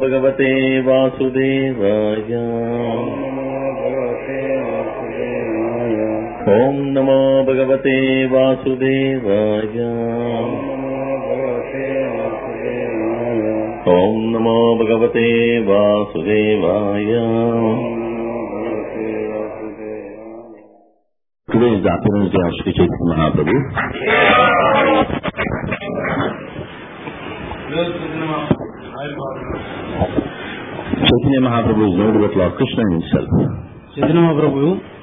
భగవతే వాసుదేవాయ ఓం నమో భగవతే వాసుదేవాయ ఓం నమో భగవతే వాసుదేవాయ Today is the appearance day of Sri Chaitanya Mahaprabhu. Chaitanya Mahaprabhu is known as Lord Krishna himself. Chaitanya మహాప్రభు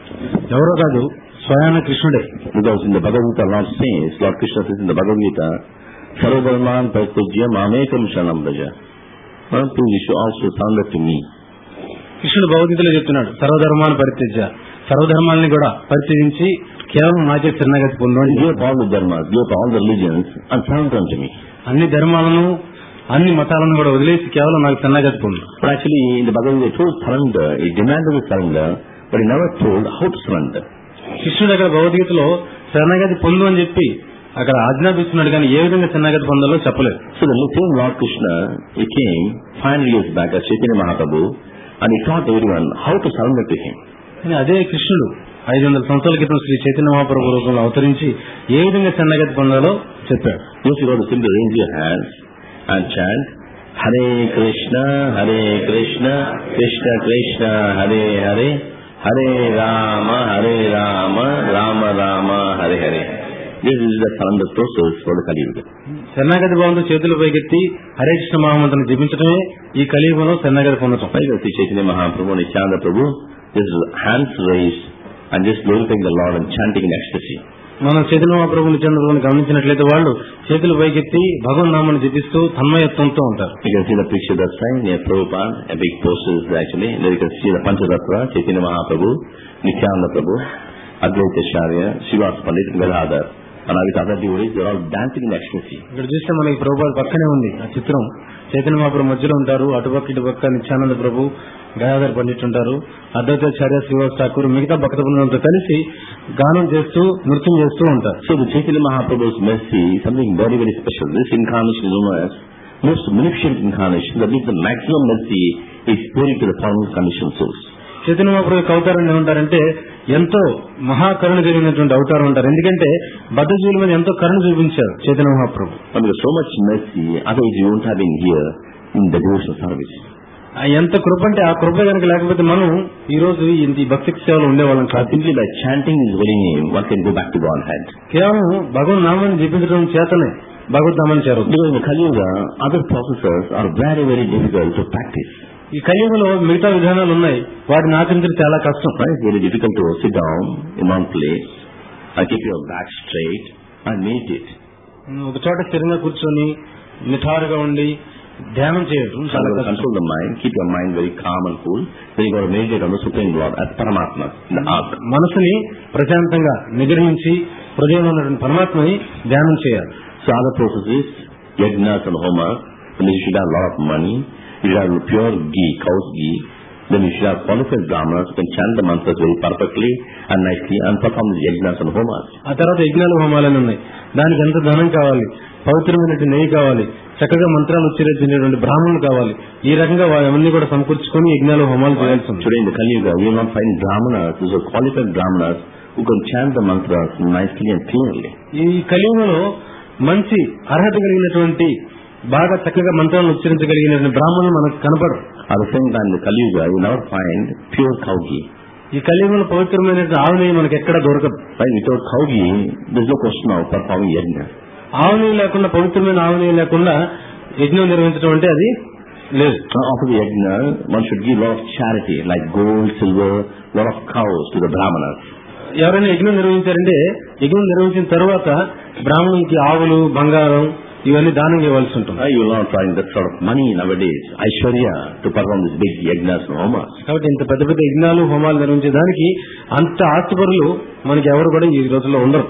ఎవరో కాదు స్వయాన కృష్ణుడే Because in the Bhagavad Gita, Lord says, Lord Krishna says in the Bhagavad Gita, Sarvadharman Pratujya Mamekam Shanam Braja. Well, please, you should also surrender to me. కృష్ణుడు భగవద్గీతలో చెప్తున్నాడు సర్వధర్మాన్ని పరిత్యజ సర్వధర్మాలని కూడా పరిత్యజించి కేవలం నాకే శరణాగతి పొందు అని Give up all the dharmas, give up all the religions, and surrender unto me. అన్ని ధర్మాలను అన్ని మతాలను కూడా వదిలేసి కేవలం నాకు శరణాగతి పొందు But actually, in the Bhagavad Gita, it told surrender, it demanded the surrender, but it never told how to surrender. కృష్ణుడు అక్కడ భగవద్గీతలో శరణాగతి పొందు అని చెప్పి అక్కడ ఆజ్ఞాపిస్తున్నాడు కానీ ఏ విధంగా శరణాగతి పొందాలో చెప్పలేదు So the same Lord Krishna, he came 500 years back as Chaitanya Mahaprabhu, and he taught everyone how to surrender to him. కానీ అదే కృష్ణుడు ఐదు వందల సంవత్సరాల క్రితం శ్రీ చైతన్య మహాప్రభు రూపంలో అవతరించి ఏ విధంగా శరణాగతి పొందాలో చెప్పాడు Just you got to simply raise your hands and chant Hare Krishna, Hare Krishna, Krishna Krishna, Hare Hare, Hare Rama, Hare Rama, Rama Rama, Hare Hare. This is the surrender process for the Kali Yuga. శరణాగతి భావంతో చేతులు పైకెత్తి హరే కృష్ణ మహామంత్రం జపించడమే ఈ కలియుగంలో శరణాగతి పొందటం Right, Sri Chaitanya Mahaprabhu, Nityananda Prabhu, just hands raised and just glorifying the Lord and chanting in ecstasy. మనం చైతన్య మహాప్రభుని చంద్రబాబుని గమనించినట్లయితే వాళ్ళు చేతులు పైకెత్తి భగవన్ నామాన్ని జపిస్తూ తన్మయత్వంతో ఉంటారు You can see the picture that side near Prabhupada, a big poster is actually. There you can see the Panchatattva, Chaitanya Mahaprabhu, Nityananda Prabhu, Advaita Acharya, Srivas Pandit, and Gadadhar. And with other devotees, they're all dancing in ecstasy. ఇక్కడ చూస్తే మనకి ప్రభుపాద పక్కనే ఉంది ఆ చిత్రం చైతన్య మహాప్రభు మధ్యలో ఉంటారు అటుపక్క ఇటుపక్క నిత్యానంద ప్రభు గయాధర్ పండిట్ ఉంటారు అద్వైతాచార్య శ్రీవాస్ ఠాకూర్ మిగతా భక్త బృందంతో కలిసి గానం చేస్తూ నృత్యం చేస్తూ ఉంటారు So the Chaitanya Mahaprabhu's mercy is something very, very special. This incarnation is known as most beneficent incarnation. That means the maximum mercy is pouring to the fallen conditioned souls. Chaitanya మహాప్రభు యొక్క అవతారం ఏమంటారంటే ఎంతో మహాకరుణ కలిగినటువంటి అవతారం ఉంటారు ఎందుకంటే బద్ధజీవుల మీద ఎంతో కరుణ చూపించారు చైతన్య మహాప్రభు And there's so much mercy, otherwise you won't have been here in the devotional service. ఆ ఎంత కృప అంటే ఆ కృప కనుక లేకపోతే మనం ఈ రోజు ఇంత ఈ భక్తి సేవలో ఉండేవాళ్ళం Uh, కాదు simply by chanting his holy name, one can go back to Godhead. కేవలం భగవన్ నామాన్ని జపించడం చేతనే భగవద్ నామాన్ని చేరదు Because in the Kali Yuga, other processes are very, very difficult to practice. ఈ కలియుగంలో మిగతా విధానాలు ఉన్నాయి వాటిని ఆచరించడం చాలా కష్టం Right? It's very difficult to sit down in one place and keep your back straight and meditate. ఒక చోట స్థిరంగా కూర్చొని నిఠారుగా ఉండి ధ్యానం చేయడం So చాలా you got to కష్టం control the mind, keep your mind very calm and cool. Then you got to meditate on the Supreme Lord as Paramatma, the Ark. మనసుని ప్రశాంతంగా నిగ్రహించి హృదయంలో ఉన్నటువంటి పరమాత్మని ధ్యానం చేయాలి So other processes, yajnas and homas, then you should have a lot of money, you should have pure ghee, cow's ghee, then you should have qualified brahmanas who can chant the mantras very perfectly and nicely and perform the yajnas and homas. ఆ తర్వాత యజ్ఞాలు హోమాలని ఉన్నాయి దానికి ఎంత ధనం కావాలి పవిత్రమైనటువంటి నెయ్యి కావాలి చక్కగా మంత్రాలు ఉచ్చరించేటువంటి బ్రాహ్మణులు కావాలి ఈ రకంగా అవన్నీ కూడా సమకూర్చుకొని యజ్ఞాలు హోమాలు చేయాల్సి ఉంది Today in the Kali Yuga, we will not find brahmanas, those are qualified brahmanas who can chant the mantras nicely and clearly. ఈ కలియుగంలో మంచి అర్హత కలిగినటువంటి బాగా చక్కగా మంత్రాలను ఉచ్చరించగలిగినటువంటి బ్రాహ్మణులు మనకు కనపడరు At the same time, in the Kali Yuga, you will never find pure cow ghee. ఈ కలియుగంలో పవిత్రమైనటువంటి ఆవు నెయ్యి మనకి ఎక్కడ దొరకదు Right? Without cow ghee, there is no question of performing yajna. ఆవు నెయ్యి లేకుండా పవిత్రమైన ఆవు నెయ్యి లేకుండా యజ్ఞం నిర్వహించడం అంటే అది లేదు Now, after the yajna, one should give a lot of charity, like gold, silver, lot of cows to the brahmanas. ఎవరైనా యజ్ఞం నిర్వహించారంటే యజ్ఞం నిర్వహించిన తర్వాత బ్రాహ్మణునికి ఆవులు బంగారం ఇవన్నీ దానం ఇవ్వాల్సి ఉంటుంది Uh, you will not find that sort of money nowadays, Aishwarya, to perform this big yajnas and homas. కాబట్టి ఇంత పెద్ద పెద్ద యజ్ఞాలు హోమాలు నిర్వహించడానికి అంత ఆస్తిపరులు మనకి ఎవరు కూడా ఈ రోజుల్లో ఉండరు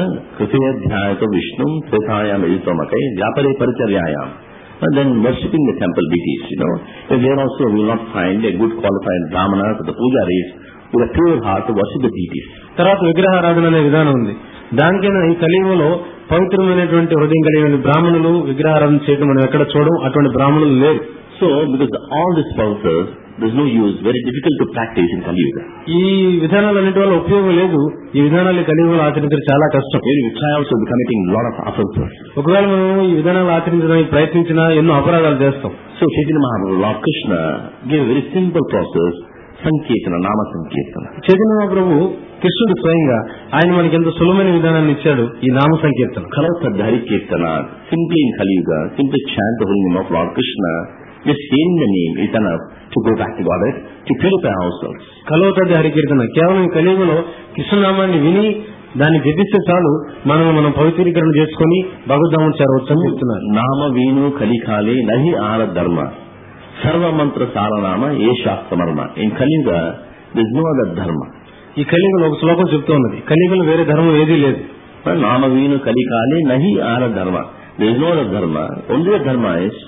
కృతయధ్యాయతో Vishnu త్రేతాయాం ఎదుతోమకై వ్యాపరే పరిచర్యాయాం And then worshipping the temple deities, you know. And there also we will not find a good qualified brahmanas or the pujaris with a pure heart to worship the deities. తర్వాత విగ్రహారాధన అనే విధానం ఉంది దానికైనా ఈ కలియుగంలో పవిత్రమైనటువంటి హృదయం కలిగిన బ్రాహ్మణులు విగ్రహారాధన చేయడం మనం ఎక్కడ చూడం అటువంటి బ్రాహ్మణులు లేరు So, because all these pulses, there's no use, very difficult to practice in Kali Yuga. ఈ విధానాలన్నిటి వల్ల ఉపయోగం లేదు ఈ విధానాలు కలియుగంలో ఆచరించడం చాలా కష్టం When we try also, we're committing a lot of offenses. ఒకవేళ మనం ఈ విధానాలు ఆచరించడానికి ప్రయత్నించినా ఎన్నో అపరాధాలు చేస్తాం So, Chaitanya Mahaprabhu, Lord Krishna, gave a very simple process, Sankirtana, Nama Sankirtana. Chaitanya మహాప్రభు కృష్ణుడు స్వయంగా ఆయన మనకి ఎంతో సులభమైన విధానాన్ని ఇచ్చాడు ఈ నామ సంకీర్తన Kalasadha Hari Kirtana, simply in Kali Yuga, simply chant the holy name of Lord Krishna, just hearing the name is enough to go back to Godhead, to purify ourselves. కలవతది హరికీర్తన కేవలం ఈ కలియుగంలో కృష్ణనామాన్ని విని దాన్ని జపిస్తే చాలు మనం మనం పవిత్రీకరణ చేసుకుని భగవద్ధామం చేరవచ్చు అని చెప్తున్నారు నామ వీణు కలికాలే నహి ఆర ధర్మ సర్వమంత్ర సారనామ ఏ శాస్త్రమర్మ in Kaliyuga this no other dharma ఈ కలియుగంలో ఒక శ్లోకం చెప్తూ ఉన్నది కలియుగంలో వేరే ధర్మం ఏదీ లేదు నామ వీణు కలికాలే నహి ఆర ధర్మ this no other dharma only dharma is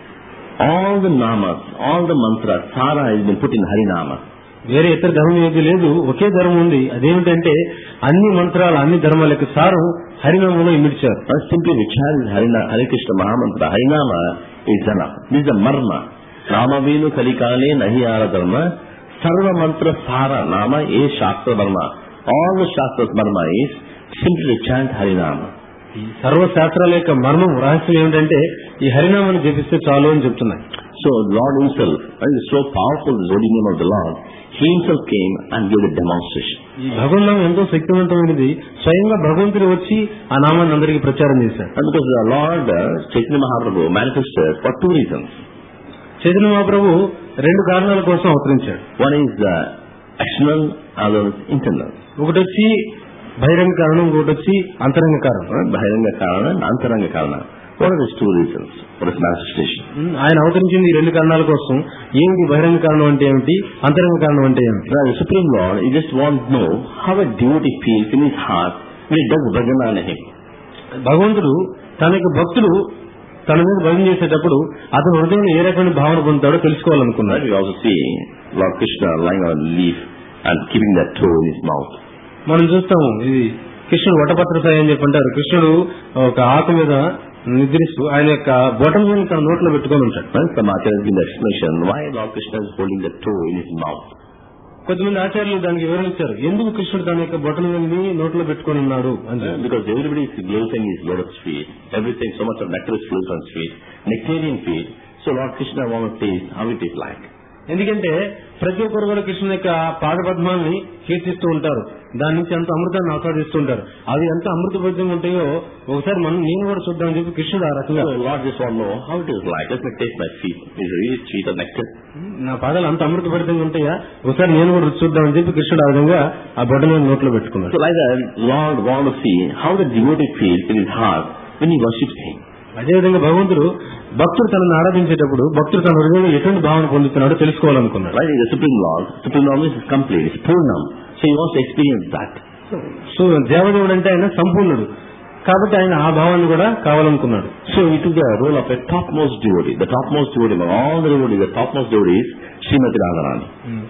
all the nama all the mantra sara is been put in Harinama వేరే ఇతర ధర్మం ఏది లేదు ఒకే ధర్మం ఉంది అదేమిటంటే అన్ని మంత్రాలు అన్ని ధర్మాలకు సారం హరినామంలో ఇమిడ్చారు సింప్లీ విచార్ హరినా హరికృష్ణ మహామంత్ర హరినామ ఇస్ జన దిస్ ద మర్మ నామ వీణు కలికాలే నహి ఆర ధర్మ సర్వమంత్ర సార నామ ఏ శాస్త్ర ధర్మ ఆల్ ద శాస్త్ర మర్మ ఇస్ సింప్లీ చాంట్ హరినామ ఈ సర్వశాస్త్రాల యొక్క మర్మం రహస్యం ఏమిటంటే ఈ హరినామాన్ని జపిస్తే చాలు అని చెప్తున్నాయి So Lord himself, and it's so powerful, the holy name of the Lord, he himself came and gave a demonstration. ఈ భగవన్నామం ఎంతో శక్తివంతమైనది స్వయంగా భగవంతుడు వచ్చి ఆ నామాన్ని అందరికీ ప్రచారం చేశారు And because the Lord, uh, Chaitanya Mahaprabhu, manifested for two reasons. Chaitanya మహాప్రభు రెండు కారణాల కోసం అవతరించాడు One is uh, external, other is internal. ఒకటి వచ్చి బహిరంగ కారణం ఇంకొకటి వచ్చి అంతరంగ కారణం Uh, Bahiranga Karana and Antaranga Karana. What are these two reasons for this manifestation? ఉమ్, ఆయన అవతరించింది ఈ రెండు కారణాల కోసం ఏమిటి బహిరంగ కారణం అంటే ఏమిటి అంతరంగ కారణం అంటే ఏమిటి Now the Supreme Lord, he just wants to know how a devotee feels in his heart when he does bhajana on him. భగవంతుడు తన యొక్క భక్తుడు తన మీద భజన చేసేటప్పుడు అతను హృదయంలో ఏ రకమైన భావన పొందుతాడో తెలుసుకోవాలనుకున్నాడు Right? We also see Lord Krishna lying on a leaf and keeping that toe in his mouth. మనం చూస్తాము ఇది కృష్ణుడు వటపత్రసాయి అని చెప్పి అంటారు కృష్ణుడు ఒక ఆకు మీద నిద్రిస్తూ ఆయన యొక్క బొటం మీద తన నోట్లో పెట్టుకొని ఉంటాడు Well, some acharyas give the explanation why Lord Krishna is holding the toe in his mouth. కొంతమంది ఆచార్యులు దానికి వివరించారు ఎందుకు కృష్ణుడు తన యొక్క బొటం మీద నోట్లో పెట్టుకొని ఉన్నాడు అని చెప్పి. Because everybody is glorifying his lotus feet. Everything, so much of nectar is flowing from his feet. Nectarian feet. So Lord Krishna wants to taste how it is like. ఎందుకంటే ప్రతి ఒక్కరు కూడా కృష్ణుని యొక్క పాదపద్మాన్ని కీర్తిస్తూ ఉంటారు దాని నుంచి ఎంత అమృతాన్ని ఆస్వాదిస్తూ ఉంటారు అవి ఎంత అమృతబద్ధంగా ఉంటాయో ఒకసారి మనం నేను కూడా చూద్దామని చెప్పి కృష్ణుడు ఆ రకంగా So Lord just want to know how it is like. Let me taste my feet. Is it really sweet or nectar? నా పాదాలు అంత అమృతభరితంగా ఉంటాయా ఒకసారి నేను కూడా రుచి చూద్దామని చెప్పి కృష్ణుడు ఆ విధంగా ఆ బొడ్డ నోట్లో పెట్టుకున్నాడు So like that, Lord want to see how the devotee feels in his heart when he worships him. అదేవిధంగా భగవంతుడు భక్తుడు తనను ఆరాధించేటప్పుడు భక్తుడు తన హృదయంలో ఎటువంటి భావన పొందుతున్నాడో తెలుసుకోవాలనుకున్నాడు Right? The Supreme Lord, Supreme Lord means it's complete, it's Purnam. So he wants to experience that. So దేవదేవుడు అంటే ఆయన సంపూర్ణుడు కాబట్టి ఆయన ఆ భావాన్ని కూడా కావాలనుకున్నాడు So he took the role of a topmost devotee. The topmost devotee among all the devotees, the topmost devotee is Srimati Radharani.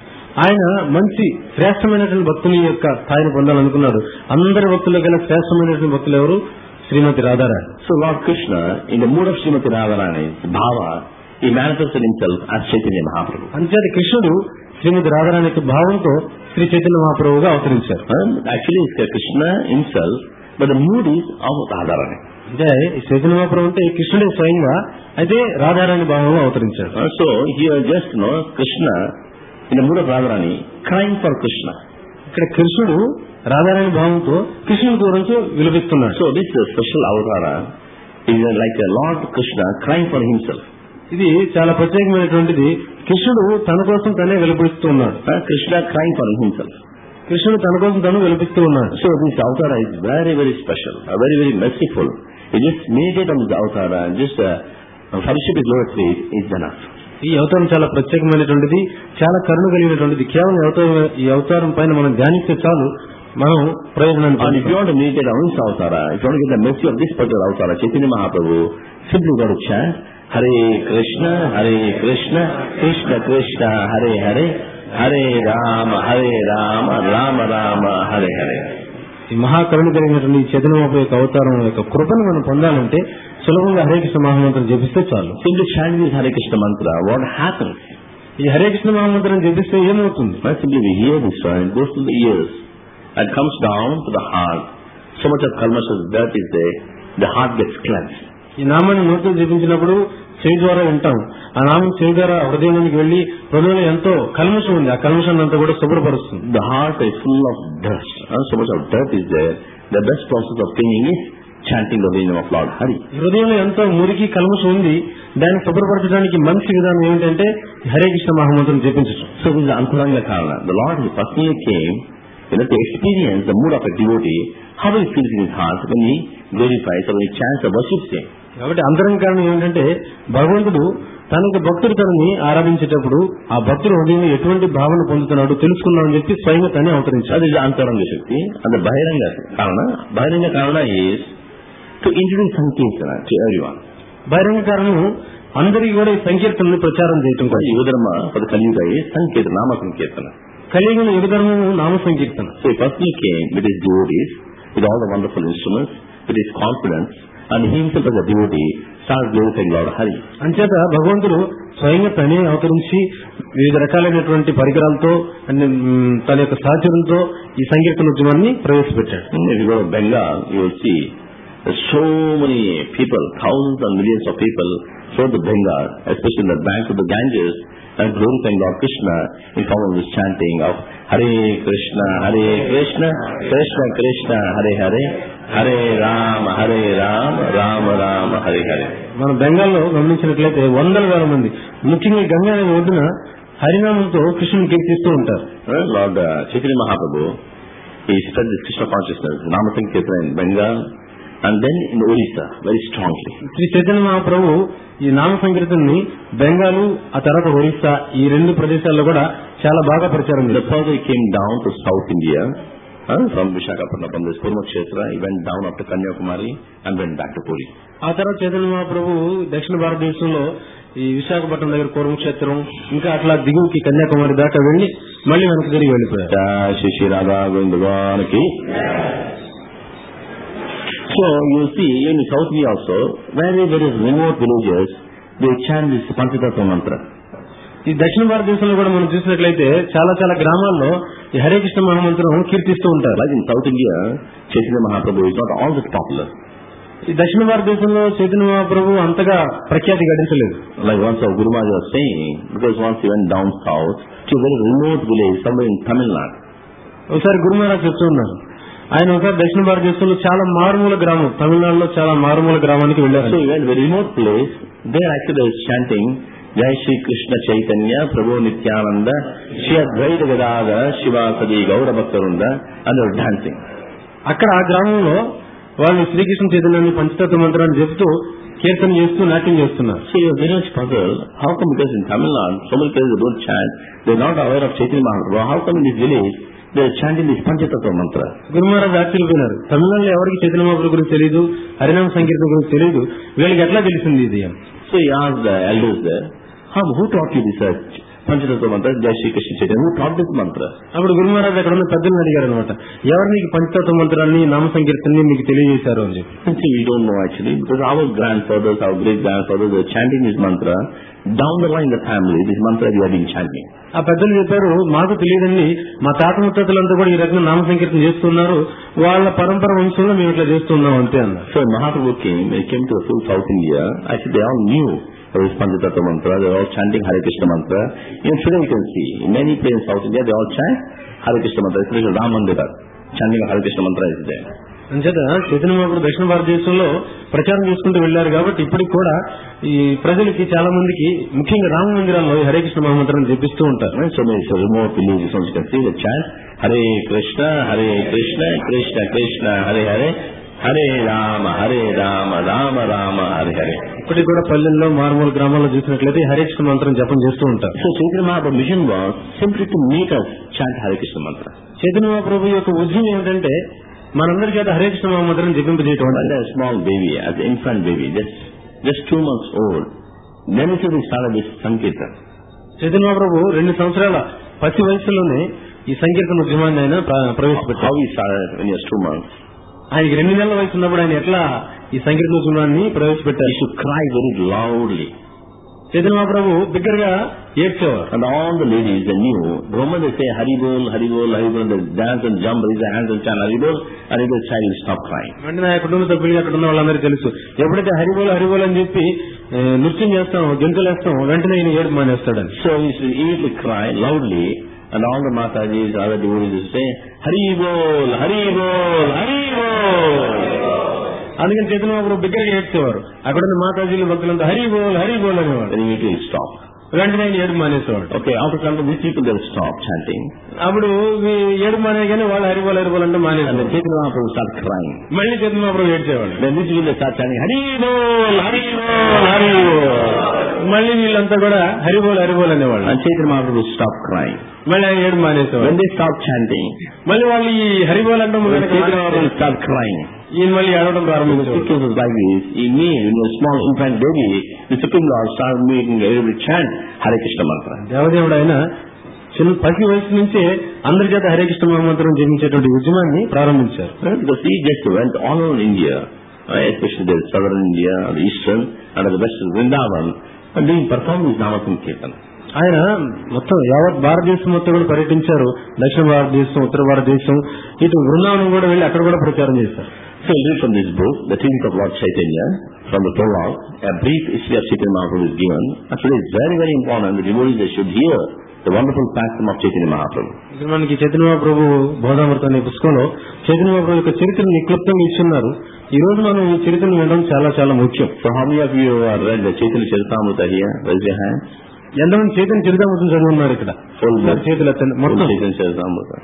ఆయన మంచి శ్రేష్టమైనటువంటి భక్తుని యొక్క స్థాయిని పొందాలనుకున్నాడు అందరి భక్తుల కన్నా శ్రేష్టమైనటువంటి భక్తులు ఎవరు శ్రీమతి Radharani So Lord Krishna, in the mood of Srimati Radharani's bhava, he manifested himself as Chaitanya Mahaprabhu. అంతేత కృష్ణుడు శ్రీమతి రాధారాణి యొక్క భావంతో శ్రీ చైతన్య మహాప్రభుగా అవతరించారు And actually it's Krishna himself, but the mood is of Radharani. అంటే ఈ చైతన్య మహాప్రభు అంటే కృష్ణుడే స్వయంగా అయితే రాధారాణి భావంలో అవతరించారు Uh, so here just you know Krishna in the mood of Radharani crying for Krishna. ఇక్కడ కృష్ణుడు రాధారాణి భావంతో కృష్ణుడి గురించి విలపిస్తున్నాడు So this uh, special avatara is uh, like a Lord Krishna crying for himself. ఇది చాలా ప్రత్యేకమైనటువంటిది కృష్ణుడు తన కోసం తనే విలపిస్తూ ఉన్నాడు Uh, Krishna crying for himself. కృష్ణుడు తన కోసం తను విలపిస్తూ ఉన్నాడు So this avatara is very very special, uh, very very merciful. You just meditate on this avatara, just uh, fellowship with Lord faith is enough. ఈ అవతారం చాలా ప్రత్యేకమైనటువంటిది చాలా కరుణ కలిగినటువంటిది కేవలం ఈ అవతారం ఈ అవతారం పైన మనం ధ్యానిస్తే చాలు మనం ప్రయోజనాన్ని And if you పొందుతాం. want to meditate on this avatara, if you want to get the mercy of this particular avatara, Chaitanya Mahaprabhu, simply got to chant Hare Krishna, Hare Krishna, Krishna Krishna, Hare Hare, Hare Rama, Hare Rama, Rama Rama, Hare Hare. ఈ మహాకరుణ కలిగినటువంటి ఈ చైతన్య మహాప్రభు యొక్క అవతారం యొక్క కృపను మనం పొందాలంటే సులభంగా హరే కృష్ణ మహామంత్రం జపిస్తే చాలు Simply chanting this Hare Krishna mantra, what happens? ఈ హరే కృష్ణ మహామంత్రం జపిస్తే ఏమవుతుంది Well, simply we hear this one, it goes to the ears and comes down to the heart. So much of kalmasha's dirt is there, the heart gets cleansed. ఈ నామాన్ని నోట్లో జపించినప్పుడు చెవి ద్వారా వింటాం ఆ నామం చెవి ద్వారా హృదయానికి వెళ్లి హృదయంలో ఎంతో కల్మషం ఉంది ఆ కల్మషాన్ని అంతా కూడా శుభ్రపరుస్తుంది The heart is full of dust. uh, so much of dirt is there. The best process of cleaning is chanting the name of Lord Hari. ఈ హృదయంలో ఎంతో మురికి కల్మషం ఉంది దాన్ని శుభ్రపరచడానికి మంచి విధానం ఏమిటంటే హరే కృష్ణ మహామంత్రం జపించడం So this is Antaranga Karana. The Lord He personally came you know, to experience the mood of a devotee, how he feels in his heart when he glorifies or when he chants or worships him. కాబట్టి అంతరం కారణం ఏమిటంటే భగవంతుడు తన యొక్క భక్తుడు తనని ఆరాధించేటప్పుడు ఆ భక్తుడు హృదయంలో ఎటువంటి భావన పొందుతున్నాడు తెలుసుకుందామని చెప్పి స్వయంగా తనే So అవతరించాడు this is Antaranga Shakti. And the Bahiranga Karana, Bahiranga Karana is to introduce Sankirtana to everyone. బహిరంగ కారణం అందరికీ కూడా ఈ సంకీర్తనని ప్రచారం చేయటం So కోసం Yudharma for the Kaliuga is Sankirtana, Nama Sankirtana. కలిగిన యుగధర్మము నామ సంకీర్తన So he personally came with his devotees, with all the wonderful instruments, with his confidence, and he himself as a devotee starts glorifying Lord Hari. అంచేత భగవంతుడు స్వయంగా తనే అవతరించి వివిధ రకాలైనటువంటి పరికరాలతో అన్ని, మ్, తన యొక్క సాహచర్యంతో ఈ సంకీర్తన ఉద్యమాన్ని ప్రవేశపెట్టాడు If you go to Bengal, you will see there's so many people, thousands and millions of people throughout the Bengal, especially in the banks of the Ganges, and glorifying Lord Krishna in form of this chanting of Hare Krishna, Hare Krishna, Krishna Krishna, Hare Hare, Hare Rama, Hare Rama, Rama Rama, Hare Hare. మన బెంగాల్లో గమనించినట్లయితే వందల వేల మంది ముఖ్యంగా ఈ గంగా నది ఒడ్డున హరినామంతో కృష్ణుని కీర్తిస్తూ ఉంటారు Well, Lord uh, Chaitanya Mahaprabhu, he spread this Krishna consciousness, Nama Sankirtana in Bengal, and then in Orissa, very strongly. Shri Chaitanya మహాప్రభు ఈ నామ సంకీర్తనని బెంగాలు ఆ తర్వాత ఒరిస్సా ఈ రెండు ప్రదేశాల్లో కూడా చాలా బాగా ప్రచారం The చేశారు further he came down to South India, uh, from Vishakhapatnam, from this Purma Kshetra, he went down up to Kanyakumari and went back to Puri. ఆ తర్వాత చైతన్య మహాప్రభు దక్షిణ భారతదేశంలో ఈ విశాఖపట్నం దగ్గర కురుక్షేత్రం ఇంకా అట్లా దిగువకి కన్యాకుమారి దాకా వెళ్లి మళ్ళీ వెనక్కి తిరిగి వెళ్ళిపోయారు Jai Shri Shri Radha Govinda Bhagavan ki. So you see in South India also, where there is remote villages, they chant this Panchatattva mantra. ఈ దక్షిణ భారతదేశంలో కూడా మనం చూసినట్లయితే చాలా చాలా గ్రామాల్లో ఈ హరే కృష్ణ మహామంత్రం కీర్తిస్తూ ఉంటారు Like in South India, Chaitanya Mahaprabhu is not all that popular. ఈ దక్షిణ భారతదేశంలో చైతన్య మహాప్రభు అంతగా ప్రఖ్యాతి గడించలేదు Like once our Guru Maharaj was saying, because once he went down south to a very remote village somewhere in Tamil Nadu. ఒకసారి గురు మహారాజ్ చెప్తూ ఉన్నారు ఆయన ఒకసారి దక్షిణ భారతదేశంలో చాలా మారుమూల గ్రామం తమిళనాడులో చాలా మారుమూల గ్రామానికి వెళ్ళారు So he went to a very remote place. There actually they was chanting Jai Shri Krishna Chaitanya Prabhu Nityananda Shri Advaita Gadada Shivasadi Gaura Bhaktarunda and they were dancing. అక్కడ ఆ గ్రామంలో వాళ్ళు శ్రీకృష్ణ చైతన్యాన్ని పంచతత్వ మంత్రాన్ని చెప్తూ కీర్తన చేస్తూ నాట్యం చేస్తున్నారు So he was very much puzzled. How come because in Tamil Nadu so many places they don't chant, they're not aware of Chaitanya Mahaprabhu. How come in this village they're chanting this Panchatattva mantra? గురు మహారాజ్ ఆశ్చర్యపోయినారు తమిళనాడులో ఎవరికి చైతన్య మహాప్రభు గురించి తెలియదు హరినామ సంకీర్తన గురించి తెలియదు వీళ్ళకి ఎట్లా తెలిసింది ఇది అని So he asked the elders there, how, who taught you this uh, Panchatattva mantra, Jai Shri Krishna Chaitanya? Who taught this mantra? అప్పుడు గురు మహారాజ్ అక్కడ ఉన్న పెద్దలను అడిగారు అనమాట ఎవరు నీకు పంచతత్వ మంత్రాన్ని నామ సంకీర్తనని మీకు తెలియజేశారు అని చెప్పి And see, we don't know actually, because our grandfathers, our great grandfathers were chanting this mantra. Down the line in the family, this mantra we have been chanting. ఆ పెద్దలు చెప్పారు మాకు తెలియదండి మా తాత ముత్తాతలంతా కూడా ఈ రకంగా నామ సంకీర్తన చేస్తున్నారు వాళ్ళ పరంపర వంశంలో మేము ఇట్లా చేస్తున్నాం అంతే అన్నారు So when Mahaprabhu came, when he came to the full South India, actually they all knew there was Panchatattva mantra, they were all chanting Hare Krishna mantra. Even today you can see, in many places in South India, they all chant Hare Krishna mantra, especially Ram Mandira. Chanting Hare Krishna mantra is there. అంచేత చైతన్య మహాప్రభు దక్షిణ భారతదేశంలో ప్రచారం చేసుకుంటూ వెళ్లారు కాబట్టి ఇప్పటికి కూడా ఈ ప్రజలకి చాలా మందికి ముఖ్యంగా రామ మందిరాల్లో ఈ హరే కృష్ణ మహామంత్రాన్ని జపిస్తూ ఉంటారు Right? So many so remote villages, as you can see, they chant Hare Krishna, Hare Krishna, Krishna Krishna, Hare Hare, Hare Rama, Hare Rama, Rama Rama, Hare Hare. ఇప్పటికి కూడా పల్లెల్లో మారుమూల గ్రామాల్లో చూసినట్లయితే ఈ హరే కృష్ణ మంత్రం జపం చేస్తూ ఉంటారు So Chaitanya Mahaprabhu's mission was simply to make us chant Hare Krishna mantra. Chaitanya మహాప్రభు యొక్క ఉద్యమం ఏమిటంటే మనందరి చేత హరే కృష్ణ మహామంత్రం జపింపజేయటం When అంటే a small baby, as an infant baby, just just two months old, then it we started this Sankirtan. Chaitanya మహాప్రభు రెండు సంవత్సరాల పసి వయసులోనే ఈ సంకీర్తన ఉద్యమాన్ని ఆయన ప్ర- How ప్రవేశపెట్టారు he started when he was two months. ఆయనకి రెండు నెలల వయసు ఉన్నప్పుడు ఆయన ఎట్లా ఈ సంకీర్తన సుమాన్ని He ప్రవేశపెట్టారు should cry very loudly. Chaitanya మహాప్రభు బిగ్గరగా ఏడ్చేవారు And all the ladies, they knew, the moment they say Haribol, Haribol, Haribol, they dance and jump, raise their hands and chant Haribol, and the child will stop crying. వెంటనే ఆ కుటుంబ సభ్యులు అక్కడ ఉన్న వాళ్ళందరికీ తెలుసు ఎప్పుడైతే హరిబోల్ హరిబోల్ అని చెప్పి ఏ, నృత్యం చేస్తాం గెంతులు వేస్తాం వెంటనే ఈయన ఏడు మానేస్తాడని So he should immediately cry loudly, and all the Matajis, other devotees will say, Haribol, Haribol, Haribol. అందుకని చైతన్య మహాప్రభు బిగ్గరగా ఏడ్చేవారు అక్కడ ఉన్న మాతాజీలు భక్తులంతా హరిబోల్ హరిబోల్ అనేవాడు Then immediately he'll stop. వెంటనే ఆయన ఏడు మానేసేవాడు Okay, after some time, these people they'll stop chanting, అప్పుడు ఈ ఏడు మానేగానే వాళ్ళు హరిబోల్ హరిబోల్ అంటే and మానేశారు then Chaitanya Mahaprabhu will start crying. మళ్ళీ చైతన్య మహాప్రభు ఏడ్చేవాడు Then these people they start chanting, Haribol, Haribol, Haribol. మళ్ళీ వీళ్ళంతా కూడా హరిబోల్ హరిబోల్ అనేవాళ్ళు And Chaitanya Mahaprabhu will stop crying. మళ్ళీ ఆయన ఏడు మానేసేవాడు When they stop chanting, మళ్ళీ వాళ్ళు ఈ హరిబోల్ అంటే when Chaitanya Mahaprabhu will start crying. ఈయన మళ్ళీ ఏడవడం The ప్రారంభించారు sequence is like this. In me, when you're a small infant baby, the Supreme Lord started making everybody chant Hare Krishna mantra. దేవదేవుడు ఆయన చిన్న పసి వయసు నుంచే అందరి చేత హరే కృష్ణ మహామంత్రం జపించేటువంటి ఉద్యమాన్ని ప్రారంభించారు Right? Because he just went all over India, right? especially the southern India, the eastern, and the western Vrindavan, and doing performing his Nama Sankirtan. ఆయన మొత్తం యావత్ భారతదేశం మొత్తం కూడా పర్యటించారు దక్షిణ భారతదేశం ఉత్తర భారతదేశం ఇటు బృందావనం కూడా వెళ్లి అక్కడ కూడా ప్రచారం చేశారు So we read from this book, The Teachings of Lord Chaitanya, from the prologue, a brief history of Chaitanya Mahaprabhu is given. Actually, it's very, very important. The devotees they should hear the wonderful pastime of Chaitanya Mahaprabhu. ఇక్కడ మనకి చైతన్య మహాప్రభు బోధామృతం అనే పుస్తకంలో చైతన్య మహాప్రభు యొక్క చరిత్రను క్లుప్తంగా ఇచ్చున్నారు ఈ రోజు మనం ఈ చరిత్రను వినడం చాలా చాలా ముఖ్యం So how many of you have read the Chaitanya Charitamrita here? Raise your hand. ఎంతమంది చైతన్య చరితామృతం చదివి ఉన్నారు ఇక్కడ Full book. ఒకసారి చేతులు ఎత్తండి Full మొత్తం Chaitanya Charitamrita.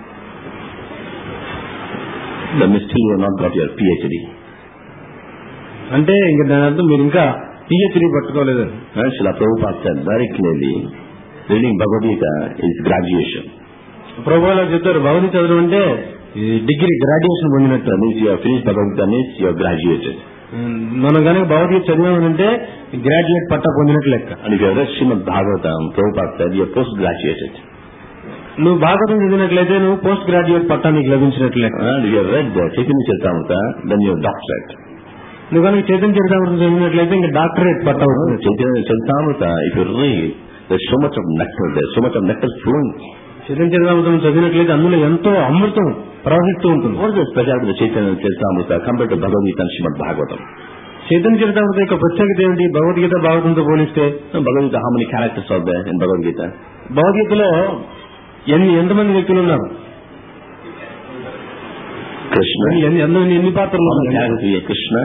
The mystery you have not got your PhD. అంటే ఇంక దాని అర్థం మీరు ఇంకా పిహెచ్డి పట్టుకోలేదని And Srila Prabhupada said very clearly, reading Bhagavad Gita is graduation. ప్రభువులో చెప్తారు భగవతి చదవడం అంటే ఈ డిగ్రీ గ్రాడ్యుయేషన్ పొందినట్టు That means you have finished Bhagavad Gita means you have graduated. మనం కనుక భగవద్గీత చదివామనంటే గ్రాడ్యుయేట్ పట్టా పొందినట్టు లెక్క And if you have read Srimad Bhagavatam, Prabhupada said you are post-graduated. నువ్వు భాగవతం చదివినట్లయితే నువ్వు పోస్ట్ గ్రాడ్యుయేట్ పట్టా నీకు లభించినట్లు లెక్క And if you have read the Chaitanya Charitamrita, then you are doctorate. నువ్వు కనుక చైతన్య చరితామృతం చదివినట్లయితే ఇంకా డాక్టరేట్ పట్టా అవుతుంది Chaitanya Charitamrita, if you read, there's so much of nectar there, so much of nectar flowing. Chaitanya చరితామృతం చదివినట్లయితే అందులో ఎంతో అమృతం ప్రవహిస్తూ ఉంటుంది What is the specialty of the Chaitanya Charitamrita compared to Bhagavad Gita and Srimad Bhagavatam? Chaitanya చరితామృతం యొక్క ప్రత్యేకత ఏమిటి భగవద్గీత భాగవతంతో పోలిస్తే In Bhagavad Gita, how many characters are there in Bhagavad Gita? భగవద్గీతలో ఎన్ని ఎంతమంది వ్యక్తులు ఉన్నారు Krishna. ఎన్ని ఎన్ని ఎన్ని పాత్రలు How many ఉన్నాయి characters we have? Krishna,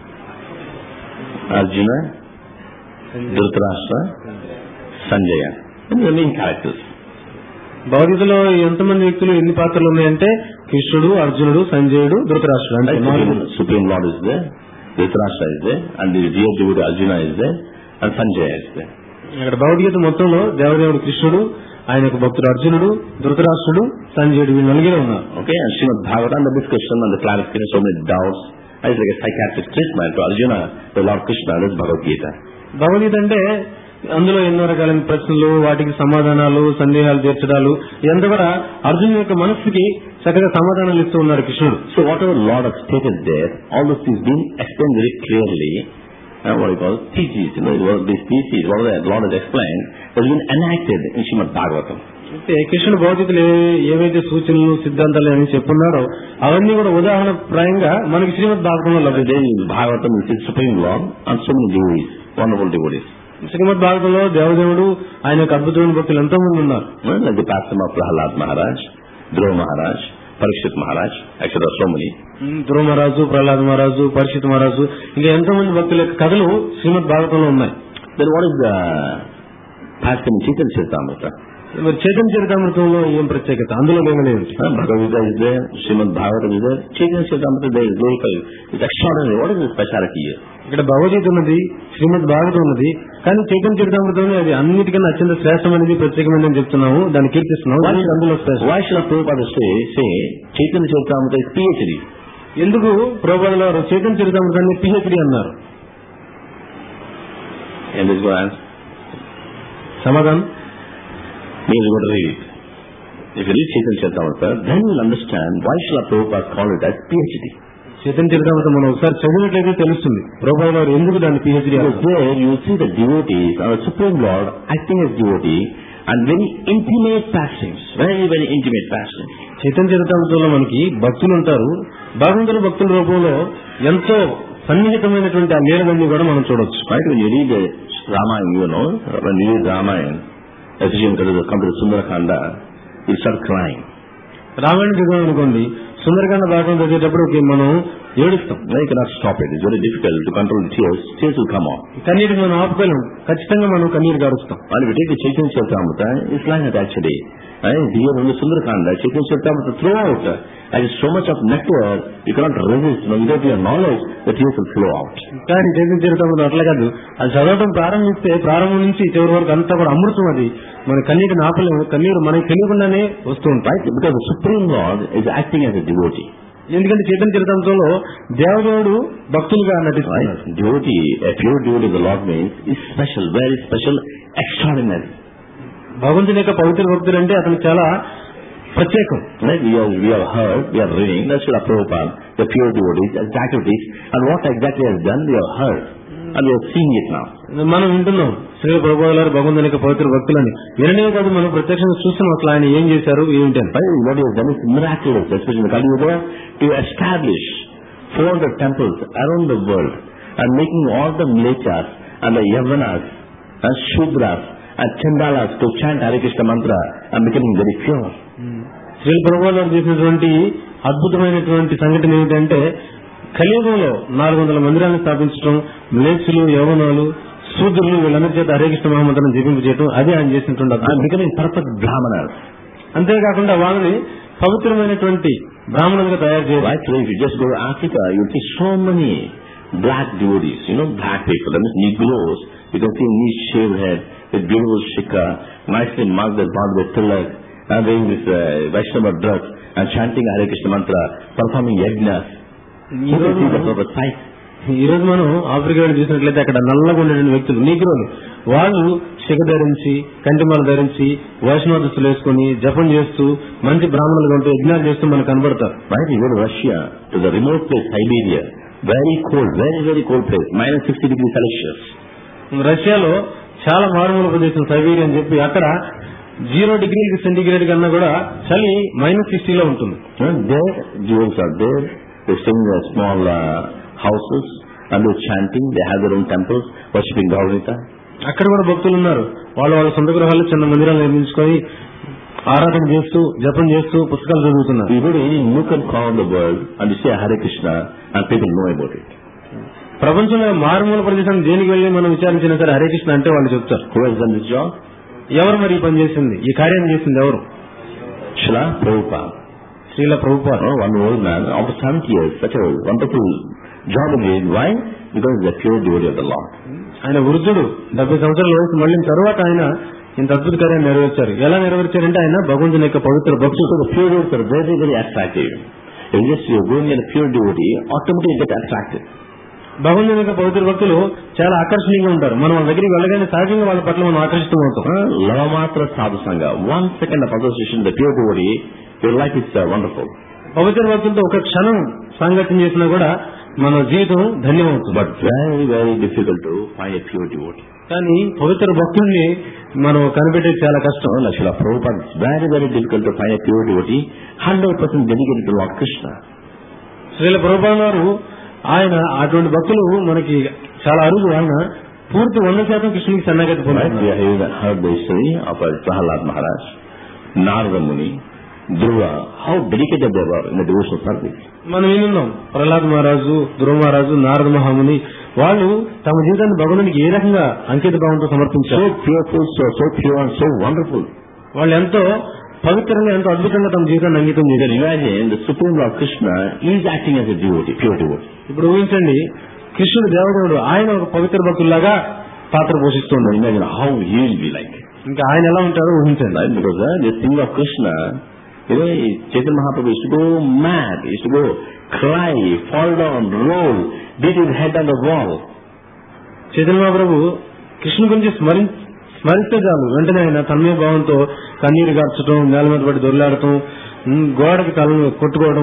Arjuna, Dhritarashtra, Sanjaya. These are the main characters. భగవద్గీతలో ఎంతమంది వ్యక్తులు ఎన్ని పాత్రలు ఉన్నాయంటే కృష్ణుడు అర్జునుడు సంజయుడు ధృతరాష్ట్రుడు అంటే Right? నాలుగు. Supreme, Supreme Lord is there, Dhritarashtra is there, and the dear devotee Arjuna is there, and Sanjaya is there. ఇక్కడ భగవద్గీత మొత్తంలో దేవదేవుడు కృష్ణుడు ఆయన యొక్క భక్తుడు అర్జునుడు ధృతరాష్ట్రుడు సంజయుడు వీళ్ళు నలుగురే ఉన్నారు Okay, and Srimad Bhagavatam, the discussion and the clarification, so many doubts. It's like a psychiatric treatment to Arjuna, the Lord Krishna, that's Bhagavad Gita. Bhagavad Gita అంటే అందులో ఎన్నో రకాలైన ప్రశ్నలు వాటికి సమాధానాలు సందేహాలు తీర్చడాలు ఇదంతా కూడా అర్జును యొక్క మనస్సుకి చక్కగా సమాధానాలు ఇస్తూ ఉన్నారు కృష్ణుడు So whatever Lord has stated there, all those things being explained very clearly, uh, what you call theses, you know, what these theses, what the Lord has explained, has been enacted in Srimad Bhagavatam. అయితే కృష్ణుడు భగవద్గీతలు ఏ- ఏవైతే సూచనలు సిద్ధాంతాలు అని చెప్పున్నారో అవన్నీ కూడా ఉదాహరణ ప్రాయంగా మనకి శ్రీమద్ భాగవతంలో But లభించాయి then in Bhagavatam is the Supreme Lord and so many devotees, wonderful devotees. శ్రీమద్ భాగవతంలో దేవదేవుడు ఆయన యొక్క అద్భుతమైన భక్తులు ఎంతో మంది ఉన్నారు Uh, Like the pastime of Prahalad Maharaj, Dhruva Maharaj, Parikshit Maharaj, actually there are so many. ధ్రువ మహారాజు ప్రహ్లాద్ మహారాజు పరిషత్ మహారాజు ఇంకా ఎంతో మంది భక్తుల యొక్క కథలు శ్రీమద్ భాగవతంలో ఉన్నాయి Then what is the pastime in Chaitanya Charitamrita? మరి చైతన్య చరితామృతంలో ఏం ప్రత్యేకత అందులో లేమనేమిటి Uh, Bhagavad Gita is there, Srimad Bhagavatam is there, Chaitanya Charitamrita there is glorified. It's extraordinary. What is the speciality here? ఇక్కడ భగవద్గీత ఉన్నది శ్రీమద్ భాగవతం ఉన్నది కానీ చైతన్య చరితామృతం అది అన్నిటికన్నా అత్యంత శ్రేష్టమైనది ప్రత్యేకమైనది చెప్తున్నాము దాన్ని కీర్తిస్తున్నాము Why, దానికి అందులో శ్రేష్టం why should Prabhupada say, say Chaitanya Charitamrita is PhD? ఎందుకు ప్రభుత్వంలో చైతన్య చరితామృతాన్ని పిహెచ్డి అన్నారు And this go answer. సమాధానం Means you got to read it. If you read Chaitanya Charitamrita, then you will understand why Srila Prabhupada called it as PhD. Chaitanya Charitamrita మనం ఒకసారి చదివినట్లయితే తెలుస్తుంది ప్రభుపాద గారు ఎందుకు దాన్ని PhD Because there you see the devotees or the Supreme Lord acting as devotee and very intimate passions, very, very intimate passions. Chaitanya చరితామృతంలో మనకి భక్తులు ఉంటారు భగవంతుల భక్తుల రూపంలో ఎంతో సన్నిహితమైనటువంటి ఆ లీలలన్నీ కూడా మనం చూడొచ్చు Right? When you read the Ramayana, you know, when you read Ramayana, especially when you come to the Sundarakanda, you start crying. Ramayana చదివాం అనుకోండి సుందరకాండ భాగం చదివేటప్పుడు ఒక మనం ఏడుస్తాం Now you cannot stop it. It's very difficult to control the tears. Tears will come out. కన్నీటి మనం ఆపుకోలేం ఖచ్చితంగా మనం కన్నీరు గారుస్తాం And if you take the Chaitanya Charitamrita, it's like that actually. And here on the Sundarakanda, Chaitanya Charitamrita throughout, uh, and so much of nectar, you cannot resist. No, without your knowledge, the tears will flow out. కానీ చైతన్య చరితామృతం అట్లా కాదు అది చదవటం ప్రారంభిస్తే ప్రారంభం నుంచి చివరి వరకు అంతా కూడా అమృతం అది మన కన్నీటిని ఆపలేము కన్నీరు మనకి తెలియకుండానే వస్తూ ఉంటాయి Right? Because the Supreme Lord is acting as a devotee. ఎందుకంటే చైతన్య చరితామృతంలో దేవదేవుడు భక్తులుగా నటిస్తున్నాడు Right? Devotee, a pure devotee of the Lord means is special, very special, extraordinary. భగవంతుని యొక్క పవిత్ర భక్తుడు అంటే అతను చాలా ప్రత్యేకం Right? We, are, we have heard, we are reading, that's Srila Prabhupada, the pure devotees, exactly and what exactly has done, we have heard. And we are seeing it now. మనం వింటున్నాం శ్రీ ప్రభుత్వ గారు భగవంతుని యొక్క పవిత్ర భక్తులని వినడే కాదు మనం ప్రత్యక్షంగా చూస్తున్నాం అసలు ఆయన ఏం చేశారు ఏంటి అని Right? What he has done is miraculous, especially in the Kali Yuga, to establish 400 temples around the world and making all the mlechas and the yavanas and shudras and chandalas to chant Hare Krishna mantra and becoming very pure. Shri ప్రభుత్వ గారు చేసినటువంటి అద్భుతమైనటువంటి సంఘటన ఏమిటంటే కలియుగంలో నాలుగు వందల మందిరాలను స్థాపించడం మ్లేచ్చులు యవనాలు శూద్రులు వీళ్ళందరి చేత హరే కృష్ణ మహామంత్రం జపింపు చేయడం అదే ఆయన చేసినటువంటి And అద్భుతం. becoming perfect brahmanas. అంతేకాకుండా వాళ్ళని పవిత్రమైనటువంటి బ్రాహ్మణులుగా తయారు చేయాలి Right? So if you just go to Africa, you'll see so many black devotees, you know, black people, that means Negroes. You can see neat shaved head with beautiful shikha, nicely marked their body with tilak, and wearing this uh, Vaishnava dress and chanting Hare Krishna mantra, performing yajnas. ఈ You can రోజు see the మనం- proper sight. ఈ రోజు మనం Africa వెళ్ళి చూసినట్లయితే అక్కడ నల్లగా ఉండేటువంటి వ్యక్తులు నీగ్రోలు వాళ్ళు శిఖ ధరించి కంటిమాల ధరించి వైష్ణవ దుస్తులు వేసుకుని జపం చేస్తూ మంచి బ్రాహ్మణులుగా ఉంటూ యజ్ఞాలు చేస్తూ మనకు కనబడతారు Right? You go to Russia, to the remote place, Siberia, very cold, very, very cold place, minus 60 degrees Celsius. రష్యాలో చాలా మారుమూల ప్రదేశం సైబీరియా అని చెప్పి అక్కడ జీరో డిగ్రీ సెంటిగ్రేడ్ కన్నా కూడా చలి మైనస్ సిక్స్టీలో ఉంటుంది And there, Jews are there, they stay in their small uh, houses, and they're chanting, they have their own temples, worshipping Gaurita. అక్కడ కూడా భక్తులు ఉన్నారు వాళ్ళ వాళ్ళ సొంత గృహాలు చిన్న మందిరాలు నిర్మించుకొని ఆరాధన చేస్తూ జపం చేస్తూ పుస్తకాలు చదువుతున్నారు You go to any nook and corner of the world, and you say Hare Krishna, and people know about it. ప్రపంచంలో మారుమూల ప్రదేశాన్ని దేనికి వెళ్ళి మనం విచారించినా సరే హరే కృష్ణ అంటే వాళ్ళు చెప్తారు Who has done this job? ఎవరు మరి ఈ పని చేసింది ఈ కార్యం చేసింది ఎవరు Srila Prabhupada. Srila Prabhupada Oh, one old man, after 70 years, such a wonderful job he did. Why? Because he's a pure devotee of the Lord. ఆయన వృద్ధుడు డెబ్బై సంవత్సరాల వయసు మళ్ళిన తర్వాత ఆయన ఇంత అద్భుత కార్యాన్ని నెరవేర్చారు ఎలా నెరవేర్చారంటే ఆయన భగవంతుని యొక్క పవిత్ర భక్తుడు So the pure devotees are very, very attractive. If just you're going in a pure devotee, automatically you get attracted. భగవంతుని యొక్క పవిత్ర భక్తులు చాలా ఆకర్షణీయంగా ఉంటారు మనం వాళ్ళ దగ్గరికి వెళ్ళగానే సహజంగా వాళ్ళ పట్ల మనం ఆకర్షితమవుతాం Uh, Lavamatra Sadhu Sangha. One second of association with the pure devotee, your life is uh, wonderful. పవిత్ర భక్తులతో ఒక క్షణం సాంగత్యం చేసినా కూడా మన జీవితం ధన్యమవుతుంది But very, very difficult to find a pure devotee. కానీ పవిత్ర భక్తుల్ని మనం కనిపెట్టేది చాలా కష్టం So, like Srila Prabhupada, it's very, very difficult to find a pure devotee, 100% dedicated to Lord Krishna. Srila Prabhupada గారు ఆయన అటువంటి భక్తులు మనకి చాలా అరుదు ఆయన పూర్తి వంద శాతం కృష్ణునికి సన్నగతి Right? పొందారు We have even heard the history of uh, Prahalad Maharaj, Narada Muni, Dhruva, how dedicated they were in the devotional service. మనం వినున్నాం ప్రహ్లాద్ మహారాజు ధ్రువ మహారాజు నారద మహాముని వాళ్ళు తమ జీవితాన్ని భగవానికి ఏ రకంగా అంకిత భావంతో So సమర్పించారు pureful, so, so pure and so wonderful. వాళ్ళు ఎంతో పవిత్రంగా ఎంతో అద్భుతంగా తమ జీవితాన్ని అంకితం You can చేశారు imagine the Supreme Lord Krishna is acting as a devotee, pure devotee. ఇప్పుడు ఊహించండి కృష్ణుడు దేవదేవుడు ఆయన ఒక పవిత్ర భక్తుల్లాగా పాత్ర పోషిస్తున్నాడు Imagine how he will be like. ఇంకా ఆయన ఎలా ఉంటాడో ఊహించండి Right? Because uh, this thing of Krishna, you know, Chaitanya Mahaprabhu used to go mad, he used to go cry, fall down, roll, beat his head on the wall. Chaitanya మహాప్రభు కృష్ణుని గురించి స్మరి స్మరిస్తే చాలు వెంటనే ఆయన తన్మయ భావంతో కన్నీరు గార్చడం నేల మీద పడి దొర్లాడటం ఉమ్, గోడకి తలను కొట్టుకోవడం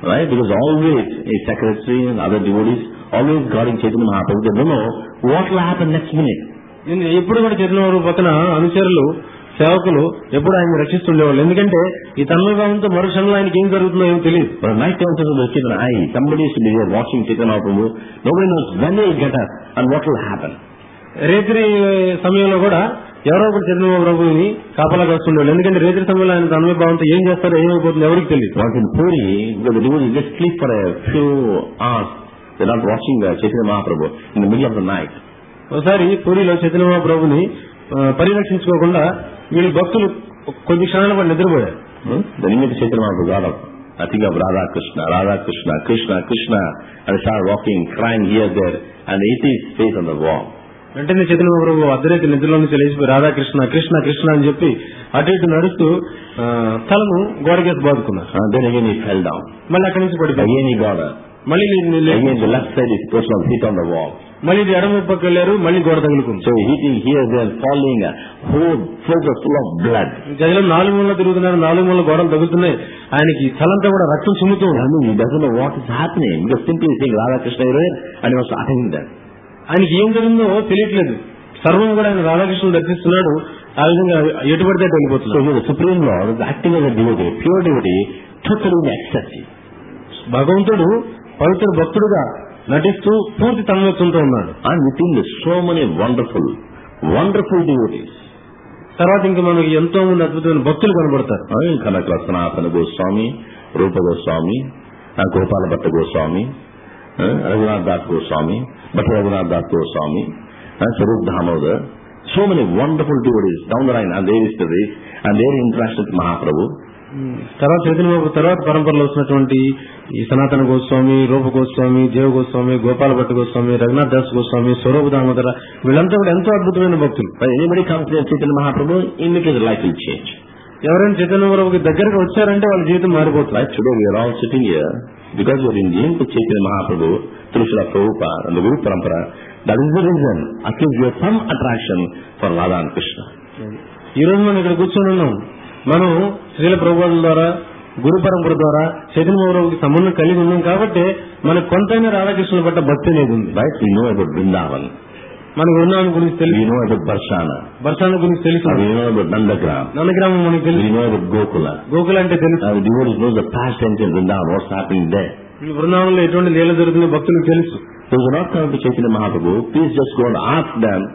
Right? Because always a secretary and other devotees always guarding Chaitanya Mahaprabhu. They don't know what will happen next minute. నేను ఎప్పుడు కూడా చైతన్య పక్కన అనుచరులు సేవకులు ఎప్పుడు ఆయన రక్షిస్తుండేవాళ్ళు ఎందుకంటే ఈ తన్మయభావంతో మరు క్షణంలో ఆయనకి ఏం జరుగుతుందో ఏమో తెలియదు But at night times of the Chaitanya eye, somebody is to be there watching Chaitanya Mahaprabhu. Nobody knows when they will get up and what will happen. రేత్రి సమయంలో కూడా ఎవరో ఒకటి చైతన్య ప్రభుని కాపలాగా వస్తుండేవాళ్ళు ఎందుకంటే రేత్రి సమయంలో ఆయన తన్మయభావంతో ఏం చేస్తారో ఏమైపోతుందో ఎవరికి తెలియదు Once in Puri, because the devotees just sleep for a few hours. They're not watching the Chaitanya Mahaprabhu in the middle of the night. ఒకసారి పూరిలో చైతన్య మహాప్రభుని ఆ, పరిరక్షించుకోకుండా వీళ్ళు భక్తులు కొద్ది క్షణాల పాటు నిద్రపోయారు Hmm? Then immediately Chaitanya Mahaprabhu got up. I think of Radha Krishna, Radha Krishna, Krishna, Krishna, and started walking, crying here, there, and hit his face on the wall. వెంటనే చైతన్య మహాప్రభు అర్ధరేతి నిద్రలో నుంచి లేచిపోయి రాధాకృష్ణ కృష్ణ కృష్ణ అని చెప్పి అటు ఇటు నడుస్తూ ఆ, తలను గోడకేసి బాదుకున్నారు And then again he fell down. మళ్ళీ అక్కడి నుంచి పడిపోయి Again he got up. మళ్ళీ నీ- నీ- నీ- Again the left side is supposed to hit on the wall. మళ్ళీ ఇది ఎడమ పక్క వెళ్ళారు మళ్ళీ గోడ తగులుకుంది So hitting here, there, falling, uh, whole face was full of blood. గదిలో నాలుగు మూల తిరుగుతున్నారు నాలుగు మూల గోడలు తగులుతున్నాయి ఆయనకి తలంతా కూడా రక్తం చిమ్ముతూ ఉంది. I mean, he doesn't know what is happening. Because simply he's saying Radha Krishna is here, and he was attacking them. ఆయనకి ఏం జరిగిందో తెలియట్లేదు సర్వం కూడా ఆయన రాధాకృష్ణుడు దర్శిస్తున్నాడు ఆ విధంగా ఎటు పడితే అటు So వెళ్ళిపోతున్నాడు here the Supreme Lord is acting as a devotee, pure devotee, totally in ecstasy. భగవంతుడు పవిత్ర భక్తుడుగా నటిస్తూ పూర్తి తన్మయత్వంతో ఉన్నాడు And within there's so many wonderful, wonderful devotees. తర్వాత ఇంకా మనకి ఎంతో మంది అద్భుతమైన భక్తులు కనబడతారు I mean, Kanakla Sanatana Goswami, Rupa Goswami, and Gopala Bhatta Goswami, uh, Raghunath Das Goswami, Bhatta Raghunath Das Goswami, and Sarup Damodar. So many wonderful devotees down the line, and their histories, and their interaction with Mahaprabhu. తర్వాత చైతన్య బాబు తర్వాత పరంపరలో వస్తున్నటువంటి ఈ సనాతన గోస్వామి రూప గోస్వామి దేవ గోస్వామి గోపాల భట్ట గోస్వామి రఘునాథ్ దాస్ గోస్వామి స్వరూప దామోదర వీళ్ళంతా కూడా ఎంతో అద్భుతమైన భక్తులు When anybody comes near Chaitanya Mahaprabhu, immediately the life will change. ఎవరైనా చైతన్య బాబుకి దగ్గరకు వచ్చారంటే వాళ్ళ జీవితం మారిపోతుంది Right? Today we are all sitting here because we are in link with Chaitanya Mahaprabhu, through Srila Prabhupada and the Guru Parampara. That is the reason, at least we have some attraction for Radha and Krishna. ఈ రోజు మనం ఇక్కడ కూర్చొని ఉన్నాం మనం శ్రీల ప్రభుత్వం ద్వారా గురు పరంపర ద్వారా చైతన్య బాబుకి సంబంధం కలిగి ఉన్నాం కాబట్టి మనకు కొంతైనా రాధాకృష్ణుల పట్ల భక్తి అనేది ఉంది Right? We know about Vrindavan. మనకు వృందావనం గురించి We తెలుసు know about Barshana. బర్షాన గురించి తెలుసు And we know about Nandagram. నందగ్రామం మనకు తెలుసు We know about Gokula. Gokula అంటే తెలుసు And the devotees know the past tense in Vrindavan, what's happening there. ఈ బృందావనంలో ఎటువంటి లీల జరుగుతుందో భక్తులకు తెలుసు So if you not come to Chaitanya Mahaprabhu, please just go and ask them,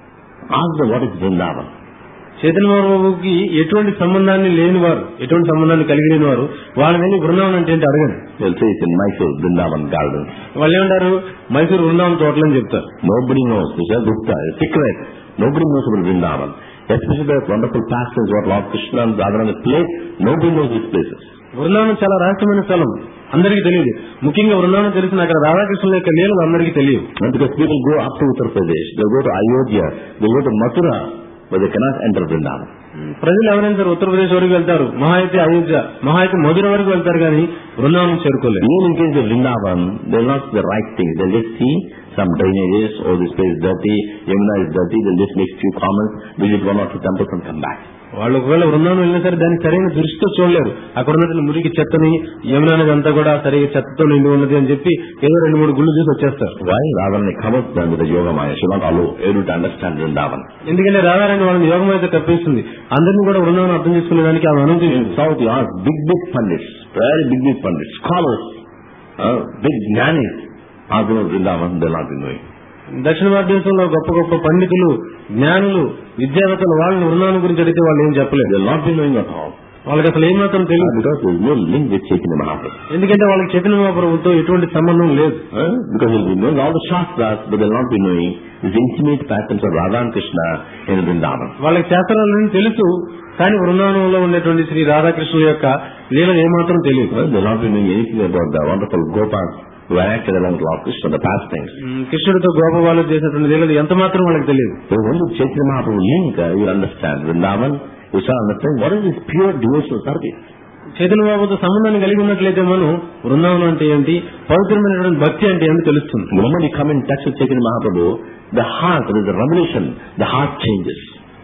ask them what is Vrindavan. Chaitanya బాబుకి ఎటువంటి సంబంధాన్ని లేని వారు ఎటువంటి సంబంధాన్ని కలిగి లేని వారు వాళ్ళ వెళ్ళి బృందావనం అంటే ఏంటి అడగండి They'll say it's in Mysore, Vrindavan Gardens. వాళ్ళు ఏమంటారు మైసూరు బృందావనం తోటలని చెప్తారు Nobody knows. This is Gupta, a secret. Nobody knows about Vrindavan. Especially the wonderful pastimes what Lord Krishna and Radharani played. Nobody knows these places. Brindavanam చాలా రహస్యమైన స్థలం అందరికీ తెలియదు ముఖ్యంగా బృందావనం తెలిసిన అక్కడ రాధాకృష్ణుల యొక్క లీలలు అందరికీ తెలియదు And because people go up to Uttar Pradesh, they go to Ayodhya, they go to Mathura, but they cannot enter Vrindavan. ప్రజలు ఎవరైనా సరే ఉత్తరప్రదేశ్ వరకు వెళ్తారు మహా అయితే అయోధ్య మహా అయితే మధుర వరకు వెళ్తారు కానీ Brindavanam చేరుకోలేదు Even in case of Vrindavan, they'll not see the right thing. They'll just see some drainages, oh this place is dirty, Yamuna is dirty, they'll just make few comments, visit one or two temples and come back. వాళ్ళు ఒకవేళ బృందావనం వెళ్ళినా సరే దానికి సరైన దృష్టితో చూడలేరు అక్కడ ఉన్నటువంటి మురికి చెత్తని యమున అనేది అంతా కూడా సరిగా చెత్తతో నిండి ఉన్నది అని చెప్పి ఏదో రెండు మూడు గుళ్ళు చూసి వచ్చేస్తారు Why? Radharani covers them with the yoga maya. She will not allow everyone to understand Vrindavan. ఎందుకంటే రాధారాణి వాళ్ళని యోగం అయితే తప్పిస్తుంది అందరినీ కూడా బృందావనం అర్థం చేసుకునే దానికి ఆమె In అనుమతించింది South you ask big, big pundits, very big, big pundits, scholars, uh, big jnanis, ask them about Vrindavan, they'll not be knowing. దక్షిణ భారతదేశంలో గొప్ప గొప్ప పండితులు జ్ఞానులు విద్యావేత్తలు వాళ్ళని బృందావనం గురించి అడిగితే వాళ్ళు ఏం చెప్పలేదు They'll not be knowing at all. వాళ్ళకి అసలు ఏమాత్రం Uh, తెలియదు because there is no link with Chaitanya Mahaprabhu. ఎందుకంటే వాళ్ళకి చైతన్య మహాప్రభుతో ఎటువంటి సంబంధం లేదు Uh, because they'll be knowing all the Shastras, but they'll not be knowing these intimate patterns of Radha and Krishna in Vrindavan. వాళ్ళకి శాస్త్రాలని తెలుసు కానీ బృందావనంలో ఉండేటువంటి శ్రీ రాధాకృష్ణుల యొక్క లీల ఏమాత్రం తెలియదు Well, they'll not be knowing anything about the wonderful Gopas who acted along with Lord Krishna, the pastimes. ఉమ్, కృష్ణుడితో గోపబాలు చేసినటువంటి లీలలు ఎంత మాత్రం వాళ్ళకి తెలియదు So when you Chaitanya Mahaprabhu link, uh, you'll understand. Vrindavan, you shall understand what is this pure devotional service. Chaitanya బాబుతో సంబంధాన్ని కలిగి ఉన్నట్లయితే మనం బృందావనం అంటే ఏంటి పవిత్రమైనటువంటి భక్తి అంటే ఏంటి తెలుస్తుంది The moment you come in touch with Chaitanya Mahaprabhu, the heart, there is a revelation, the heart changes.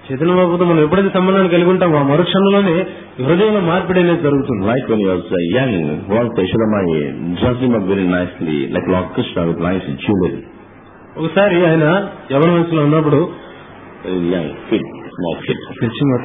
Chaitanya బాబుతో మనం ఎప్పుడైతే సంబంధాన్ని కలిగి ఉంటామో ఆ మరుక్షణంలోనే హృదయంలో మార్పిడి అనేది జరుగుతుంది Like when he was uh, young, once Yashodamai dressed him up very nicely, like Lord Krishna with nice jewelry. ఒకసారి ఆయన యవన వయసులో ఉన్నప్పుడు Very young, fit, small fit. తెచ్చిమత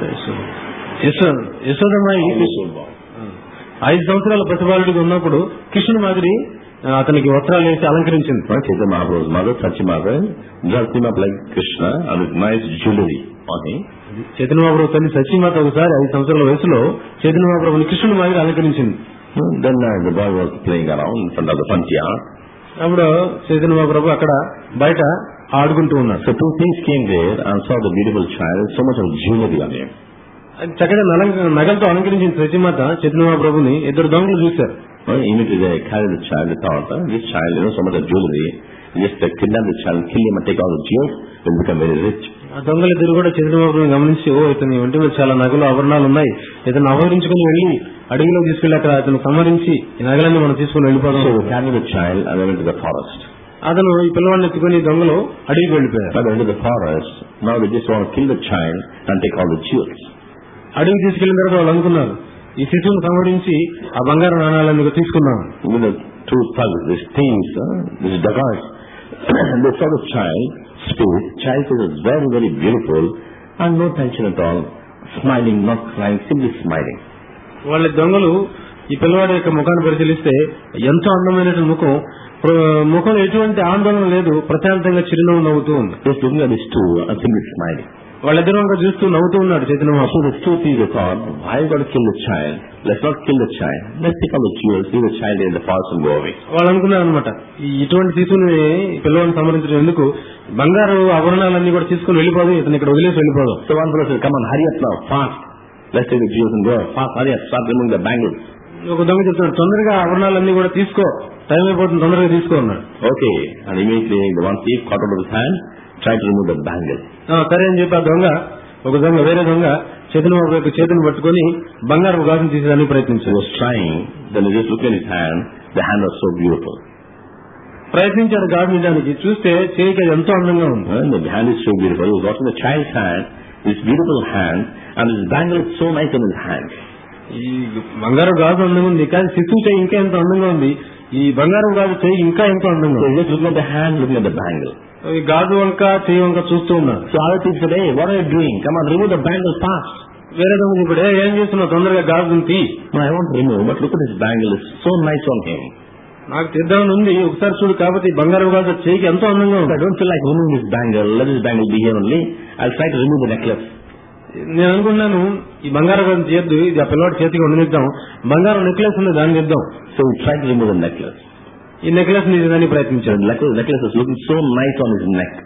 Yashoda యశోదమ్మాయి Almost so long. ఐదు సంవత్సరాల ప్రతిపాలుడిగా ఉన్నప్పుడు కృష్ణుని మాదిరి ఆ, అతనికి వస్త్రాలు వేసి అలంకరించింది Right? Chaitanya Mahaprabhu's mother, Sachimata, dressed him up like Krishna and with nice jewelry on him. Chaitanya మహాప్రభు తల్లి సచిమాత ఒకసారి ఐదు సంవత్సరాల వయసులో చైతన్య మహాప్రభుని కృష్ణుని మాదిరి అలంకరించింది Then uh, the boy was playing around in front of the Panchya. అప్పుడు చైతన్య మహాప్రభు అక్కడ బయట ఆడుకుంటూ ఉన్నాడు So two things came there and saw the beautiful child, so much of jewelry on him. చక్కగా నల- నగలతో అలంకరించిన సచిమాత చైతన్య మహాప్రభుని ఇద్దరు దొంగలు చూశారు Well, immediately they carried the child, they thought, uh, this child, you know, so much of jewelry, just uh, kidnap the child, kill him and take all the jewels, he'll become very rich. ఆ దొంగలు ఇద్దరు కూడా చైతన్య మహాప్రభుని గమనించి ఓ ఇతని ఒంటి మీద చాలా నగలు ఆభరణాలు ఉన్నాయి ఇతను అపహరించుకుని వెళ్లి అడవిలో తీసుకెళ్లి అక్కడ అతను సంహరించి ఈ నగలన్నీ మనం తీసుకుని వెళ్ళిపోదాం So they carried the child and they went to the forest. అతను ఈ పిల్లవాడిని ఎత్తుకుని దొంగలు అడవికి వెళ్ళిపోయారు Now they went to the forest, now they just want to kill the child and take all the jewels. అడవికి తీసుకెళ్లిన తర్వాత వాళ్ళు అనుకున్నారు ఈ శిశువును సంహరించి ఆ బంగారు నాణాలన్నీ తీసుకున్నాం With the two thugs, these thieves, uh, these dagas, and they saw the child, spirit, child face was very, very beautiful and no tension at all, smiling, not crying, simply smiling. వాళ్ళ దొంగలు ఈ పిల్లవాడి యొక్క ముఖాన్ని పరిశీలిస్తే ఎంతో అందమైనటువంటి ముఖం ప్ర- ముఖంలో ఎటువంటి ఆందోళన లేదు ప్రశాంతంగా చిరునవ్వు నవ్వుతూ ఉంది Just looking at these two and simply smiling. వాళ్ళిద్దరు వంక చూస్తూ నవ్వుతూ ఉన్నాడు Chaitanya So Mahaprabhu. the two thieves they thought, why you got to kill the child? Let's not kill the child. Let's take all the jewels, leave the child in the forest and go away. వాళ్ళు అనుకున్నారు అనమాట ఇటువంటి శిశువుని ఈ పిల్లవాడిని సంహరించడం ఎందుకు బంగారు ఆభరణాలన్నీ కూడా తీసుకుని వెళ్ళిపోదు ఇతను ఇక్కడ వదిలేసి వెళ్ళిపోదు So one fellow said, come on, hurry up now, fast. Let's take the jewels and go. Fast, hurry up, start removing the bangles. ఒక దొంగ చెప్తున్నాడు తొందరగా ఆభరణాలన్నీ కూడా తీసుకో టైం అయిపోతుంది తొందరగా తీసుకో అన్నాడు Okay. And immediately the one thief caught out of his hand, tried to remove the bangle. ఆ, సరే అని చెప్పి ఆ దొంగ ఒక దొంగ వేరే దొంగ చైతన్య బాబు యొక్క చేతిని పట్టుకొని బంగారు గాజును తీసేదానికి He ప్రయత్నించాడు was trying, then he just looked at his hand, the hand was so beautiful. ప్రయత్నించాడు గాజు తీయడానికి చూస్తే చేయికి అది ఎంతో అందంగా ఉంది And the hand is so beautiful. He was watching the child's hand, this beautiful hand, and his bangle is so nice on his hand. ఈ బంగారు గాజు అందంగా ఉంది కానీ శిశువు చేయి ఇంకా ఎంతో అందంగా ఉంది ఈ బంగారం గాజు చేయి ఇంకా ఎంతో అందంగా So ఉంది he just looking at the hand, looking at the bangle. ఈ గాజు వంక చేయి వంక చూస్తూ ఉన్నాడు So other thief said, hey, what are you doing? Come on, remove the bangle fast. వేరే దొంగ ఇప్పుడు "ఏ, ఏం చేస్తున్నావు తొందరగా గాజును తీ No, I want to remove, but look at his bangle, it's so nice on him. నాకు తీద్దామని ఉంది ఒకసారి చూడు కాబట్టి ఈ బంగారు గాజు చేయికి ఎంతో అందంగా I ఉంది don't feel like removing this bangle, let this bangle be here only. I'll try to remove the necklace. నేను అనుకున్నాను ఈ బంగారు గాజు చేయొద్దు ఇది ఆ పిల్లవాడి చేతికి ఉండనిద్దాం బంగారం నెక్లెస్ ఉంది దాన్ని ఇద్దాం So he tried to remove the necklace. ఈ నెక్లెస్ తీసేదానికి So ప్రయత్నించాడు the necklace, necklace is looking so nice on his neck.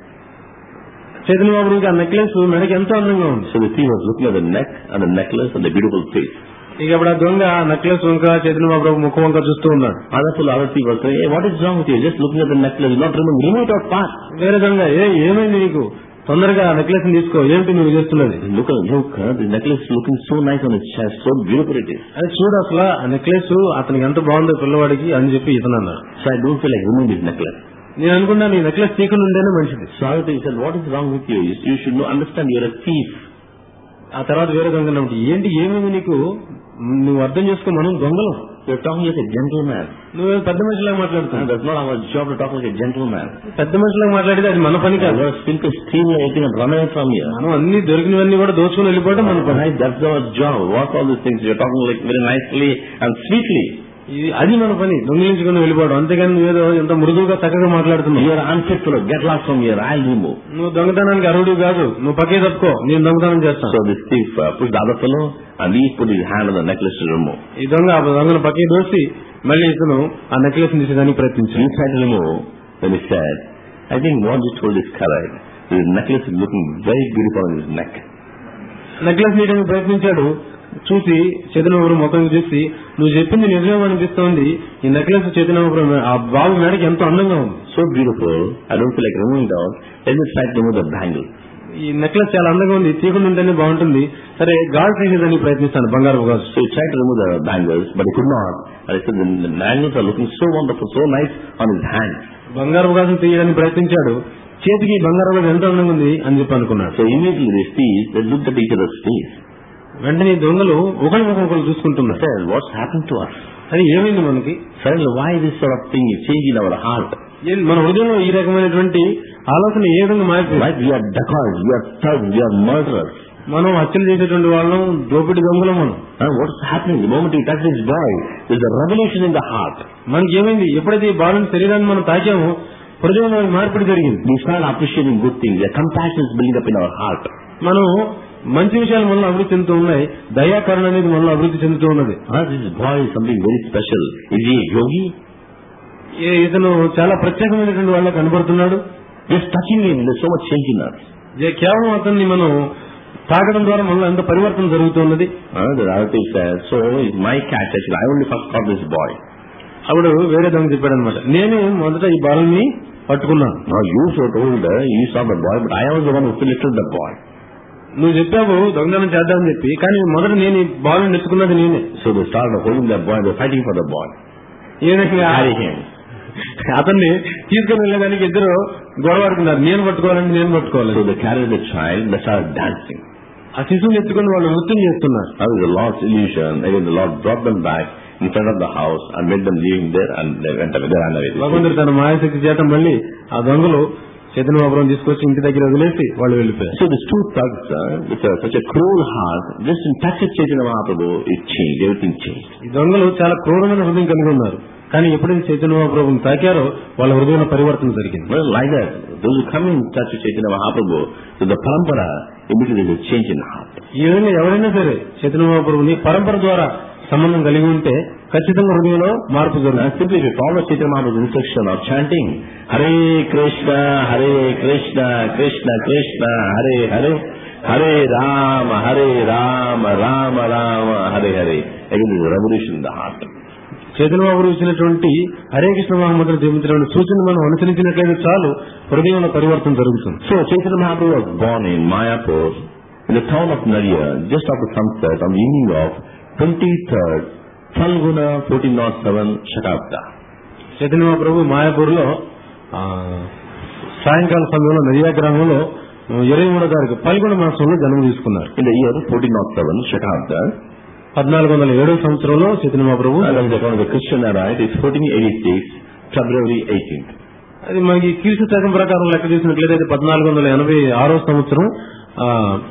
Chaitanya Babu ఇంకా ఆ నెక్లెస్ మెడకి ఎంతో అందంగా ఉంది So the thief was looking at the neck and the necklace and the beautiful face. ఇక అప్పుడు ఆ దొంగ ఆ నెక్లెస్ వంక చైతన్య బాబు ముఖం వంక చూస్తూ ఉన్నాడు Other fellow, other thief was saying, hey, what is wrong with you? Just looking at the necklace, not removing, remove it out fast. వేరే దొంగ ఏ ఏమైంది నీకు తొందరగా ఆ నెక్లెస్ తీసుకో ఏమిటి నువ్వు చేస్తున్నది Look at look, uh, the necklace is looking so nice on his chest, so beautiful it is. అది చూడు అసలు ఆ నెక్లెస్ అతనికి ఎంత బాగుందో పిల్లవాడికి అని చెప్పి ఇతను అన్నాడు So I don't feel like removing this necklace. నేను అనుకున్నాను ఈ నెక్లెస్ తీకుండా ఉంటేనే మంచిది So other thief said, what is wrong with you? You, you should know, understand you're a thief. ఆ తర్వాత వేరే దొంగ అన్నప్పుడు, ఏంటి ఏమైంది నీకు నువ్వు అర్థం చేసుకో మనం దొంగలం You're talking like a gentleman. నువ్వు పెద్ద మనిషిలాగా And మాట్లాడుతున్నావు that's not our job to talk like a gentleman. పెద్ద మనిషిలాగా మాట్లాడితే అది మన పని కాదు You're simply stealing anything and run away from here. మనం అన్ని దొరికినవన్నీ కూడా దోచుకుని వెళ్ళిపోవడం మన పని Right, that's our job. What all these things? You're talking like very nicely and sweetly. ఇది అది మన పని దొంగిలించుకుని వెళ్ళిపోవడం అంతేగాని నువ్వేదో ఎంత మృదువుగా చక్కగా మాట్లాడుతున్నావు You're unfit fellow. Get lost from here. I'll remove. నువ్వు దొంగతనానికి అర్హుడు కాదు నువ్వు పక్కే తప్పుకో నేను దొంగతనం చేస్తాను So this thief uh, pushed the other fellow and he put his hand on the necklace to remove. ఈ దొంగ ఆ దొంగను పక్కే దోసి మళ్ళీ ఇతను ఆ నెక్లెస్ తీసేదానికి So ప్రయత్నించాడు he tried to remove. Then he said, I think what you told is correct. His necklace is looking very beautiful on his neck. Necklace తీయడానికి ప్రయత్నించాడు చూసి చైతన్యపురం ముఖం చూసి నువ్వు చెప్పింది నిజమే అనిపిస్తోంది ఈ నెక్లెస్ చైతన్యపురం ఆ బాబు మేడకి ఎంతో అందంగా ఉంది So beautiful. I don't feel like removing it out. Let me try to remove the bangle. ఈ నెక్లెస్ చాలా అందంగా ఉంది తీయకుండా ఉంటేనే బాగుంటుంది సరే గాజు తీసేదానికి ప్రయత్నిస్తాను బంగారు గాజు So he tried to remove the bangles, but he could not. And he said the, the bangles are looking so wonderful, so nice on his hand. బంగారు గాజును తీయడానికి ప్రయత్నించాడు చేతికి బంగారం మీద ఎంత అందంగా ఉంది అని చెప్పి అనుకున్నాడు So immediately they see, they looked at each other's face. వెంటనే ఈ దొంగలు ఒకరి ముఖం ఒకరు చూసుకుంటున్నారు Said, what's happened to us? అది ఏమైంది మనకి Said, why this sort of thing is changing our heart? ఏం- మన హృదయంలో ఈ రకమైనటువంటి ఆలోచన ఏ విధంగా మారిపోయింది Right? We are dacoits, we are thugs, we are murderers. మనం హత్యలు చేసేటువంటి వాళ్ళం దోపిడి దొంగలం మనం And what's happening? The moment you touch this boy, there's a revolution in the heart. మనకి ఏమైంది ఎప్పుడైతే ఈ బాలుని శరీరాన్ని మనం తాకామో హృదయంలో మార్పిడి జరిగింది We start appreciating good things. A compassion is building up in our heart. మనం మంచి విషయాలు మనలో అభివృద్ధి చెందుతూ ఉన్నాయి దయాకరణ అనేది మనలో అభివృద్ధి చెందుతూ ఉన్నది Ah, this boy is something very special. Is he a yogi? ఏ- ఇతను చాలా ప్రత్యేకమైనటువంటి వాళ్ళ కనబడుతున్నాడు Just touching him, there's so much change in us. ఏ కేవలం అతన్ని మనం తాకడం ద్వారా మనలో ఎంత పరివర్తన జరుగుతున్నది Uh, the relative says, so it's my catch actually. I only first caught this boy. అప్పుడు వేరే దొంగ చెప్పాడు అనమాట నేనే మొదట ఈ బాలుని పట్టుకున్నాను Now you so told her, you saw the boy, but I was the one who lifted the boy. నువ్వు చెప్పావు దొంగతనం చేద్దామని చెప్పి కానీ మొదట నేను ఈ బాలుని ఎత్తుకున్నది నేనే So they started holding the boy, they're fighting for the boy. ఏ విధంగా Carry him. అతన్ని తీసుకుని వెళ్ళడానికి ఇద్దరు గొడవ పడుతున్నారు నేను పట్టుకోవాలంటే నేను పట్టుకోవాలి So they carried the child, they started dancing. ఆ శిశువుని ఎత్తుకుని వాళ్ళు నృత్యం చేస్తున్నారు That was the Lord's illusion. Again, the Lord brought them back in front of the house and made them leave there and they went away. They ran away. భగవంతుడు తన మాయాశక్తి చేత మళ్ళీ ఆ దొంగలు చైతన్యబాబురం తీసుకొచ్చి ఇంటి దగ్గర వదిలేసి వాళ్ళు వెళ్ళిపోయారు So these two thugs, uh, with a, such a cruel heart, just in touch with Chaitanya Mahaprabhu, it changed. Everything changed. ఈ దొంగలు చాలా క్రూరమైన హృదయం కలిగి ఉన్నారు కానీ ఎప్పుడైతే చైతన్య ప్రభుని తాకారో వాళ్ళ హృదయంలో పరివర్తన జరిగింది Well, like that, those who come in touch with Chaitanya Mahaprabhu, so the parampara, immediately there's a change in heart. ఈ విధంగా ఎవరైనా సరే చైతన్య మహాప్రభుని పరంపర ద్వారా సంబంధం కలిగి ఉంటే ఖచ్చితంగా హృదయంలో మార్పు And జరుగుతుంది simply if you follow Chaitanya Mahaprabhu's instruction of chanting, Hare Krishna, Hare Krishna, Krishna Krishna, Hare Hare, Hare Rama, Hare Rama, Rama Rama, Hare Hare. Again, there's a revolution in the heart. Chaitanya మహాప్రభు ఇచ్చినటువంటి హరే కృష్ణ మహమ్మద్ జీవించిన సూచన మనం అనుసరించినట్లయితే చాలు హృదయంలో పరివర్తన జరుగుతుంది So Chaitanya Mahaprabhu was born in Mayapur, in the town of Nadia, just after sunset, on the evening of 23rd, Falguna 1407 Shatabda. Chaitanya మహాప్రభు మాయాపూర్లో ఆ, సాయంకాల సమయంలో నదియా గ్రామంలో ఇరవై మూడో తారీఖు పల్గొండ మాసంలో జన్మ తీసుకున్నారు In the year 1407 Shatabda, పద్నాలుగు వందల ఏడో సంవత్సరంలో చైతన్య మహాప్రభు and on the account of the Christian era, it is 1486, February 18th. అది మనకి క్రీస్తు శకం ప్రకారం లెక్క చేసినట్లయితే అది పద్నాలుగు వందల ఎనభై ఆరో సంవత్సరం ఆ,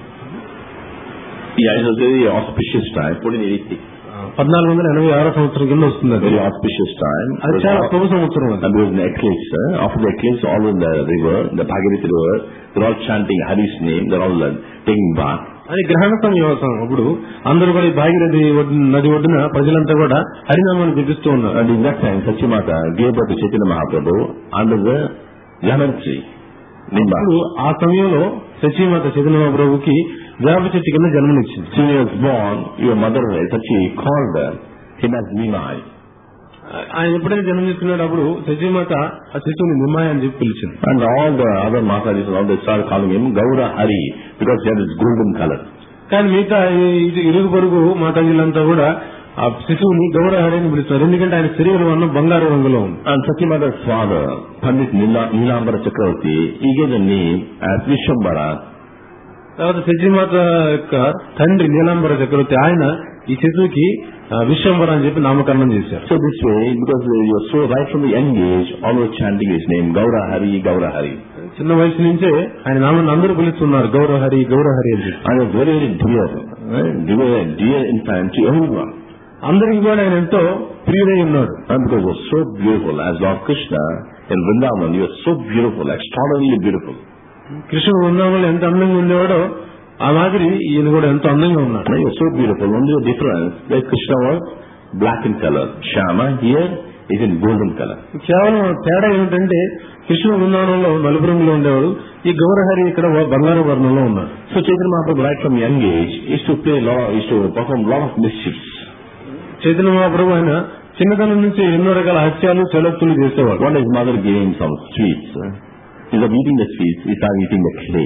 Yeah, it was a very auspicious time, 1486. పద్నాలుగు వందల ఎనభై ఆరో సంవత్సరం కింద వస్తుంది అది Very auspicious time. అది చాలా శుభ సంవత్సరం అది And there was an eclipse. Uh, after the eclipse, all in the river, the Bhagirathi river, they're all chanting Hari's name. They're all uh, taking bath. అది గ్రహణ సంయోగం అప్పుడు అందరూ కూడా ఈ భాగీరథి ఒడ్డు- నది ఒడ్డున ప్రజలంతా కూడా హరినామాన్ని జపిస్తూ ఉన్నారు And in that time, Sachimata gave birth to Chaitanya Mahaprabhu under the Yaman tree. Nimba. అప్పుడు ఆ సమయంలో సచీమాత చైతన్య మహాప్రభుకి వేప చెట్టు కింద జన్మనిచ్చింది When he was born, your mother, Sachi, called her, him as Nimai. ఆయన ఎప్పుడైతే జన్మ తీసుకున్నాడు అప్పుడు సచీమాత ఆ శిశువుని నిమ్మాయి అని చెప్పి పిలిచింది And all the other Mahajis and all they started calling him Gaura Hari because he had this golden color. కానీ మిగతా ఈ- ఇది ఇరుగు పొరుగు మాతాజీలంతా కూడా ఆ శిశువుని గౌరవహరి అని పిలుస్తారు ఎందుకంటే ఆయన శరీరం అన్న బంగారు రంగులో ఉంది And Sachimata's father, Pandit Nila, Nilambara Chakravarti, he gave the name as Vishwambara తర్వాత సచీమాత యొక్క తండ్రి నీలాంబర చక్రవర్తి ఆయన ఈ శిశువుకి ఆ, విశ్వంబర అని చెప్పి నామకరణం చేశారు So this way, because you were so right from the young age, always chanting his name, Gaura Hari, Gaura Hari. చిన్న వయసు నుంచే ఆయన నామాన్ని అందరూ పిలుస్తున్నారు గౌరవహరి గౌరవహరి అని చెప్పి And it was very, very dear, right? dear, dear in time to everyone. అందరికి కూడా ఆయన ఎంతో ప్రియుడై ఉన్నాడు And because he was so beautiful, as Lord Krishna in Vrindavan, he was so beautiful, extraordinarily beautiful. కృష్ణుడు బృందావనంలో ఎంత అందంగా ఉండేవాడో ఆ మాదిరి ఈయన కూడా ఎంతో అందంగా ఉన్నాడు And he was so beautiful, only the difference, that Krishna was black in color. Shama here is in golden color. కేవలం తేడా ఏమిటంటే కృష్ణ బృందావనంలో నలుపు రంగులో ఉండేవాడు ఈ గౌరహరి ఇక్కడ బంగారు వర్ణంలో ఉన్నాడు So Chaitanya Mahaprabhu right from young age is to play lot, is to perform lot of mischiefs. Chaitanya మహాప్రభు ఆయన చిన్నతనం నుంచి ఎన్నో రకాల హత్యాలు చలత్తులు చేసేవాడు One day his mother gave him some sweets. Instead of eating the sweets, he started eating the clay.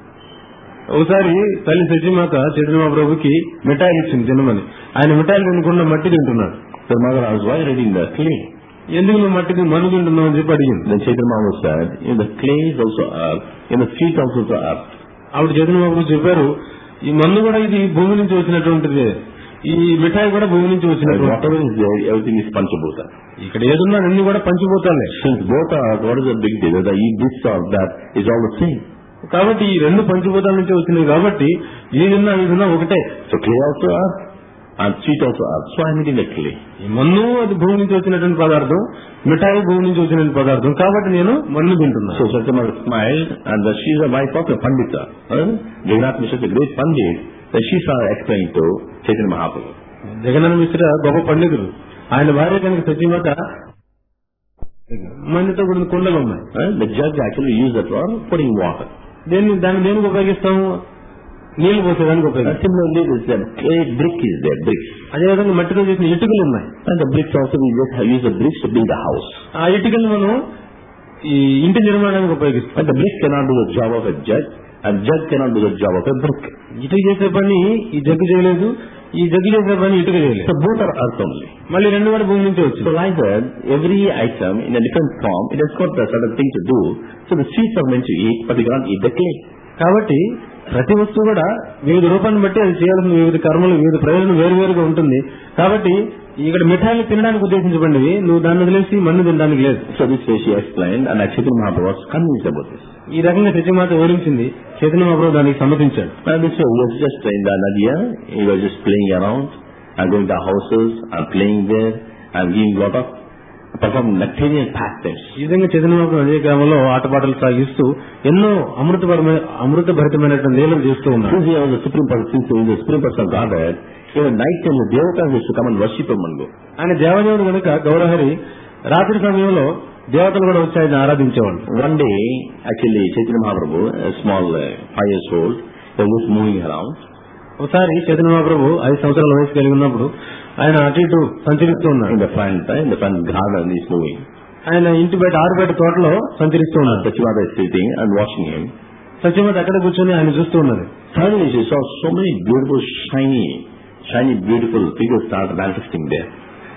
ఒకసారి తల్లి సచిమాత చైతన్య మహాప్రభుకి మిఠాయిలు ఇచ్చింది తినమని ఆయన మిఠాయిలు తినకుండా మట్టి తింటున్నాడు So the mother asked, why are you eating the clay? ఎందుకు నువ్వు మట్టిని మన్ను తింటున్నావు అని చెప్పి అడిగింది Then Chaitanya Mahaprabhu said, in the clay is also earth, in the feet also is earth. ఆవిడ చైతన్య బాబు చెప్పారు ఈ మన్ను కూడా ఇది భూమి నుంచి వచ్చినటువంటిది ఈ మిఠాయి కూడా భూమి నుంచి And వచ్చినటువంటి whatever is there, everything is Panchabhuta. ఇక్కడ ఏదున్నా అన్ని కూడా పంచిపోతాలే Since both are, earth, what is the big deal? Whether I eat this or that is all the same. కాబట్టి ఈ రెండు పంచిభూతాల నుంచి వచ్చినాయి కాబట్టి ఏదున్నా ఏదున్నా ఒకటే So clay also earth, and feet also earth. So I am eating the clay. ఈ మన్ను అది భూమి నుంచి వచ్చినటువంటి పదార్థం మిఠాయి భూమి నుంచి వచ్చినటువంటి పదార్థం కాబట్టి నేను మన్ను తింటున్నాను So Satyama smiled, and the, she is a wife of a Pandita. Huh? Jagannath Mishra is a great Pandit. Then she started explaining to Chaitanya Mahaprabhu. Jagananna మిశ్ర గొప్ప పండితుడు ఆయన భార్య కనుక సత్యమత మన్నుతో కూడిన కుండలు ఉన్నాయి Huh? The judge actually used that for putting water. దేన్ని దాన్ని దేనికి ఉపయోగిస్తాము నీళ్లు పోసేదానికి And ఉపయోగిస్తాం similarly, this uh, clay brick is there, bricks. అదేవిధంగా మట్టితో చేసిన ఇటుకలు ఉన్నాయి And the bricks also, we just have used the bricks to build a house. ఆ ఇటుకలు మనం ఈ ఇంటి నిర్మాణానికి ఉపయోగిస్తాం But the brick cannot do the job of a judge, and judge cannot do the job of a brick. ఇటుక చేసే పని ఈ జగ్గు చేయలేదు ఈ జగ్గు చేసే పని ఇటుక చేయలేదు So both are earth only. మళ్ళీ రెండు కూడా భూమి నుంచి So వచ్చింది like that, every item in a different form, it has got a certain thing to do. So the seeds are meant to eat, but you cannot eat the clay. కాబట్టి ప్రతి వస్తువు కూడా వివిధ రూపాన్ని బట్టి అది చేయాల్సిన వివిధ కర్మలు వివిధ ప్రయోజనం వేరువేరుగా ఉంటుంది కాబట్టి ఇక్కడ మిఠాయిలు తినడానికి ఉద్దేశించబడినవి నువ్వు దాన్ని వదిలేసి మన్ను తినడానికి లేదు So this way she explained, and Chaitanya Mahaprabhu was convinced about this. ఈ రకంగా సత్యమాత వివరించింది చైతన్య మహాప్రభు దానికి సమ్మతించాడు And this way he was just in the Nadia, he was just playing around, and going to houses, and playing there, and giving lot of, performing nectarian pastimes. ఈ విధంగా చైతన్య మహాప్రభు అదే గ్రామంలో ఆటపాటలు సాగిస్తూ ఎన్నో అమృతపరమైన అమృతభరితమైనటువంటి లీలలు చేస్తూ ఉన్నారు Since he was the supreme person, since he was the supreme person of Godhead, even night time the devatas used to come and worship him and go. ఆయన దేవదేవుడు కనుక గౌరహరి రాత్రి సమయంలో దేవతలు కూడా వచ్చి ఆయన ఆరాధించేవాళ్ళు One day, actually, Chaitanya Mahaprabhu, a small uh, five years old, he was just moving around. ఒకసారి చైతన్య మహాప్రభు ఐదు సంవత్సరాల వయసు కలిగి ఉన్నప్పుడు ఆయన అటు ఇటు సంచరిస్తూ In ఉన్నాడు the front, uh, in the front garden, he's moving. ఆయన ఇంటి బయట ఆరుబయట తోటలో సంచరిస్తూ ఉన్నాడు Sachimata is sitting and watching him. సత్యమత అక్కడ కూర్చొని ఆయన చూస్తూ ఉన్నది Suddenly she saw so many beautiful, shiny, shiny, beautiful figures start manifesting there.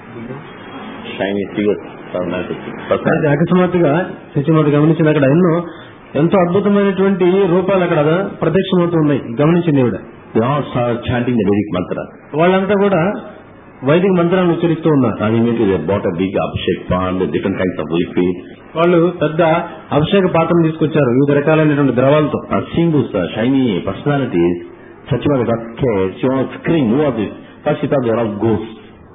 Shiny figures start manifesting. First అయితే time, అకస్మాత్తుగా సత్యమత గమనించింది అక్కడ ఎన్నో ఎంతో అద్భుతమైనటువంటి రూపాలు అక్కడ ప్రత్యక్షమవుతూ ఉన్నాయి గమనించింది ఈవిడ they all started chanting the Vedic mantra. వాళ్ళంతా కూడా వైదిక మంత్రాలను ఉచ్చరిస్తూ ఉన్నారు And immediately they bought a big abhishek pan with different kinds of liquids. వాళ్ళు పెద్ద అభిషేక పాత్రను తీసుకొచ్చారు వివిధ రకాలైనటువంటి ద్రవాలతో And seeing those uh, shiny personalities, Sachimata got scared. She wanted to scream, who are these? First she thought they were all ghosts.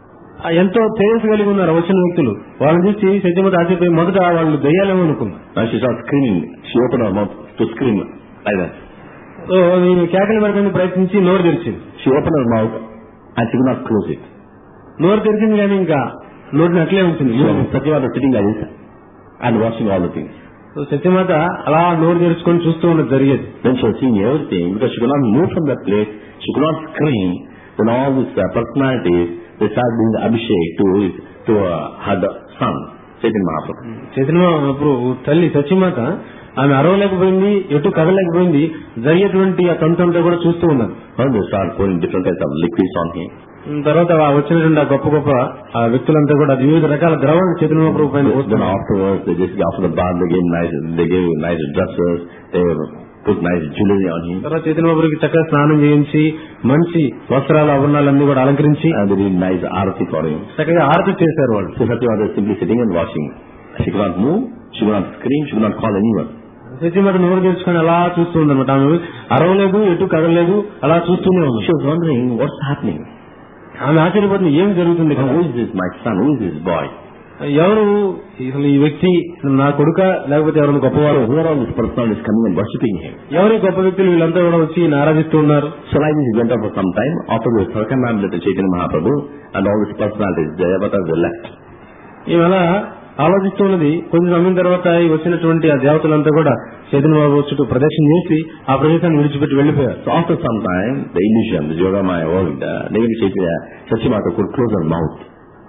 ఆ ఎంతో తేజస్సు కలిగి ఉన్నారు వచ్చిన వ్యక్తులు వాళ్ళని చూసి సత్యమత ఆశపోయి మొదట వాళ్ళు దయ్యాలేమో అనుకున్నారు And she started screaming. She opened her mouth to scream like that. So నేను కేకలు పెడతానికి ప్రయత్నించి నోరు తెరిచింది She opened her mouth and she could not close it. నోరు తెరిచింది కానీ ఇంకా నోటిని అట్లే ఉంచింది So Satyavata was sitting like this and watching all the things. So Satyamata అలా నోరు తెరుచుకొని చూస్తూ ఉన్నది జరిగేది Then she was seeing everything because she could not move from that place. She could not scream. Then all these uh, personalities, they started doing the abhishek to, to uh, her the son, Chaitanya Mahaprabhu. Chaitanya అప్పుడు తల్లి సత్యమాత ఆమె అరవలేకపోయింది ఎటు కదలేకపోయింది జరిగేటువంటి ఆ తంతంతా కూడా చూస్తూ ఉన్నది And they started pouring different kinds of liquids on him. తర్వాత ఆ వచ్చినటువంటి ఆ గొప్ప గొప్ప ఆ వ్యక్తులంతా కూడా వివిధ రకాల ద్రవాన్ని చైతన్య ప్రభు పైన Then పోస్తున్నారు afterwards, they just after the bath, they gave nice, they gave nice dresses, they put nice jewelry on him, తర్వాత చైతన్య ప్రభుకి చక్కగా స్నానం చేయించి మంచి వస్త్రాలు ఆభరణాలన్నీ కూడా అలంకరించి and they did nice arati for him. చక్కగా ఆరతి చేశారు వాళ్ళు So Satyavata was simply sitting and watching. She could not move, she could not scream, she could not call anyone. సత్యమాత నోరు తెరుచుకొని అలా చూస్తూ ఉందన్నమాట ఆమె అరవలేదు ఎటు కదలలేదు అలా చూస్తూనే ఉంది She was wondering what's happening. ఆమె ఆశ్చర్యపోతుంది ఏం జరుగుతుంది Who కదా is this my son? Who is this boy? ఎవరు అసలు ఈ వ్యక్తి నా కొడుక లేకపోతే ఎవరైనా గొప్పవారు So who are all these personalities coming and worshipping him? ఎవరు ఈ గొప్ప వ్యక్తులు వీళ్ళంతా కూడా వచ్చి ఈయన ఆరాధిస్తూ ఉన్నారు So like this he went on for some time. After the circumambulated Chaitanya Mahaprabhu and all these personalities, the avatars, they left. ఈమె అలా ఆలోచిస్తూ ఉన్నది కొంచెం సమయం తర్వాత ఈ వచ్చినటువంటి ఆ దేవతలంతా కూడా చైతన్య బాబు చుట్టూ ప్రదక్షిణ చేసి ఆ ప్రదేశాన్ని విడిచిపెట్టి వెళ్లిపోయారు So after some time, the illusion, the Yogamaya world, uh, Devaki Chaitanya, Sachimata could close her mouth.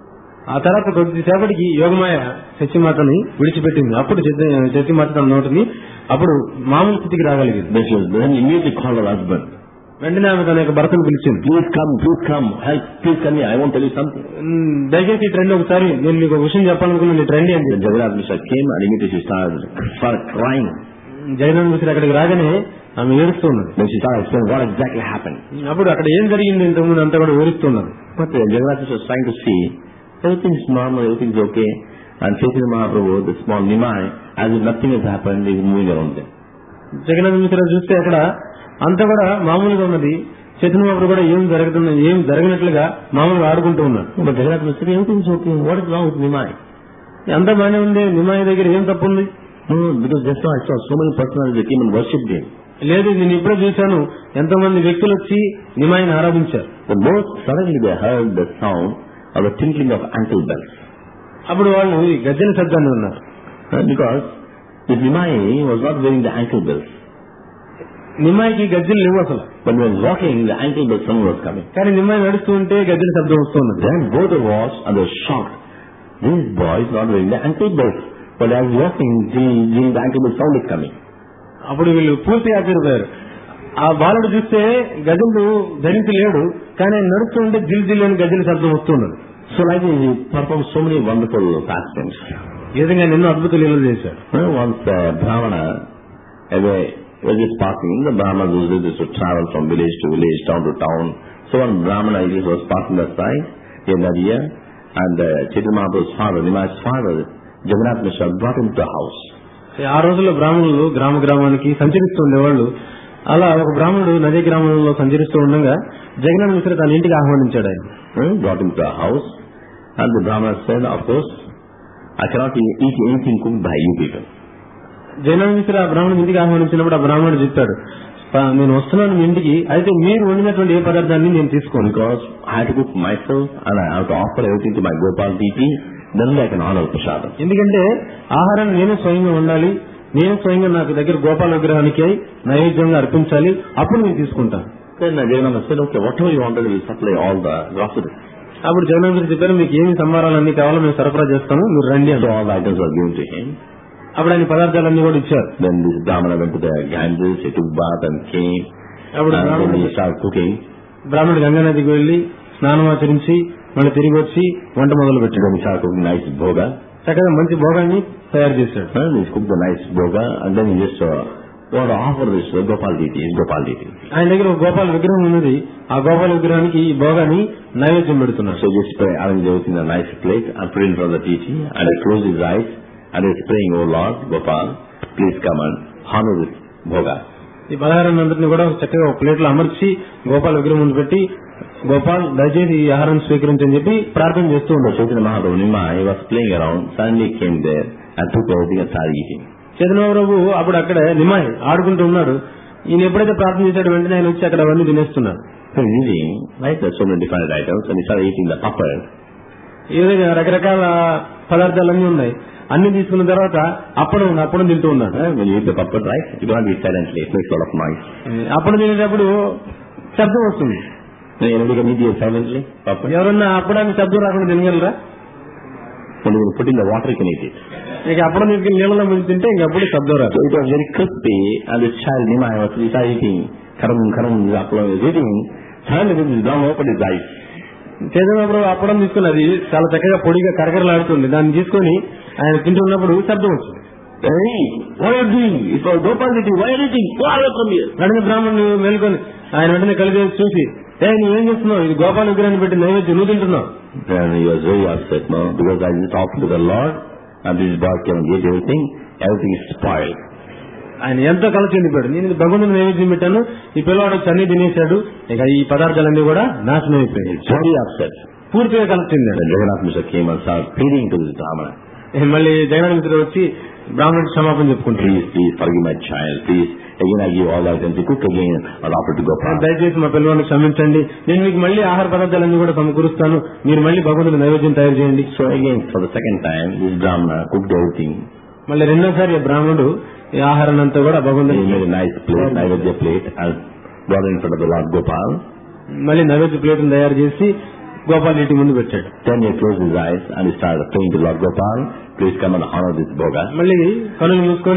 ఆ తర్వాత కొద్దిసేపటికి యోగమాయ సత్యమాతని విడిచిపెట్టింది అప్పుడు సత్య- సత్యమాత తన నోటిని అప్పుడు మామూలు స్థితికి రాగలిగింది Then she was, then immediately called her husband. వెంటనే ఆమె తన యొక్క భర్తను పిలిచింది Please come, please come, help, please tell me, I want to tell you something. "ఉమ్, దయచేసి ఇటు రండి ఒకసారి నేను మీకు ఒక విషయం చెప్పాలనుకున్నాను ఇటు రండి అని Then Jagannath Mishra came and immediately she started, started crying. Jagan మిశ్ర అక్కడికి రాగానే ఆమె ఏడుస్తున్నది Then she started explaining what exactly happened. అప్పుడు అక్కడ ఏం జరిగింది ఇంతకుముందు అంతా కూడా వివరిస్తున్నది But uh, Jagannath Mishra was trying to see, everything's normal, everything's okay. And Chaitanya Mahaprabhu, the small Nimai, as if nothing has happened, is moving around there. Jagannadh మిశ్ర చూస్తే అక్కడ అంతా కూడా మామూలుగా ఉన్నది చైతన్యబాబు కూడా ఏం జరుగుతున్న ఏం జరిగినట్లుగా మామూలుగా ఆడుకుంటూ ఉన్నాడు But Jagannath Mishra said, everything's okay, what is wrong with Nimai? అంతా బాగానే ఉంది నిమాయి దగ్గర ఏం తప్పు ఉంది No, because just now I saw so many personalities that came and worshipped him. లేదు నేను ఇప్పుడే చూశాను ఎంతో మంది వ్యక్తులు వచ్చి నిమాయిని ఆరాధించారు But most suddenly they heard the sound of the tinkling of ankle bells. అప్పుడు వాళ్ళు ఈ గజ్జల శబ్దాన్ని ఉన్నారు Uh, because this Nimai was not wearing the ankle bells. నిమ్మాయికి గజ్జలు లేవు అసలు When he was walking, the ankle bell sound was coming. కానీ నిమ్మాయి నడుస్తూ ఉంటే గజ్జల శబ్దం వస్తున్నది Then both of us and they were shocked. This boy is not wearing the ankle bells. But as walking, the, the, the ankle bell sound is coming. అప్పుడు వీళ్ళు పూర్తి ఆశ్చర్యపోయారు ఆ బాలుడు చూస్తే గజలు ధరించి లేడు కానీ ఆయన నడుస్తూ ఉంటే జిల్ జిల్ అని గజల శబ్దం వస్తున్నది So like this, he performed so many wonderful pastimes. ఈ విధంగా ఎన్నో అద్భుత లీలలు చేశాడు Uh, once uh, Brahmana, away, was just passing, the Brahmanas usually used to travel from village to village, town to town. So one Brahmana he was passing that side in that year, and uh, Chaitanya Mahaprabhu's father, Nimai's father, Jagannath Mishra, brought him to the house. ఆ రోజుల్లో బ్రాహ్మణులు గ్రామ గ్రామానికి సంచరిస్తూ ఉండేవాళ్ళు అలా ఒక బ్రాహ్మణుడు నదీ గ్రామంలో సంచరిస్తూ ఉండగా జగన్నాథ మిశ్ర తన ఇంటికి ఆహ్వానించాడు ఆయన Uh, brought him to the house, and the Brahmana said, of course, I cannot eat eat anything cooked by you people. Jagannath మిశ్ర ఆ బ్రాహ్మణుడి ఇంటికి ఆహ్వానించినప్పుడు ఆ బ్రాహ్మణుడు చెప్పాడు "పా- నేను వస్తున్నాను మీ ఇంటికి అయితే మీరు వండినటువంటి ఏ పదార్థాన్ని నేను తీసుకోను Because I have to cook myself, and I have to offer everything to my Gopal deity, then only I can honor Prasadam. ఎందుకంటే ఆహారాన్ని నేనే స్వయంగా ఉండాలి నేను స్వయంగా నాకు దగ్గర గోపాల విగ్రహానికి నైవేద్యంగా అర్పించాలి అప్పుడు నేను తీసుకుంటాను Then uh, Jagannath said, okay, whatever you wanted, we'll supply all the groceries. అప్పుడు జగన్నాథ్ గారు చెప్పారు మీకు ఏమి సంభారాలన్నీ కావాలో మేము సరఫరా చేస్తాము మీరు రండి So అని all the items were given to him. అప్పుడు ఆయన పదార్థాలన్నీ కూడా ఇచ్చారు Then this Brahmana went to the Ganges, he took bath and came. అప్పుడు And then బ్రాహ్మణుడు he started cooking. బ్రాహ్మణుడు గంగా నదికి వెళ్లి స్నానం ఆచరించి మళ్ళీ తిరిగి వచ్చి వంట మొదలు పెట్టాడు Then he started cooking nice bhoga. చక్కగా మంచి భోగాన్ని తయారు చేశాడు And he cooked the nice bhoga and then he just uh, wanted to offer this uh, Gopal deity, his Gopal deity. ఆయన దగ్గర ఒక గోపాల విగ్రహం ఉన్నది ఆ గోపాల విగ్రహానికి ఈ భోగాన్ని నైవేద్యం పెడుతున్నాడు So just pray, arrange everything in a nice plate and put it in front of the deity and he closed his eyes and he's praying, Oh Lord, Gopal, please come and honor this bhoga. ఈ పలహారాన్ని అంతటిని కూడా చక్కగా ఒక plate లో అమర్చి గోపాల విగ్రహం ముందు పెట్టి గోపాల్ దయచేసి ఈ ఆహారం స్వీకరించని చెప్పి ప్రార్థన చేస్తూ So ఉన్నాడు Chaitanya Mahaprabhu Nima, he was playing around, suddenly came there and took everything and started eating. Chandrababu అప్పుడు అక్కడ నిమాయ్ ఆడుకుంటూ ఉన్నాడు ఈయన ఎప్పుడైతే ప్రార్థన చేశాడు వెంటనే ఆయన వచ్చి అక్కడ అవన్నీ తినేస్తున్నాడు So he's eating, right, there's so many different items and he started eating the papad. ఈ విధంగా రకరకాల పదార్థాలన్నీ ఉన్నాయి అన్ని తీసుకున్న తర్వాత అప్పుడు అప్పుడు తింటూ ఉన్నాడు Uh, when you eat the papad, right, you don't eat silently, it makes a lot of noise. అప్పుడు తినేటప్పుడు శబ్దం వస్తుంది Now, anybody can eat it silently, papad? ఎవరన్నా అప్పుడానికి శబ్దం రాకుండా తినగలరా When you put in the water, you can eat it. ఇక అప్పుడు నీకు నీళ్ళలో ముందు తింటే ఇంక అప్పుడు శబ్దం రాదు So it was very crispy and the child Nima was he started eating. Karam, karam, Apollo was eating. Suddenly this Brahma opened his eyes. చైతన్యప్రభు అప్పడం తీసుకుని అది చాలా చక్కగా పొడిగా కరకరలాడుతుంది దాన్ని తీసుకొని ఆయన తింటున్నప్పుడు శబ్దం వచ్చింది Hey, what are you doing? It's for Gopal deity. Why are you eating? Go away from here. వెంటనే బ్రాహ్మణుడు మేల్కొని ఆయన వెంటనే కలిసి చూసి ఏ నువ్వేం చేస్తున్నావు ఇది గోపాల విగ్రహాన్ని పెట్టి నైవేద్యం నువ్వు తింటున్నావు Then he was very upset, no, because I just offered to the Lord and this boy came and ate everything. Everything is spoiled. ఆయన ఎంతో కల చెందిపోయాడు నేను ఇది భగవంతుని నైవేద్యం పెట్టాను ఈ పిల్లవాడు వచ్చి అన్ని తినేశాడు ఇక ఈ పదార్థాలన్నీ కూడా నాశనం అయిపోయాయి He's very upset. పూర్తిగా కల చెందాడు Then Jagannath Mishra came and started pleading to this Brahmana. మళ్ళీ జగన్ మిత్రుడు వచ్చి బ్రాహ్మణుడికి క్షమాపణ చెప్పుకుంటాడు Please, please forgive my child. Please, again I give all the items. You cook again and offer to Gopal. దయచేసి మా పిల్లవాడిని క్షమించండి నేను మీకు మళ్ళీ ఆహార పదార్థాలన్నీ కూడా సమకూరుస్తాను మీరు మళ్ళీ భగవంతుని నైవేద్యం తయారు చేయండి So again, for the second time, this Brahmana cooked everything. మళ్ళీ రెండోసారి ఈ బ్రాహ్మణుడు ఈ ఆహారాన్ని అంతా కూడా He భగవంతుని made a nice plate, Naivedya plate, and brought it in front of the Lord Gopal. మళ్ళీ నైవేద్య ప్లేట్ను తయారు చేసి గోపాల్ ఇంటి ముందు పెట్టాడు Then he closed his eyes and he started praying to Lord Gopal, please come and honor this boga. మళ్ళీ కనులు మూసుకొని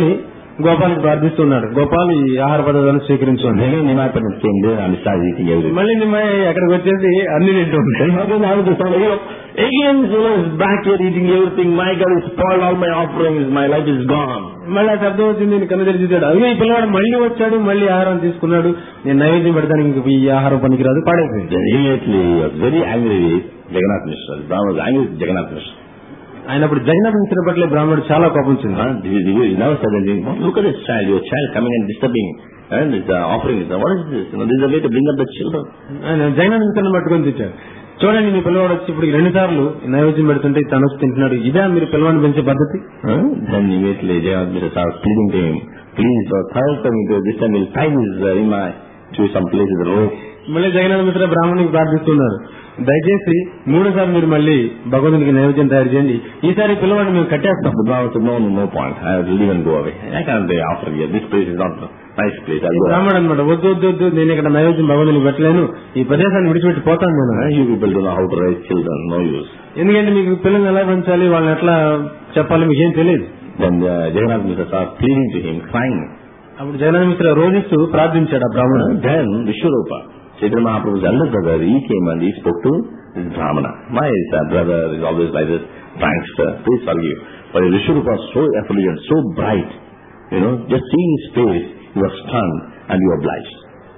గోపాల్కి ప్రార్థిస్తున్నాడు గోపాల్ ఈ ఆహార పదార్థాలను స్వీకరించుకోండి Then Nimai Pandit came there and started eating everything. మళ్ళీ నిమ్మాయి అక్కడికి వచ్చేసి అన్ని తింటూ ఉంటాడు Then again, I was just you know, again, you know, is back here eating everything. My God, he spoiled all my offerings. My life is gone. మళ్ళీ ఆ శబ్దం వచ్చింది నేను కన్ను తెరిచితాడు అదే ఈ పిల్లవాడు మళ్ళీ వచ్చాడు మళ్ళీ ఆహారం తీసుకున్నాడు నేను నైవేద్యం పెడతాను ఇంక ఈ ఆహారం పనికిరాదు పాడైపోయింది Then immediately he was very angry with Jagannath Mishra. The Brahma was angry with Jagannath Mishra. ఆయన అప్పుడు జగన్నాథ్ మిశ్ర పట్ల బ్రాహ్మణుడు చాలా కోపం వచ్చింది Huh? He, he, he never said anything. "Oh, Look at this child, your child coming and disturbing. And it's uh, offering. What is this? You know, this is a way to bring up the children. ఆయన జగన్నాథ్ మిశ్రను పట్టుకొని తెచ్చాడు చూడండి మీ పిల్లవాడు వచ్చి ఇప్పుడు రెండు సార్లు నైవేద్యం పెడుతుంటే తను వచ్చి తింటున్నాడు ఇదే మీరు పిల్లవాడిని పెంచే పద్ధతి Huh? Then immediately Jagannath Mishra started pleading to him. Please, uh, third time, into this time we'll tie this uh, Rima to some place with a rope. మళ్ళీ జగన్నాథ మిశ్ర బ్రాహ్మణునికి ప్రార్థిస్తున్నారు దయచేసి మూడోసారి మీరు మళ్ళీ భగవంతునికి నైవేద్యం తయారు చేయండి ఈసారి పిల్లవాడిని మేము కట్టేస్తాం The Brahma said, no, no, no point. I will leave and go away. I can't be offer here. This place is not a nice place. I'll go. బ్రాహ్మణుడు అనమాట వద్దు వద్దు వద్దు నేను ఇక్కడ నైవేద్యం భగవంతునికి పెట్టలేను ఈ ప్రదేశాన్ని విడిచిపెట్టి పోతాను నేను Uh, You people don't know how to raise children. No use. ఎందుకంటే మీకు పిల్లల్ని ఎలా పెంచాలి వాళ్ళని ఎట్లా చెప్పాలి మీకేం తెలియదు Then uh, Jagannath Mishra started pleading to him, crying. అప్పుడు జగన్నాథ మిశ్ర రోజిస్తూ ప్రార్థించాడు ఆ బ్రాహ్మణుడు Then Vishwarupa, Chaitanya Mahaprabhu's elder brother, he came and he spoke to this Brahmana. My uh, brother is always like this, prankster, please forgive. But Vishwarupa was so effulgent, so bright, you know, just seeing his face, you were stunned and you obliged.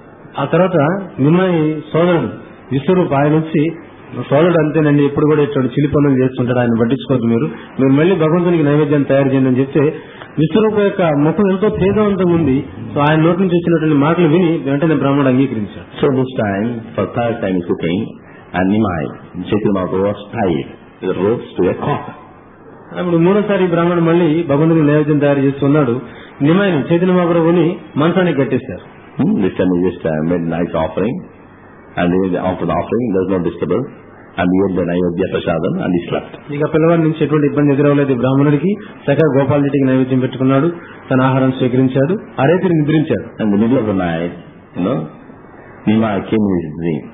ఆ తర్వాత నిమ్మాయి సోదరుడు విశ్వరూప్ ఆయన వచ్చి "మా సోదరుడు అంతేనండి ఎప్పుడు కూడా ఇట్లాంటి చిలి పనులు చేస్తుంటాడు ఆయన పట్టించుకోవద్దు మీరు మీరు మళ్ళీ భగవంతునికి నైవేద్యం తయారు చేయండి అని చెప్తే విశ్వరూప యొక్క ముఖం ఎంతో తేజవంతంగా ఉంది సో ఆయన నోటి నుంచి వచ్చినటువంటి మాటలు విని వెంటనే బ్రాహ్మణుడు అంగీకరించాడు So this time, for third time he's cooking, and Nimai, Chaitanya Mahaprabhu was tied with ropes to a cock. అప్పుడు మూడోసారి ఈ బ్రాహ్మణుడు మళ్ళీ భగవంతునికి నైవేద్యం తయారు చేస్తున్నాడు నిమాయిని చైతన్య మహాప్రభుని మంచానికి కట్టేశారు Hmm? This time he just uh, made nice offering, and he offered the offering, there's no disturbance, and he ate the Nayodhya Prasadam, and he slept. ఇక పిల్లవాడి నుంచి ఎటువంటి ఇబ్బంది ఎదురవలేదు ఈ బ్రాహ్మణుడికి చక్కగా గోపాలరెడ్డికి నైవేద్యం పెట్టుకున్నాడు తన ఆహారం స్వీకరించాడు ఆ రైతుని నిద్రించాడు In the middle of the night, you know, Nimai came in his dream.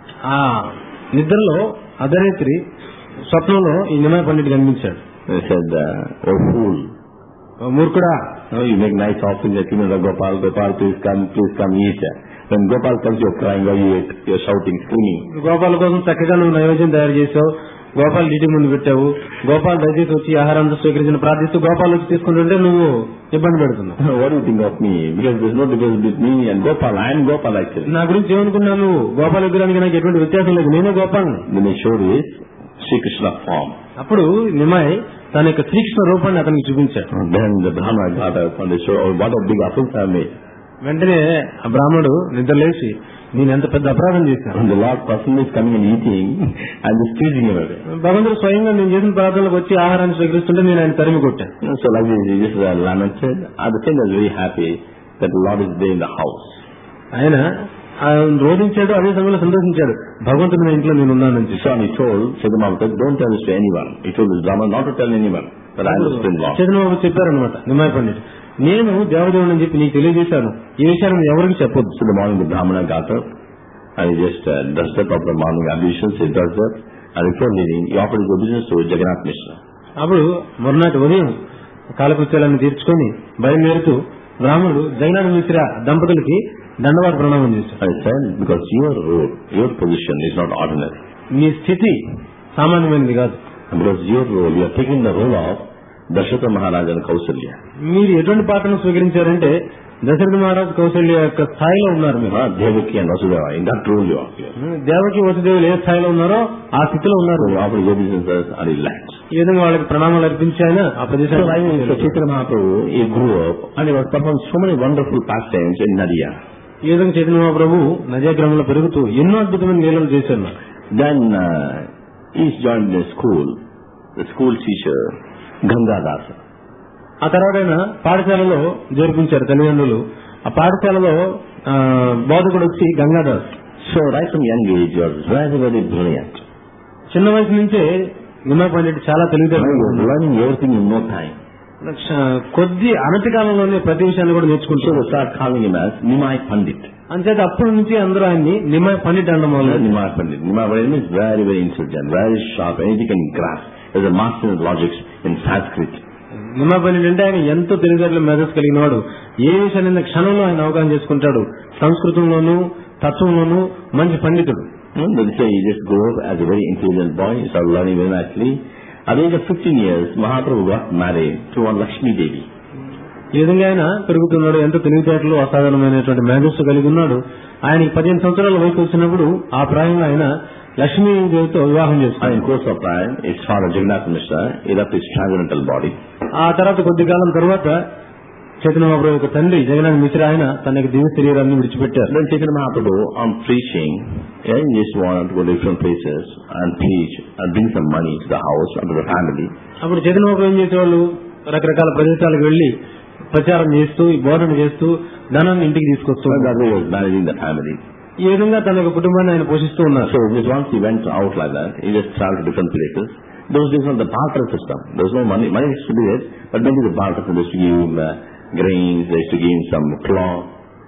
ఆ నిద్రలో అర్ధరాత్రి స్వప్నంలో ఈ నిమాయ పండిట్ కనిపించాడు He said, uh, Oh fool, "ఓ మూర్ఖుడా you, know, you make nice offerings at Kimura Gopal, Gopal, please come, please come eat. When Gopal comes, you're crying, why you ate? You're shouting, screaming. Gopala కోసం చక్కగా నువ్వు నైవేద్యం తయారు చేసావు గోపాల్ ఇంటి ముందు పెట్టావు గోపాల్ దయచేసి వచ్చి ఆహారాన్ని స్వీకరించిన ప్రార్థిస్తూ గోపాల్ వచ్చి తీసుకుంటుంటే నువ్వు ఇబ్బంది పెడుతున్నావు what do you think of me? Because there's no difference between me and Gopal. I am Gopal actually. నా గురించి ఏమనుకున్నావు నువ్వు గోపాల విగ్రహానికి నాకు ఎటువంటి వ్యత్యాసం లేదు నేనే Gopal Then he showed his Sri Krishna form. అప్పుడు నిమాయ్ తన యొక్క శ్రీకృష్ణ రూపాన్ని అతనికి చూపించాడు Then the Brahma got up and they showed, oh, what a big offense I made. వెంటనే ఆ బ్రాహ్మణుడు నిద్రలేసి నేను ఎంత పెద్ద అపరాధం చేశాను And the Lord personally is coming and eating and just teasing him away. భగవంతుడు స్వయంగా నేను చేసిన ప్రార్థనలకు వచ్చి ఆహారాన్ని స్వీకరిస్తుంటే నేను ఆయన తరిమి కొట్టాను So like this, he just uh, lamented. At the same time, very happy that the Lord is there in the house. ఆయన ఆయన రోధించాడు అదే సమయంలో సంతోషించాడు భగవంతుడు నా ఇంట్లో నేను ఉన్నానని చెప్పి So he told Siddhamavata, don't tell this to anyone. He told this Brahman not to tell anyone that I am the spring-Lord. Chandrababu చెప్పారనమాట నిమాయ పండిట్ నేను దేవదేవుడు అని చెప్పి నీకు తెలియజేశాను ఈ విషయాన్ని నువ్వు ఎవరికి చెప్పొద్దు So the morning the Brahmana got up and he just uh, dusted up the morning ablutions, he does that. And before leaving, he offered his obeisance to Jagannath Mishra. అప్పుడు మరునాటి ఉదయం కాలకృత్యాలన్నీ తీర్చుకొని బయలుదేరుతూ బ్రాహ్మణుడు జగన్నాథ మిశ్ర దంపతులకి దండవాద ప్రణామం చేశాడు I said, because your role, your position is not ordinary. మీ స్థితి సామాన్యమైనది కాదు And because your role, you are taking the role of Dashatha Maharaj and Kausalya. మీరు ఎటువంటి పాత్రను స్వీకరించారంటే దశరథ మహారాజ్ కౌశల్య యొక్క స్థాయిలో ఉన్నారు మీరు Uh, Devaki and Vasudeva, in that role you are here. Devaki వసుదేవులు ఏ స్థాయిలో ఉన్నారో ఆ స్థితిలో ఉన్నారు So he offered his obeisances and he left. ఈ విధంగా వాళ్ళకి ప్రణామాలు అర్పించి ఆయన ఆ So I mean, so ప్రదేశాన్ని Chaitanya Mahaprabhu, he grew up and he was performing so many wonderful pastimes in Nadia. ఈ విధంగా చైతన్య మహాప్రభు నదీగ్రామంలో పెరుగుతూ ఎన్నో అద్భుతమైన లీలలు చేశారు Then uh, he's joined a school, the school teacher, Gangadasa. ఆ తర్వాత ఆయన పాఠశాలలో చేర్పించారు తల్లిదండ్రులు ఆ పాఠశాలలో ఆ, బోధకుడు వచ్చి Gangadas So right from young age, he was very, very brilliant. చిన్న వయసు నుంచే నిమ్మా పండిట్ చాలా He తెలివితేటలు was learning everything in no time. కొద్ది అనతి కాలంలోనే ప్రతి విషయాన్ని కూడా So నేర్చుకుంటారు they start calling him as Nimai Pandit. అంచేత అప్పటి నుంచి అందరూ ఆయన్ని నిమ్మా పండిట్ అనడం మొదలు Nimai Pandit. Nimai Pandit means very, very intelligent, very sharp, anything can grasp. He's a master in logics in Sanskrit. Nimmapalli అంటే ఆయన ఎంతో తెలివితేటలు మేధస్సు కలిగిన వాడు ఏ విషయాన్ని క్షణంలో ఆయన అవగాహన చేసుకుంటాడు సంస్కృతంలోనూ తత్వంలోనూ మంచి పండితుడు Hmm, They say you just grow up as a very intelligent boy, you start learning very nicely. At the age of 15 years, Mahaprabhu got married to one Lakshmi Devi. ఈ విధంగా ఆయన పెరుగుతున్నాడు ఎంతో తెలివితేటలు అసాధారణమైనటువంటి మేధస్సు కలిగి ఉన్నాడు ఆయనకి పదిహేను సంవత్సరాల వయసు వచ్చినప్పుడు ఆ ప్రాయంలో ఆయన లక్ష్మీదేవితో వివాహం And చేసుకున్నాడు in course of time, his father Jagannath Mishra, he left his transcendental body. ఆ తర్వాత కొద్ది కాలం తర్వాత చైతన్య మహాప్రభు యొక్క తండ్రి జగన్నాథ్ మిశ్ర ఆయన తన యొక్క దివ్య శరీరాన్ని విడిచిపెట్టారు Then Chaitanya Mahaprabhu, on preaching, yeah, he just wanted to go to different places and preach and bring some money to the house and to the family. అప్పుడు చైతన్య మహాప్రభు ఏం చేసేవాళ్ళు రకరకాల ప్రదేశాలకు వెళ్లి ప్రచారం చేస్తూ బోధన చేస్తూ ధనాన్ని ఇంటికి తీసుకొస్తూ So ఉన్నారు. that way he was managing the family. ఈ విధంగా తన యొక్క కుటుంబాన్ని ఆయన పోషిస్తూ ఉన్నారు So just once he went out like that, he just traveled to different places. Those days was the barter system. There was no money. Money used to be there, but maybe the barter system. They used to give him uh, grains, they used to give him some cloth.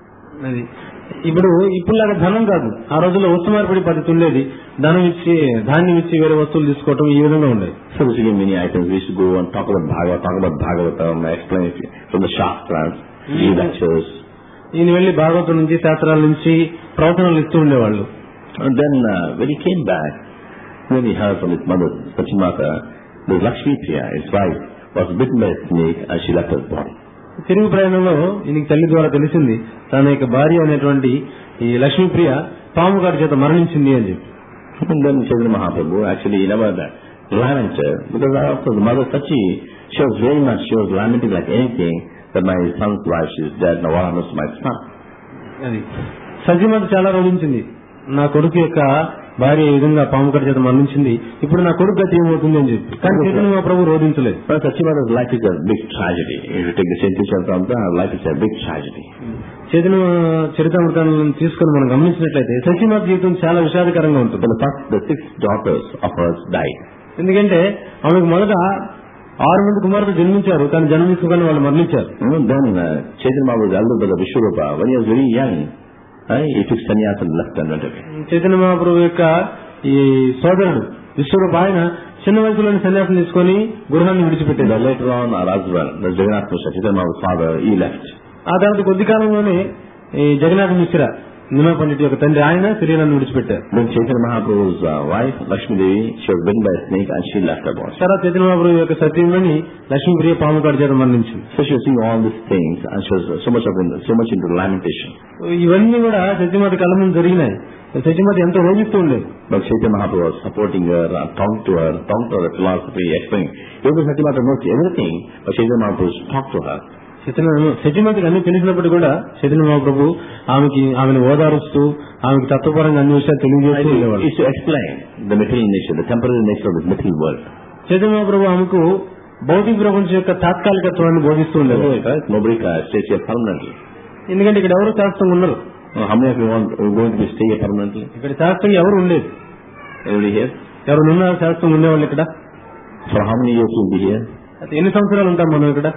అది ఇప్పుడు ఇప్పుడులాగా ధనం కాదు ఆ రోజుల్లో వస్తు మార్పిడి పద్ధతి ఉండేది ధనం ఇచ్చి ధాన్యం ఇచ్చి వేరే వస్తువులు తీసుకోవటం ఈ విధంగా ఉండేది So we used to give many items. We used to go and talk about Bhagavad, talk about Bhagavatam, explain it from the Shastras, give lectures. ఈయన వెళ్లి భాగవతం నుంచి శాస్త్రాల నుంచి ప్రవచనాలు ఇస్తూ ఉండేవాళ్ళు And then uh, when he came back, when he heard from his mother, Sachimata, the Lakshmi Priya, his wife, was bitten by a snake and she left his body. తిరుగు ప్రయాణంలో ఈయనకి తల్లి ద్వారా తెలిసింది తన యొక్క భార్య అనేటువంటి ఈ లక్ష్మీప్రియ పాము గారి చేత మరణించింది అని చెప్పి And then Chaitanya Mahaprabhu actually he never uh, lamented because after the mother Sachi, she was very much, she was lamenting like anything that my son's wife is dead, now what happens to my son? అది సజీమత చాలా రోధించింది నా కొడుకు యొక్క భార్య ఈ విధంగా పాము గారి చేత మరణించింది ఇప్పుడు నా కొడుకు గతి ఏమవుతుంది అని చెప్పి కానీ చైతన్య మహాప్రభు రోధించలేదు But Sachimata's life is a big tragedy. If you take the Saint from her life is a big tragedy. Chaitanya చరితామృతాలను తీసుకొని మనం గమనించినట్లయితే సత్యమాత జీవితం చాలా విషాదకరంగా ఉంటుంది For the first, the six daughters of hers died. ఎందుకంటే ఆమెకు మొదట ఆరు మంది కుమారులు జన్మించారు కానీ జన్మించుకొని వాళ్ళు మరణించారు You know, then uh, Chaitanya Mahaprabhu's elder brother Vishwarupa, when he was very young, uh, he took sannyas and left and went away. Chaitanya మహాప్రభు యొక్క ఈ సోదరుడు విశ్వరూప ఆయన చిన్న వయసులోని సన్యాసం తీసుకొని గృహాన్ని విడిచిపెట్టారు Then later on, our husband, the Jagannath Mishra, Chaitanya Mahaprabhu's father, he left. ఆ తర్వాత కొద్ది కాలంలోనే ఈ జగన్నాథ మిశ్ర నిమా పండిట్ యొక్క తండ్రి ఆయన శరీరాన్ని విడిచిపెట్టారు Then Chaitanya Mahaprabhu's uh, wife, Lakshmi Devi, she was bitten by a snake and she left her body. తర్వాత చైతన్య మహాప్రభు యొక్క సత్యంలోని లక్ష్మీప్రియ పాము గారి చేత మరణించింది So she was seeing all these things and she was uh, so much of so much into lamentation. ఇవన్నీ కూడా సత్యమాత కళ్ళ ముందు జరిగినాయి సత్యమాత ఎంతో రోగిస్తూ ఉండేది But Chaitanya Mahaprabhu was supporting her, uh, talking to her, talking to her philosophy, explaining. Even though Satyamata knows everything, but Chaitanya Mahaprabhu talked to her. Chaitanya సత్యమాతకి అన్ని తెలిసినప్పటికీ కూడా చైతన్య మహాప్రభు ఆమెకి ఆమెను ఓదారుస్తూ ఆమెకి తత్వపరంగా అన్ని విషయాలు తెలియజేస్తూ He ఉండేవాడు used to explain the material nature, the temporary nature of this material world. Chaitanya మహాప్రభు ఆమెకు భౌతిక ప్రపంచం యొక్క తాత్కాలికత్వాన్ని బోధిస్తూ ఉండేవాడు Right? Nobody uh, stays here permanently. ఎందుకంటే ఇక్కడ ఎవరు శాస్త్రంగా ఉండరు Uh, How many of you want are going to be stay here permanently? ఇక్కడ శాస్త్రం ఎవరు ఉండేది Anybody here? ఎవరు ఉన్నారు శాస్త్రం ఉండేవాళ్ళు ఇక్కడ For how many years you'll be here? అయితే ఎన్ని సంవత్సరాలు ఉంటాం మనం ఇక్కడ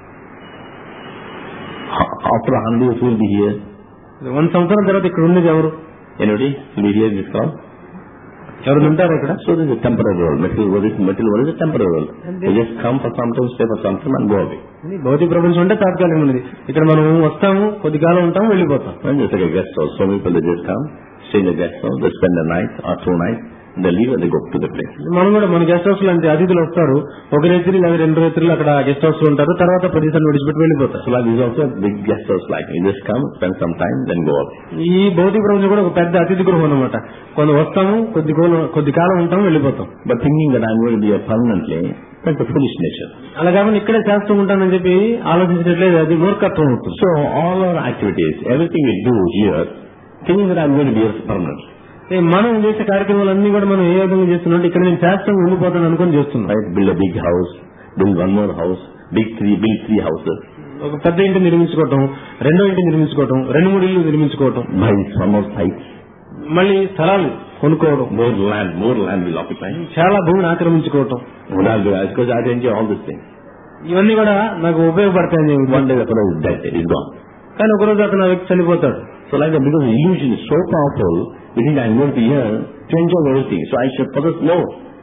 Ho- After a hundred years you'll be here. వంద సంవత్సరాల తర్వాత ఇక్కడ ఉండేది ఎవరు Anybody will be here in this crowd? ఎవరు ఉంటారు ఇక్కడ So this is a temporary world. Material world is material world is a temporary world. You just come for some time, stay for some time and go away. ఇది భౌతిక ప్రపంచం అంటే తాత్కాలికం ఉన్నది ఇక్కడ మనం వస్తాము కొద్ది కాలం ఉంటాము వెళ్ళిపోతాం And just like a guest house, so many people they just come, stay in the guest house, they spend a night or two nights, they leave and they go to the place. మనం కూడా మన guest house లాంటి అతిథులు వస్తారు ఒక రాత్రి లేదా రెండు రాత్రులు అక్కడ గెస్ట్ హౌస్ లో ఉంటారు తర్వాత ప్రదేశాన్ని విడిచిపెట్టి వెళ్ళిపోతారు So like this is also a big guest house like. You just come, spend some time, then go away. ఈ భౌతిక ప్రపంచం కూడా ఒక పెద్ద అతిథి గృహం అనమాట కొంత వస్తాము కొద్ది కాలం- కొద్ది కాలం ఉంటాము వెళ్ళిపోతాం But thinking that I'm going to be here permanently, that's a foolish nature. అలా కాబట్టి ఇక్కడే చేస్తూ ఉంటానని చెప్పి ఆలోచించినట్లేదు అది మూర్ఖత్వం అవుతుంది So all our activities, everything we do here, thinking that I'm going to be here permanently. ఏ మనం చేసే కార్యక్రమాలన్నీ కూడా మనం ఏ విధంగా చేస్తున్నాం ఇక్కడ నేను చేస్తాం ఉండిపోతాను అనుకుని చేస్తున్నాం Right? Build a big house, build one more house, big three, build three houses, ఒక పెద్ద ఇంటి నిర్మించుకోవటం రెండో ఇంటి నిర్మించుకోవటం రెండు మూడు ఇల్లు నిర్మించుకోవటం buy some more sites, మళ్ళీ స్థలాలు కొనుక్కోవడం more land, more land will occupy. చాలా భూమిని ఆక్రమించుకోవటం What I'll do is because I enjoy all these things. ఇవన్నీ కూడా నాకు ఉపయోగపడతాయని చెప్పి One day the fellow is dead, he's gone. కానీ ఒకరోజు అతను ఆ వ్యక్తి చనిపోతాడు So like that, because the illusion is so powerful, we think I'm going to be here to enjoy everything. So I should possess more.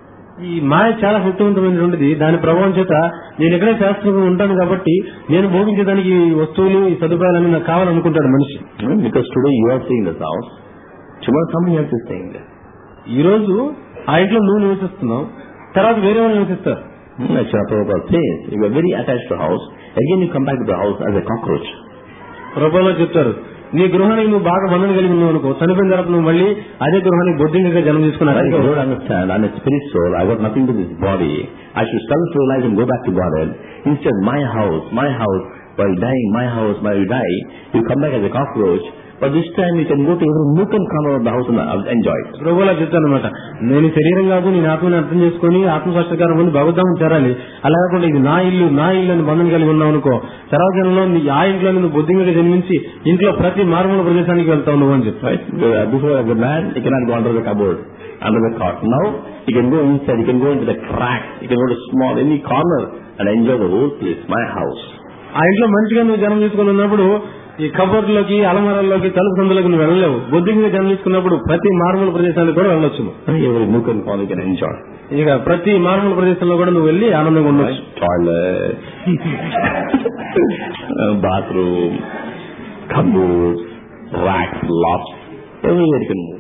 ఈ మాయ చాలా శక్తివంతమైనటువంటిది దాని ప్రభావం చేత నేను ఎక్కడే శాస్త్రంగా ఉంటాను కాబట్టి నేను భోగించేదానికి ఈ వస్తువులు ఈ సదుపాయాలన్నీ నాకు కావాలనుకుంటాడు మనిషి Hmm? Because today you are staying in this house, tomorrow somebody else is staying there. ఈ రోజు ఆ ఇంట్లో నువ్వు నివసిస్తున్నావు తర్వాత వేరే వాళ్ళు నివసిస్తారు Hmm? As Srila Prabhupada says, if you are very attached to the house, again you come back to the house as a cockroach. ప్రభుత్వంలో చెప్తారు నీ గృహానికి నువ్వు బాగా బంధన కలిగి ఉన్నావు అనుకో చనిపోయిన తర్వాత నువ్వు మళ్ళీ అదే గృహానికి బొద్దింగా జన్మ Right? You తీసుకున్నారు don't understand. I'm a spirit soul. I got nothing to this body. I should self-realize and go back to Godhead. Instead, my house, my house, while dying, my house, while you die, you come back as a cockroach. But this time you can go to every nook and corner of the house and uh, enjoy it. ప్రభువులా చెప్తాను అనమాట నేను శరీరం కాదు నేను ఆత్మని అర్థం చేసుకుని ఆత్మసాక్షకారం పొంది భగవద్ధామం చేరాలి అలా కాకుండా ఇది నా ఇల్లు నా ఇల్లు అని బంధం కలిగి ఉన్నావు అనుకో తర్వాత జనంలో నీ ఆ ఇంట్లో నువ్వు బుద్ధిగా జన్మించి ఇంట్లో ప్రతి మారుమూల ప్రదేశానికి వెళ్తావు నువ్వు అని చెప్పి Right? Uh, Before as a man, you cannot go under the cupboard, under the cot. Now, you can go inside, you can go into the crack, you can go to small, any corner and enjoy the whole place, my house. ఆ ఇంట్లో మంచిగా నువ్వు జన్మ తీసుకుని ఉన్నప్పుడు ఈ కబోర్డ్లోకి అలమరాల్లోకి తలుపు సందులోకి నువ్వు వెళ్ళలేవు బుద్ధిగా జన్మ తీసుకున్నప్పుడు ప్రతి మారుమూల ప్రదేశానికి కూడా వెళ్ళొచ్చు నువ్వు. And Every nook and corner you can enjoy. ఇక ప్రతి మారుమూల ప్రదేశంలో కూడా నువ్వు వెళ్ళి ఆనందంగా ఉండొచ్చు Right? Toilet, uh, bathroom, cupboard, racks, lofts, everywhere you can move.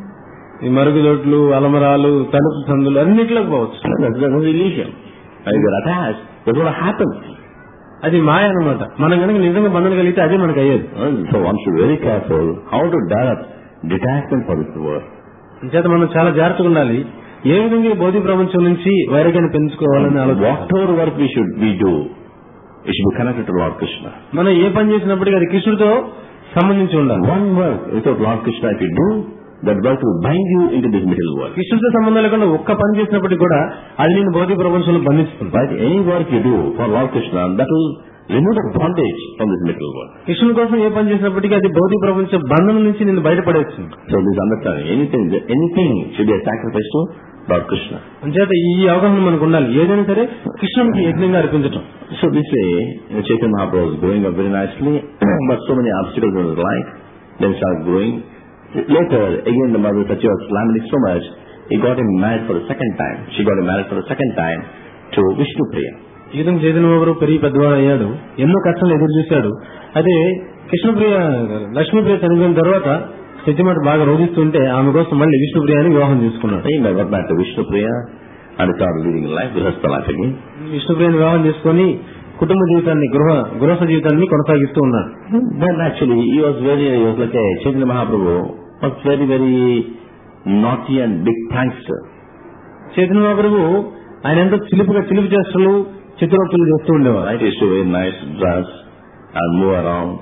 ఈ మరుగుదొడ్లు అలమరాలు తలుపు సందులు అన్నిట్లోకి పోవచ్చు That's, that's an illusion. And if you're attached, that's what happens. అది మాయ అన్నమాట మనం కనుక నిజంగా బంధన కలిగితే అదే మనకు అయ్యేది Uh, So one should be very careful how to develop detachment for this world. చేత మనం చాలా జాగ్రత్తగా ఉండాలి ఏ విధంగా ఈ భౌతిక ప్రపంచం నుంచి వైరాగ్యాన్ని పెంచుకోవాలని ఆలోచన Whatever work we should we do, it should be connected to Lord Krishna. మనం ఏ పని చేసినప్పటికీ అది కృష్ణుడితో సంబంధించి ఉండాలి One work without Lord Krishna, if you do, that work will bind you into this material world. కృష్ణుడితో సంబంధం లేకుండా ఒక్క పని చేసినప్పటికీ కూడా అది నేను భౌతిక ప్రపంచంలో బంధిస్తుంది Right? Any work you do for Lord Krishna, that will remove the bondage from this material world. కృష్ణుడి కోసం ఏ పని చేసినప్పటికీ అది భౌతిక ప్రపంచ బంధనం నుంచి నేను బయటపడేస్తుంది So this understanding, anything, anything should be a sacrifice to Lord Krishna. అంచేత ఈ అవగాహన మనకు ఉండాలి ఏదైనా సరే కృష్ణుడికి యజ్ఞంగా అర్పించటం So this way, you know, Chaitanya Mahaprabhu was growing up very nicely, but so many obstacles in his life, then started growing. Later, again the mother Satya was lamenting so much, he got him married for the second time. She got him married for the second time to Vishnu Priya. ఈ విధంగా చైతన్య బాబు పెరిగి పెద్దవాడు అయ్యాడు ఎన్నో కష్టాలు ఎదురు చూశాడు అదే కృష్ణప్రియ లక్ష్మీప్రియ చనిపోయిన తర్వాత సత్యమాట బాగా రోగిస్తుంటే ఆమె కోసం మళ్ళీ విష్ణుప్రియాని వివాహం చేసుకున్నాడు He got back to Vishnu Priya and started leading life, Grihastha life again. విష్ణుప్రియని వివాహం చేసుకుని కుటుంబ జీవితాన్ని గృహ గృహస్థ జీవితాన్ని కొనసాగిస్తూ ఉన్నాడు Then actually he was very, he was like a Chaitanya Mahaprabhu was very, very naughty and big prankster. Chaitanya మహాప్రభు ఆయన ఎంతో చిలుపుగా చిలుపు చేష్టలు చిత్రోక్తులు చేస్తూ ఉండేవారు Right? He used to wear nice dress and move around.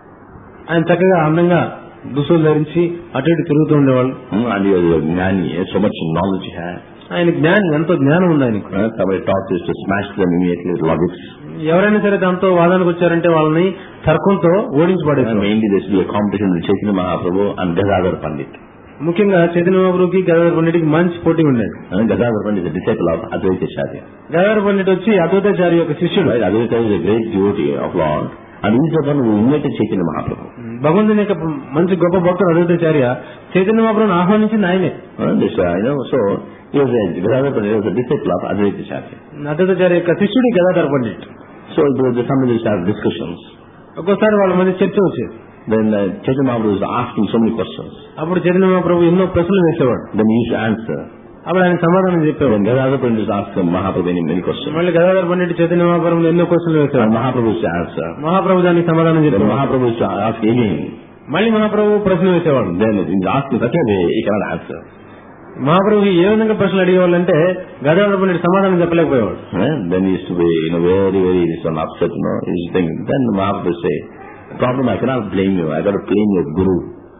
ఆయన చక్కగా అందంగా దుస్తులు ధరించి అటు ఇటు తిరుగుతూ ఉండేవాళ్ళు Hmm, And he was a gnani, he had so much knowledge he had. ఆయన జ్ఞానం ఎంతో జ్ఞానం ఉంది ఆయనకు Uh, somebody taught us to smash them immediately with logics. ఎవరైనా సరే దాంతో వాదానికి వచ్చారంటే వాళ్ళని తర్కంతో ఓడించి And పడేస్తారు mainly there should be a competition with Chaitanya Mahaprabhu and Gadadhar Pandit. ముఖ్యంగా చైతన్య మహాప్రభుకి గదాధర పండిట్కి మంచి పోటీ ఉండేది Uh, Gadadhar Pandit is a disciple of Advaita Charya. Gadadhara Pandit వచ్చి అద్వైతాచారి యొక్క శిష్యుడు Right? Advaita is a great devotee of Lord. And he is the one who invited Chaitanya Mahaprabhu. భగవంతుని యొక్క మంచి గొప్ప భక్తుడు అద్వైతాచార్య చైతన్య మహాప్రభుని ఆహ్వానించింది ఆయనే Uh, this, uh, you know, so he was a, Gadadhar Pandit was a disciple of Advaita Charya. Advaitacharya యొక్క శిష్యుడు Gadadhara Pandit So the, the, somebody used to have discussions. ఒక్కోసారి వాళ్ళ మధ్య చర్చ వచ్చేది Then uh, Chaitanya Mahaprabhu was asking so many questions. అప్పుడు చైతన్య మహాప్రభు ఎన్నో ప్రశ్నలు వేసేవాడు Then he used to answer. అప్పుడు ఆయన సమాధానం చెప్పేవాడు When Gadadhar Pandit used to ask him, Mahaprabhu any many questions. మళ్ళీ గదాధర పండిట్ చైతన్య మహాప్రభుని ఎన్నో క్వశ్చన్లు And వేసేవాడు Mahaprabhu used to answer. మహాప్రభు దానికి సమాధానం Then చెప్పేవాడు Mahaprabhu used to ask again. మళ్ళీ మహాప్రభు ప్రశ్న వేసేవాడు Then in asking such a way, he cannot answer. మహాప్రభుకి ఏ విధంగా ప్రశ్నలు అడిగేవాళ్ళంటే గదాధర పండిట్ సమాధానం చెప్పలేకపోయేవాడు Eh? Then he used to be, you know, very, very this one upset, you know. He used to think, then Mahaprabhu would say, problem, I cannot blame you. I got to blame your guru.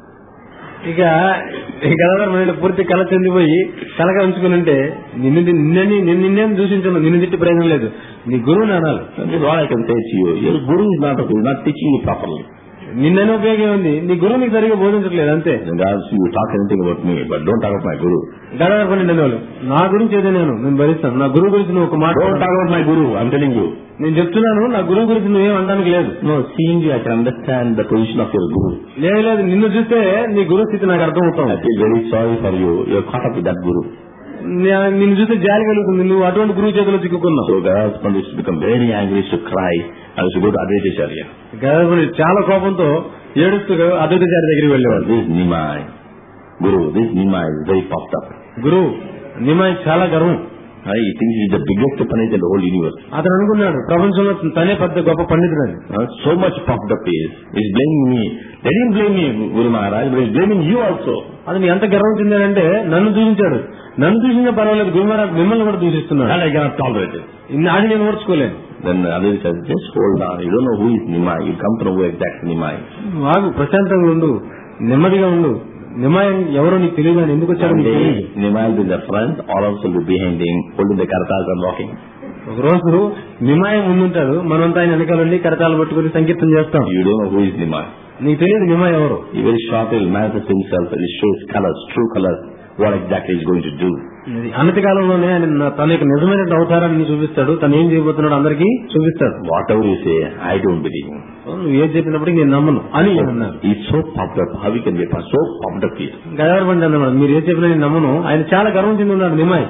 ఇక ఈ గదాధర పండిట్ పూర్తి కళ చెందిపోయి తలగా ఉంచుకుని ఉంటే నిన్ను నిన్నని నిన్ను నిన్నేం దూషించను నిన్ను తిట్టి ప్రయోజనం లేదు నీ గురువుని అనాలి That is all I can say to you. Your guru is not, is not teaching you properly. నిన్ననే ఉపయోగం ఉంది నీ గురువు నీకు సరిగా బోధించట్లేదు అంతే And guys, you talk anything about me, but don't talk about my guru. Gadadhara Pandit అనేవాళ్ళు నా గురించి ఏదో నేను నేను భరిస్తాను నా గురువు గురించి నువ్వు ఒక మాట Don't talk about my guru, I'm telling you. నేను చెప్తున్నాను నా గురువు గురించి నువ్వేం అనడానికి లేదు No, seeing you, I can understand the position of your guru. లేదు లేదు నిన్ను చూస్తే నీ గురు స్థితి నాకు అర్థం I అవుతాం feel very sorry for you. You're caught up with that guru. నే- నిన్ను చూస్తే జాలి కలుగుతుంది నువ్వు అటువంటి గురువు చేతిలో చిక్కుకున్నావు So Gayatri Pandit used to become very angry, used to cry, and used to go to Advaitacharya. గదాధరుడు చాలా కోపంతో ఏడుస్తూ అద్వైతాచార్య దగ్గరికి వెళ్ళేవాడు This is Nimai. Guru, this Nimai is very puffed up. గురువు నిమాయి చాలా గర్వం Uh, He thinks he's the biggest Pandit in the whole universe. అతను అనుకున్నాడు ప్రపంచంలో తనే పెద్ద గొప్ప పండితుడు అని Uh, So much puffed up he is. He's blaming me. Let him blame me, Guru Maharaj, but he's blaming you also. అతను ఎంత గర్వం చెందాడంటే నన్ను దూషించాడు నన్ను దూషించిన పర్వాలేదు గురుమారాజ్ మిమ్మల్ని కూడా దూషిస్తున్నాడు And I cannot tolerate it. అది నేను ఓర్చుకోలేను Then Advaita says, just hold on. You don't know who is Nimai. You come to know who exact Nimai. వాగు ప్రశాంతంగా ఉండు నెమ్మదిగా ఉండు నిమాయం ఎవరో నీకు తెలియదు అని ఎందుకు వచ్చాడో One నీకు day, తెలియదు Nimai will be in the front, all of us will be behind him, holding the kartas and walking. ఒక రోజు నిమాయం ముందుంటాడు మనంతా ఆయన వెనకాల ఉండి కరతాలు పట్టుకుని సంకీర్తన చేస్తాం You don't know who is Nimai. నీకు తెలియదు నిమాయం ఎవరు He very shortly will manifest himself and he shows colors, true colors, what exactly he's going to do. ఇది అనతి కాలంలోనే ఆయన నా- తన యొక్క నిజమైన అవతారాన్ని చూపిస్తాడు తను ఏం చేయబోతున్నాడు అందరికీ చూపిస్తాడు Whatever you say, I don't believe him. నువ్వు ఏం చెప్పినప్పటికీ నేను నమ్మను అని ఈయన అన్నారు He's so puffed up. How he can be so puffed up he is. గదావరి పండి అన్నమాట మీరు ఏం చెప్పినా నేను నమ్మను ఆయన చాలా గర్వం చెంది ఉన్నాడు నిమాయ్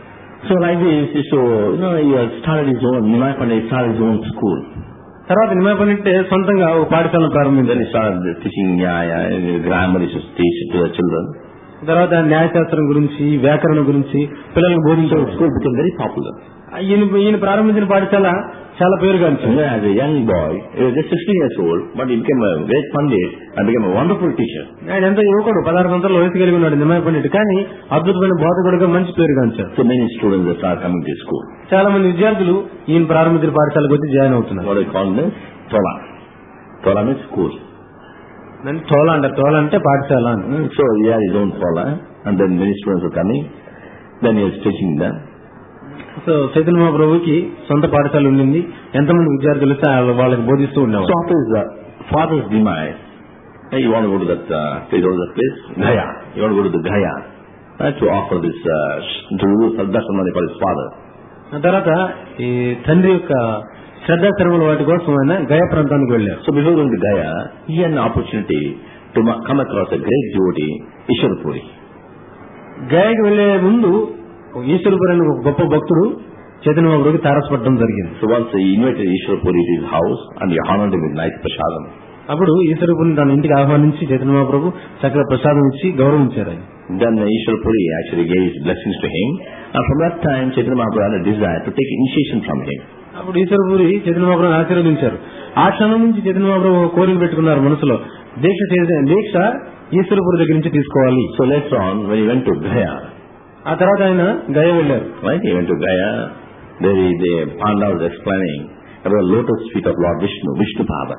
So like this, so, you know, he has started his own, Nimai Pandit started his own school. తర్వాత నిమాయ్ పండితే సొంతంగా ఒక పాఠశాలను Then ప్రారంభించారు he started teaching Nyaya, grammar, he should teach to the children. తర్వాత న్యాయశాస్త్రం గురించి వ్యాకరణ గురించి పిల్లలకు So బోధించారు school became very popular. ఈయన ఈయన ప్రారంభించిన పాఠశాల చాలా పేరుగాంచింది And then as a young boy, he was just 16 years old, but he became a great Pandit and became a wonderful teacher. ఆయన ఎంత యువకుడు పదహారు సంవత్సరాల వయసు కలిగి ఉన్నాడు నిమాయ పండిట్ కానీ అద్భుతమైన బోధకుడుగా మంచి పేరుగాంచారు So many students they start coming to school. చాలా మంది విద్యార్థులు ఈయన ప్రారంభించిన పాఠశాలకు వచ్చి జాయిన్ అవుతున్నారు What do you call this? Tola. Tola means school. దాన్ని తోల అంటారు తోల అంటే పాఠశాల అని Mm, So he had his own Tola, and then many students were coming. Then he was teaching them. So Chaitanya మహాప్రభుకి సొంత పాఠశాల ఉండింది ఎంతమంది విద్యార్థులు వస్తే వాళ్ళ- వాళ్ళకి బోధిస్తూ So ఉండేవారు after his uh, father's demise, hey, you want to go to that, uh, place, what is that place? Gaya. You want to go to the Gaya uh, to offer this, uh, sh- to do Sadhasana for his father. ఆ తర్వాత ఈ తండ్రి యొక్క శ్రద్ధాశ్రమల వాటి కోసం ఆయన గయ ప్రాంతానికి వెళ్ళారు So before going to Gaya, he had an opportunity to ma- come across a great devotee, Ishwarpuri. గయకి వెళ్లే ముందు ఈశ్వరపురి అనే ఒక గొప్ప భక్తుడు చైతన్య మహాప్రభుకి తారసపడడం జరిగింది So once he invited Ishwarpuri to his house and he honored him with nice prasadam. అప్పుడు ఈశ్వరపురిని తన ఇంటికి ఆహ్వానించి చైతన్య మహాప్రభు చక్కగా ప్రసాదం ఇచ్చి గౌరవించారు ఆయన Then Ishwarpuri actually gave his blessings to him. And from that time, Chaitanya Mahaprabhu had a desire to take initiation from him. అప్పుడు ఈశ్వరపురి చైతన్య మహాప్రభుని ఆశీర్వదించారు ఆ క్షణం నుంచి చైతన్య మహాప్రభు ఒక కోరిక పెట్టుకున్నారు మనసులో దీక్ష చేసే దీక్ష ఈశ్వరపురి దగ్గర నుంచి తీసుకోవాలి So later on, when he went to Gaya, ఆ తర్వాత ఆయన గయ వెళ్ళారు right, he went to Gaya, there he, the Panda was explaining about the lotus feet of Lord Vishnu, Vishnu Pada.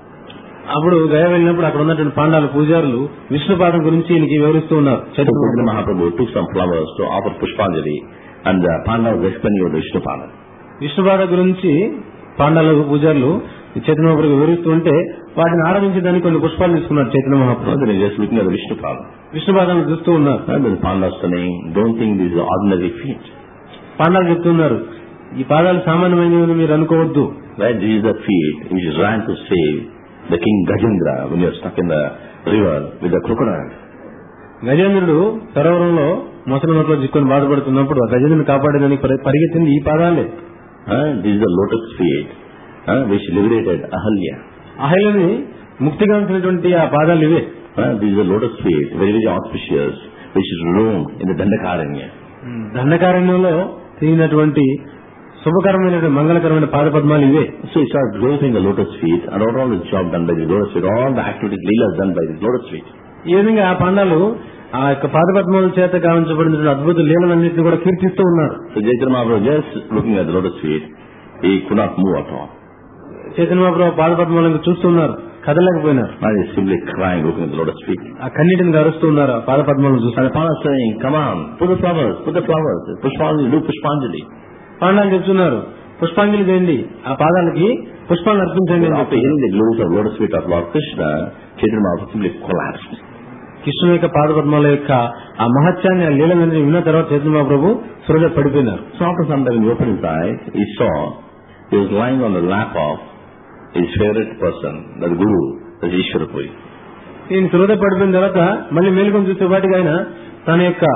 అప్పుడు గయ వెళ్ళినప్పుడు అక్కడ ఉన్నటువంటి పాండాల పూజారులు విష్ణుపాదం గురించి ఈయనకి వివరిస్తూ ఉన్నారు So Chaitanya Chaitanya Mahaprabhu. Mahaprabhu took some flowers to offer Pushpanjali and the Panda was explaining about Vishnu Pada. Vishnupad గురించి పాండాల పూజారులు చైతన్య మహాప్రభు వివరిస్తూ ఉంటే వాటిని ఆరాధించడానికి కొన్ని పుష్పాలు తీసుకున్నారు Chaitanya So Mahaprabhu then he just looking at the Vishnu Pada. విష్ణుపాదాలను చూస్తూ ఉన్నారు And then Panda was saying, don't think these are ordinary feet. పాండాలు చెప్తున్నారు ఈ పాదాలు సామాన్యమైనవి మీరు అనుకోవద్దు Right? This is the feet which ran to save the king Gajendra when he was stuck in the river with the crocodile. గజేంద్రుడు సరోవరంలో మొసలి నోట్లో చిక్కుని బాధపడుతున్నప్పుడు ఆ గజేంద్రుని కాపాడేదానికి పరి- పరిగెత్తింది ఈ పాదాలే Huh? This is the lotus feet huh? which liberated Ahalya. అహల్యని ముక్తిగాంచినటువంటి ఆ పాదాలు ఇవే Huh? This is the lotus feet, very very auspicious, which is roamed in the Dandakaranya. దండకారణ్యంలో తిరిగినటువంటి శుభకరమైనటువంటి మంగళకరమైన పాదపద్మాలు ఇవే So he started glorifying the lotus feet and all, all the job done by the lotus feet, all the activities, leelas done by the lotus feet. ఈ విధంగా ఆ పాండాలు ఆ యొక్క పాదపద్మాల చేత గావించబడిన అద్భుత లీలలన్నింటినీ కూడా కీర్తిస్తూ ఉన్నారు So Chaitanya Mahaprabhu just looking at the lotus feet, he could not move at all. Chaitanya మహాప్రభు పాదపద్మాలను చూస్తున్నారు కదలేకపోయినారు And he's simply crying looking at the lotus feet. ఆ కన్నీటిని గరుస్తూ ఉన్నారు ఆ పాదపద్మాలను చూస్తారు And the Panda is saying, come on, put the flowers, put the flowers, Pushpanjali, do Pushpanjali. పాండాలు చెప్తున్నారు పుష్పాంజలి చేయండి ఆ పాదాలకి పుష్పాలను అర్పించండి అని After చెప్పి hearing the glories of lotus feet of Lord Krishna, Chaitanya Mahaprabhu simply collapsed. కృష్ణుని యొక్క పాదపద్మాల యొక్క ఆ మహత్యాన్ని ఆ లీలలని విన్న తర్వాత చైతన్య మహాప్రభు సురజ పడిపోయినారు So after some time, when he opened his eyes, he saw he was lying on the lap of his favorite person, the Guru, the Ishwarapuri. ఈయన సురద పడిపోయిన తర్వాత మళ్ళీ మేలుకొని చూసే వాటికి ఆయన తన యొక్క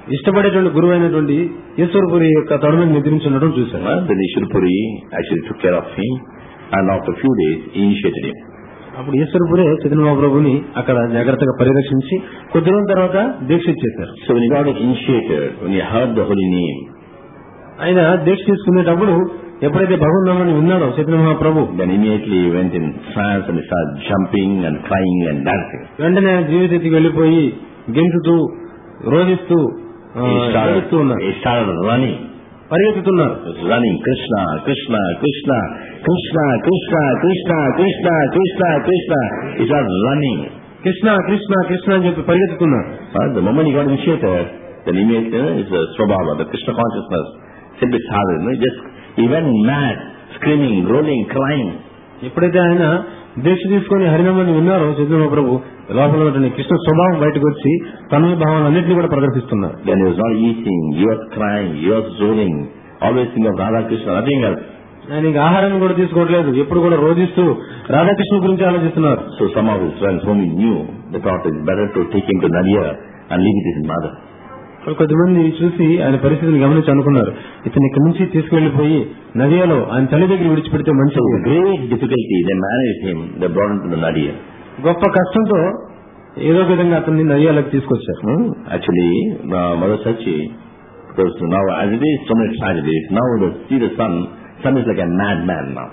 ఇష్టపడేటువంటి గురువు అయినటువంటి ఈశ్వరపురి యొక్క తరుణం నిద్రించి ఉండడం చూశారు Well, then Ishwarpuri actually took care of him and after a few days he initiated him. అప్పుడు ఈశ్వరపురే చైతన్య మహాప్రభుని అక్కడ జాగ్రత్తగా పరిరక్షించి కొద్ది రోజుల తర్వాత దీక్ష ఇచ్చేశారు So when he got initiated, when he heard the holy name, ఆయన దీక్ష తీసుకునేటప్పుడు ఎప్పుడైతే భగవన్నామని విన్నాడో చైతన్య మహాప్రభు then immediately he went in trance and he started jumping and crying and dancing. వెంటనే ఆయన జీవితానికి వెళ్లిపోయి గెంతుతూ రోధిస్తూ ఆ, He started, ఏడుస్తూ ఉన్నారు he started running. పరిగెత్తుతున్నారు He was running Krishna, Krishna, Krishna, Krishna, Krishna, Krishna, Krishna, Krishna, Krishna. He started running. Krishna Krishna Krishna అని చెప్పి పరిగెత్తుతున్నారు But the moment he got initiated, then immediately you know, his uh, Swabhava, the Krishna consciousness, simply started. You know, just he went mad, screaming, rolling, crying. ఎప్పుడైతే ఆయన దీక్ష తీసుకుని హరినామాన్ని విన్నారో చైతన్య ప్రభు లోపల ఉన్నటువంటి కృష్ణ స్వభావం బయటకు వచ్చి తన భావాలన్నింటినీ కూడా ప్రదర్శిస్తున్నారు Then he was not eating, he was crying, he was rolling, always thinking of Radha Krishna, nothing else. ఆయన ఇంకా ఆహారం కూడా తీసుకోవట్లేదు ఎప్పుడు కూడా రోధిస్తూ రాధాకృష్ణ గురించి ఆలోచిస్తున్నారు So some of his friends whom he knew, they thought it's better to take him to Nadia and leave it with his mother. కొద్దిమంది చూసి ఆయన పరిస్థితిని గమనించి అనుకున్నారు ఇతను ఇక్కడి నుంచి తీసుకువెళ్లిపోయి నదియాలో ఆయన తల్లి దగ్గర విడిచిపెడితే So మంచిది with great difficulty, they managed him, they brought him to the Nadia. గొప్ప కష్టంతో ఏదో ఒక విధంగా అతన్ని నదియాలకు తీసుకొచ్చారు Hmm? Actually, uh, Mother Sachi, because now as it is so many tragedies, now the, see the son, son is like a madman now.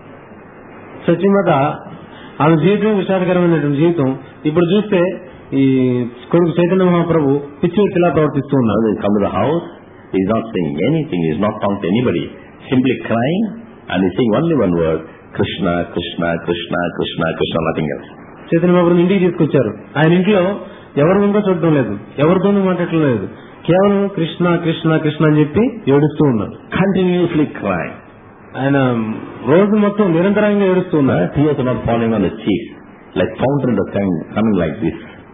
సత్యమత ఆమె జీవితం విషాదకరమైనటువంటి జీవితం ఇప్పుడు చూస్తే ఈ కొడుకు చైతన్య మహాప్రభు పిచ్చి వ్యక్తిలా ప్రవర్తిస్తూ Now ఉన్నారు they come to the house, he's not saying anything, he's not talking to anybody, simply crying and he's saying only one word, Krishna, Krishna, Krishna, Krishna, Krishna, nothing else. Chaitanya మహాప్రభుని ఇంటికి తీసుకొచ్చారు ఆయన ఇంట్లో ఎవరి ముందో చూడటం లేదు ఎవరితోనూ మాట్లాడటం లేదు కేవలం కృష్ణ కృష్ణ కృష్ణ అని చెప్పి ఏడుస్తూ ఉన్నారు Continuously crying. ఆయన రోజు మొత్తం నిరంతరంగా ఏడుస్తూ Uh, ఉన్నారు tears are not falling on the cheeks, like fountain of time coming like this.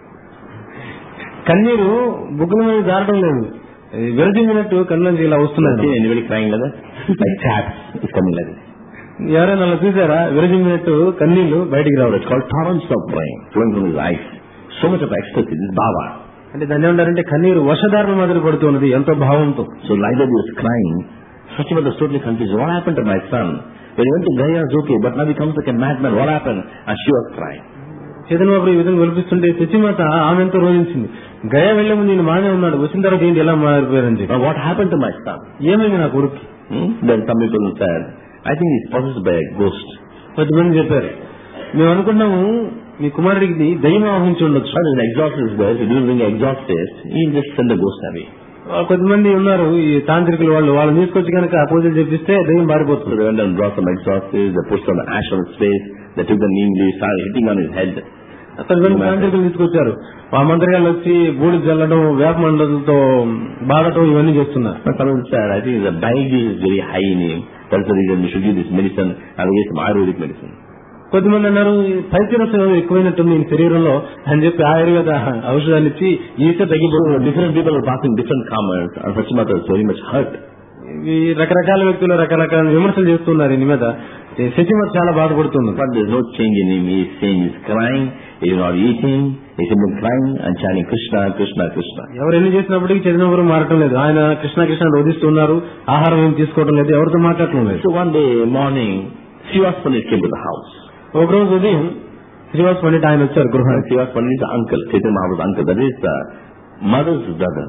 కన్నీరు బుగ్గల మీద జారడం లేదు విరజిమ్మినట్టు కళ్ళంచి ఇలా వస్తున్నాయి See anybody crying like that? Like taps is coming like this. ఎవరైనా అలా చూసారా విరజిమ్మినట్టు కన్నీళ్లు బయటికి So రావడం it's called torrents of rain flowing from his eyes. So much of ecstasy, this is Baba. అంటే దాన్ని ఏమంటారంటే కన్నీరు వర్షధారణ మాదిరి పడుతున్నది ఎంతో భావంతో So like that he was crying. Sachivat was totally confused. What happened to my son? When he went to Gaya, it's okay, but now he comes like a madman. What happened? And she was crying. చైతన్యబాబు ఈ విధంగా వినిపిస్తుంటే శచిమాత ఆమె ఎంతో రోధించింది గయ వెళ్లే ముందు నేను మానే ఉన్నాడు వచ్చిన తర్వాత ఏంటి ఎలా మారిపోయారని చెప్పి Now what happened to my son? ఏమైంది నా కొడుకు Hmm? Then some people said, I think he's possessed by a ghost. కొద్దిమంది చెప్పారు మేము అనుకున్నాము మీ కుమారుడికి దయ్యం ఆహ్వించి ఉండొచ్చు But an exorcist goes, if you bring an exorcist, he'll just send the ghost away. ఆ కొద్దిమంది ఉన్నారు ఈ తాంత్రికులు వాళ్ళు వాళ్ళని తీసుకొచ్చి కనుక ఆ పూజలు చేపిస్తే దయ్యం So పారిపోతుంది they went and brought some exorcists, they put some ash on his face, they took the neem leaf, started hitting on his head. కొద్దిమంది తాంత్రికులు తీసుకొచ్చారు ఆ మంత్రిగాళ్ళు వచ్చి బూడి చల్లడం వేప మండలతో బాధటం ఇవన్నీ చేస్తున్నారు But some people said, I think the diabetes is very high in him. That's the reason we should give this medicine and we get some Ayurvedic medicine. కొద్దిమంది అన్నారు పైత్యరసం ఎక్కువైనట్టుంది ఈ శరీరంలో అని చెప్పి ఆయుర్వేద ఔషధాలు ఇచ్చి ఈసే So తగ్గిపోతుంది different people are passing different comments and Sachimata is very much hurt. ఈ రకరకాల వ్యక్తులు రకరకాల విమర్శలు చేస్తున్నారు దీని మీద శచిమత చాలా బాధపడుతుంది But there's no change in him. He's saying he's crying, he's not eating, he's simply crying and chanting Krishna, Krishna, Krishna. ఎవరు ఎన్ని చేసినప్పటికీ చదివినప్పుడు మారటం లేదు ఆయన కృష్ణ కృష్ణ రోధిస్తున్నారు ఆహారం ఏం తీసుకోవడం లేదు ఎవరితో మాట్లాడటం లేదు So one day morning, Srivas Pandit came to the house. ఒక రోజు ఉదయం శ్రీవాస్ పండిట్ ఆయన వచ్చారు And గృహానికి Srivas Pandit is the uncle, Chaitanya Mahaprabhu's uncle. That is the mother's brother.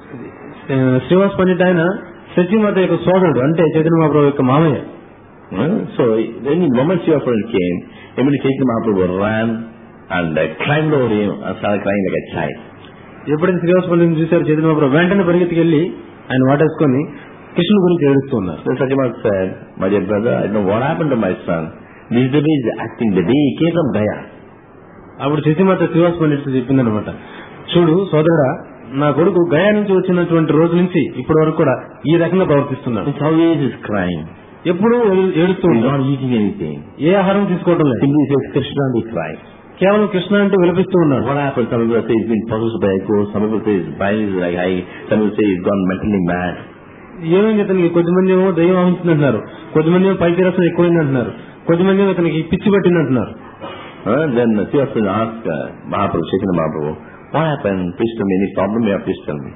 ఆ, శ్రీవాస్ పండిట్ ఆయన శచిమత యొక్క సోదరుడు అంటే చైతన్య మహాప్రభు యొక్క మామయ్య Hmm? So then the moment Srivas Pandit came, immediately Chaitanya Mahaprabhu ran and uh, climbed over him and started crying like a child. ఎప్పుడైతే శ్రీవాస్ పండిట్ చూశారు చైతన్య మహాప్రభు వెంటనే పరిగెత్తుకెళ్లి ఆయన వాటేసుకొని కృష్ణుని గురించి ఏడుస్తున్నారు Then Sachimat said, My dear brother, I don't know what happened to my son. This is the way he's acting the day he came from Gaya. అప్పుడు శశిమాత శ్రీవాస్ పండిట్ చెప్పిందనమాట చూడు సోదరుడా నా కొడుకు గయా నుంచి వచ్చినటువంటి రోజు నుంచి ఇప్పటి వరకు కూడా ఈ రకంగా ప్రవర్తిస్తున్నాడు It's always is crying. ఎప్పుడు ఏడుస్తూ He's ఉంటాడు not eating anything. ఏ ఆహారం తీసుకోవడం లేదు Simply says Krishna and he cries. కేవలం కృష్ణ అంటూ విలపిస్తూ ఉన్నాడు What happened? Some people say he's been possessed by a ghost. Some people say his brain is like high. Some people say he's gone mentally mad. ఏమైంది ఇతనికి కొద్దిమంది ఏమో దయ్యం ఆహించింది అంటున్నారు కొద్దిమంది ఏమో పైతిరసం ఎక్కువైంది అంటున్నారు కొద్దిమంది ఏమో ఇతనికి పిచ్చి పట్టింది అంటున్నారు Huh? Then Srivastava asked uh, Mahaprabhu, Chaitanya Mahaprabhu, what happened? Please tell me any problem you have, please tell me.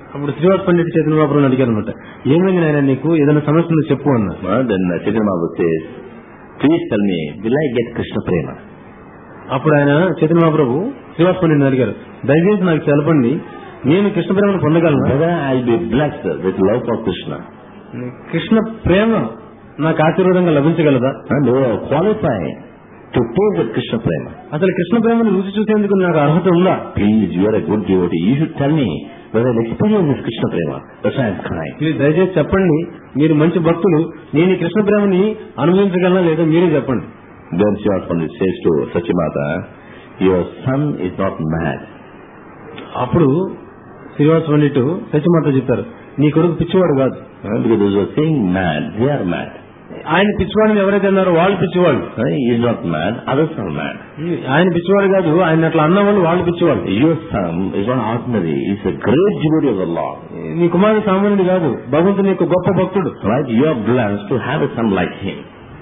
అప్పుడు శ్రీవాస్ పండిట్ చైతన్య మహాప్రభుని అడిగారు అనమాట ఏమైంది నాయన నీకు ఏదైనా సమస్య ఉందో చెప్పు అన్న Uh, then uh, Chaitanya Mahaprabhu says, please tell me, will I get Krishna Prema? అప్పుడు ఆయన చైతన్య మహాప్రభు శ్రీవాస్ పండిట్ని అడిగారు దయచేసి నాకు తెలపండి నేను కృష్ణ ప్రేమను పొందగలను Whether I'll be blessed with love for Krishna. Krishna ప్రేమ నాకు ఆశీర్వాదంగా లభించగలదా And do I qualify to taste the Krishna Prema? అసలు కృష్ణ ప్రేమను రుచి చూసేందుకు నాకు అర్హత ఉందా Please, you are a good devotee. You should tell me whether I'll experience this Krishna Prema. That's why I'm crying. మీరు దయచేసి చెప్పండి మీరు మంచి భక్తులు నేను ఈ కృష్ణ ప్రేమని అనుభవించగలనా లేదా మీరే చెప్పండి Then Srivas Pandit says to Sachimata, your son is not mad. అప్పుడు శ్రీవాస పండిట్ సత్యమాత చెప్పారు నీ కొడుకు పిచ్చివాడు కాదు Uh, because those who are saying mad, they are mad. ఆయన పిచ్చివాడిని ఎవరైతే అన్నారో వాళ్ళు పిచ్చివాళ్ళు Uh, he is not mad, others are mad. ఆయన పిచ్చివాడు కాదు ఆయన అట్లా అన్నవాళ్ళు వాళ్ళు పిచ్చివాళ్ళు Your son is not ordinary, he's a great devotee of the Lord. నీ కుమారుడు సామాన్యుడు కాదు భగవంతుని యొక్క గొప్ప భక్తుడు Right? You are blessed to have a son like him.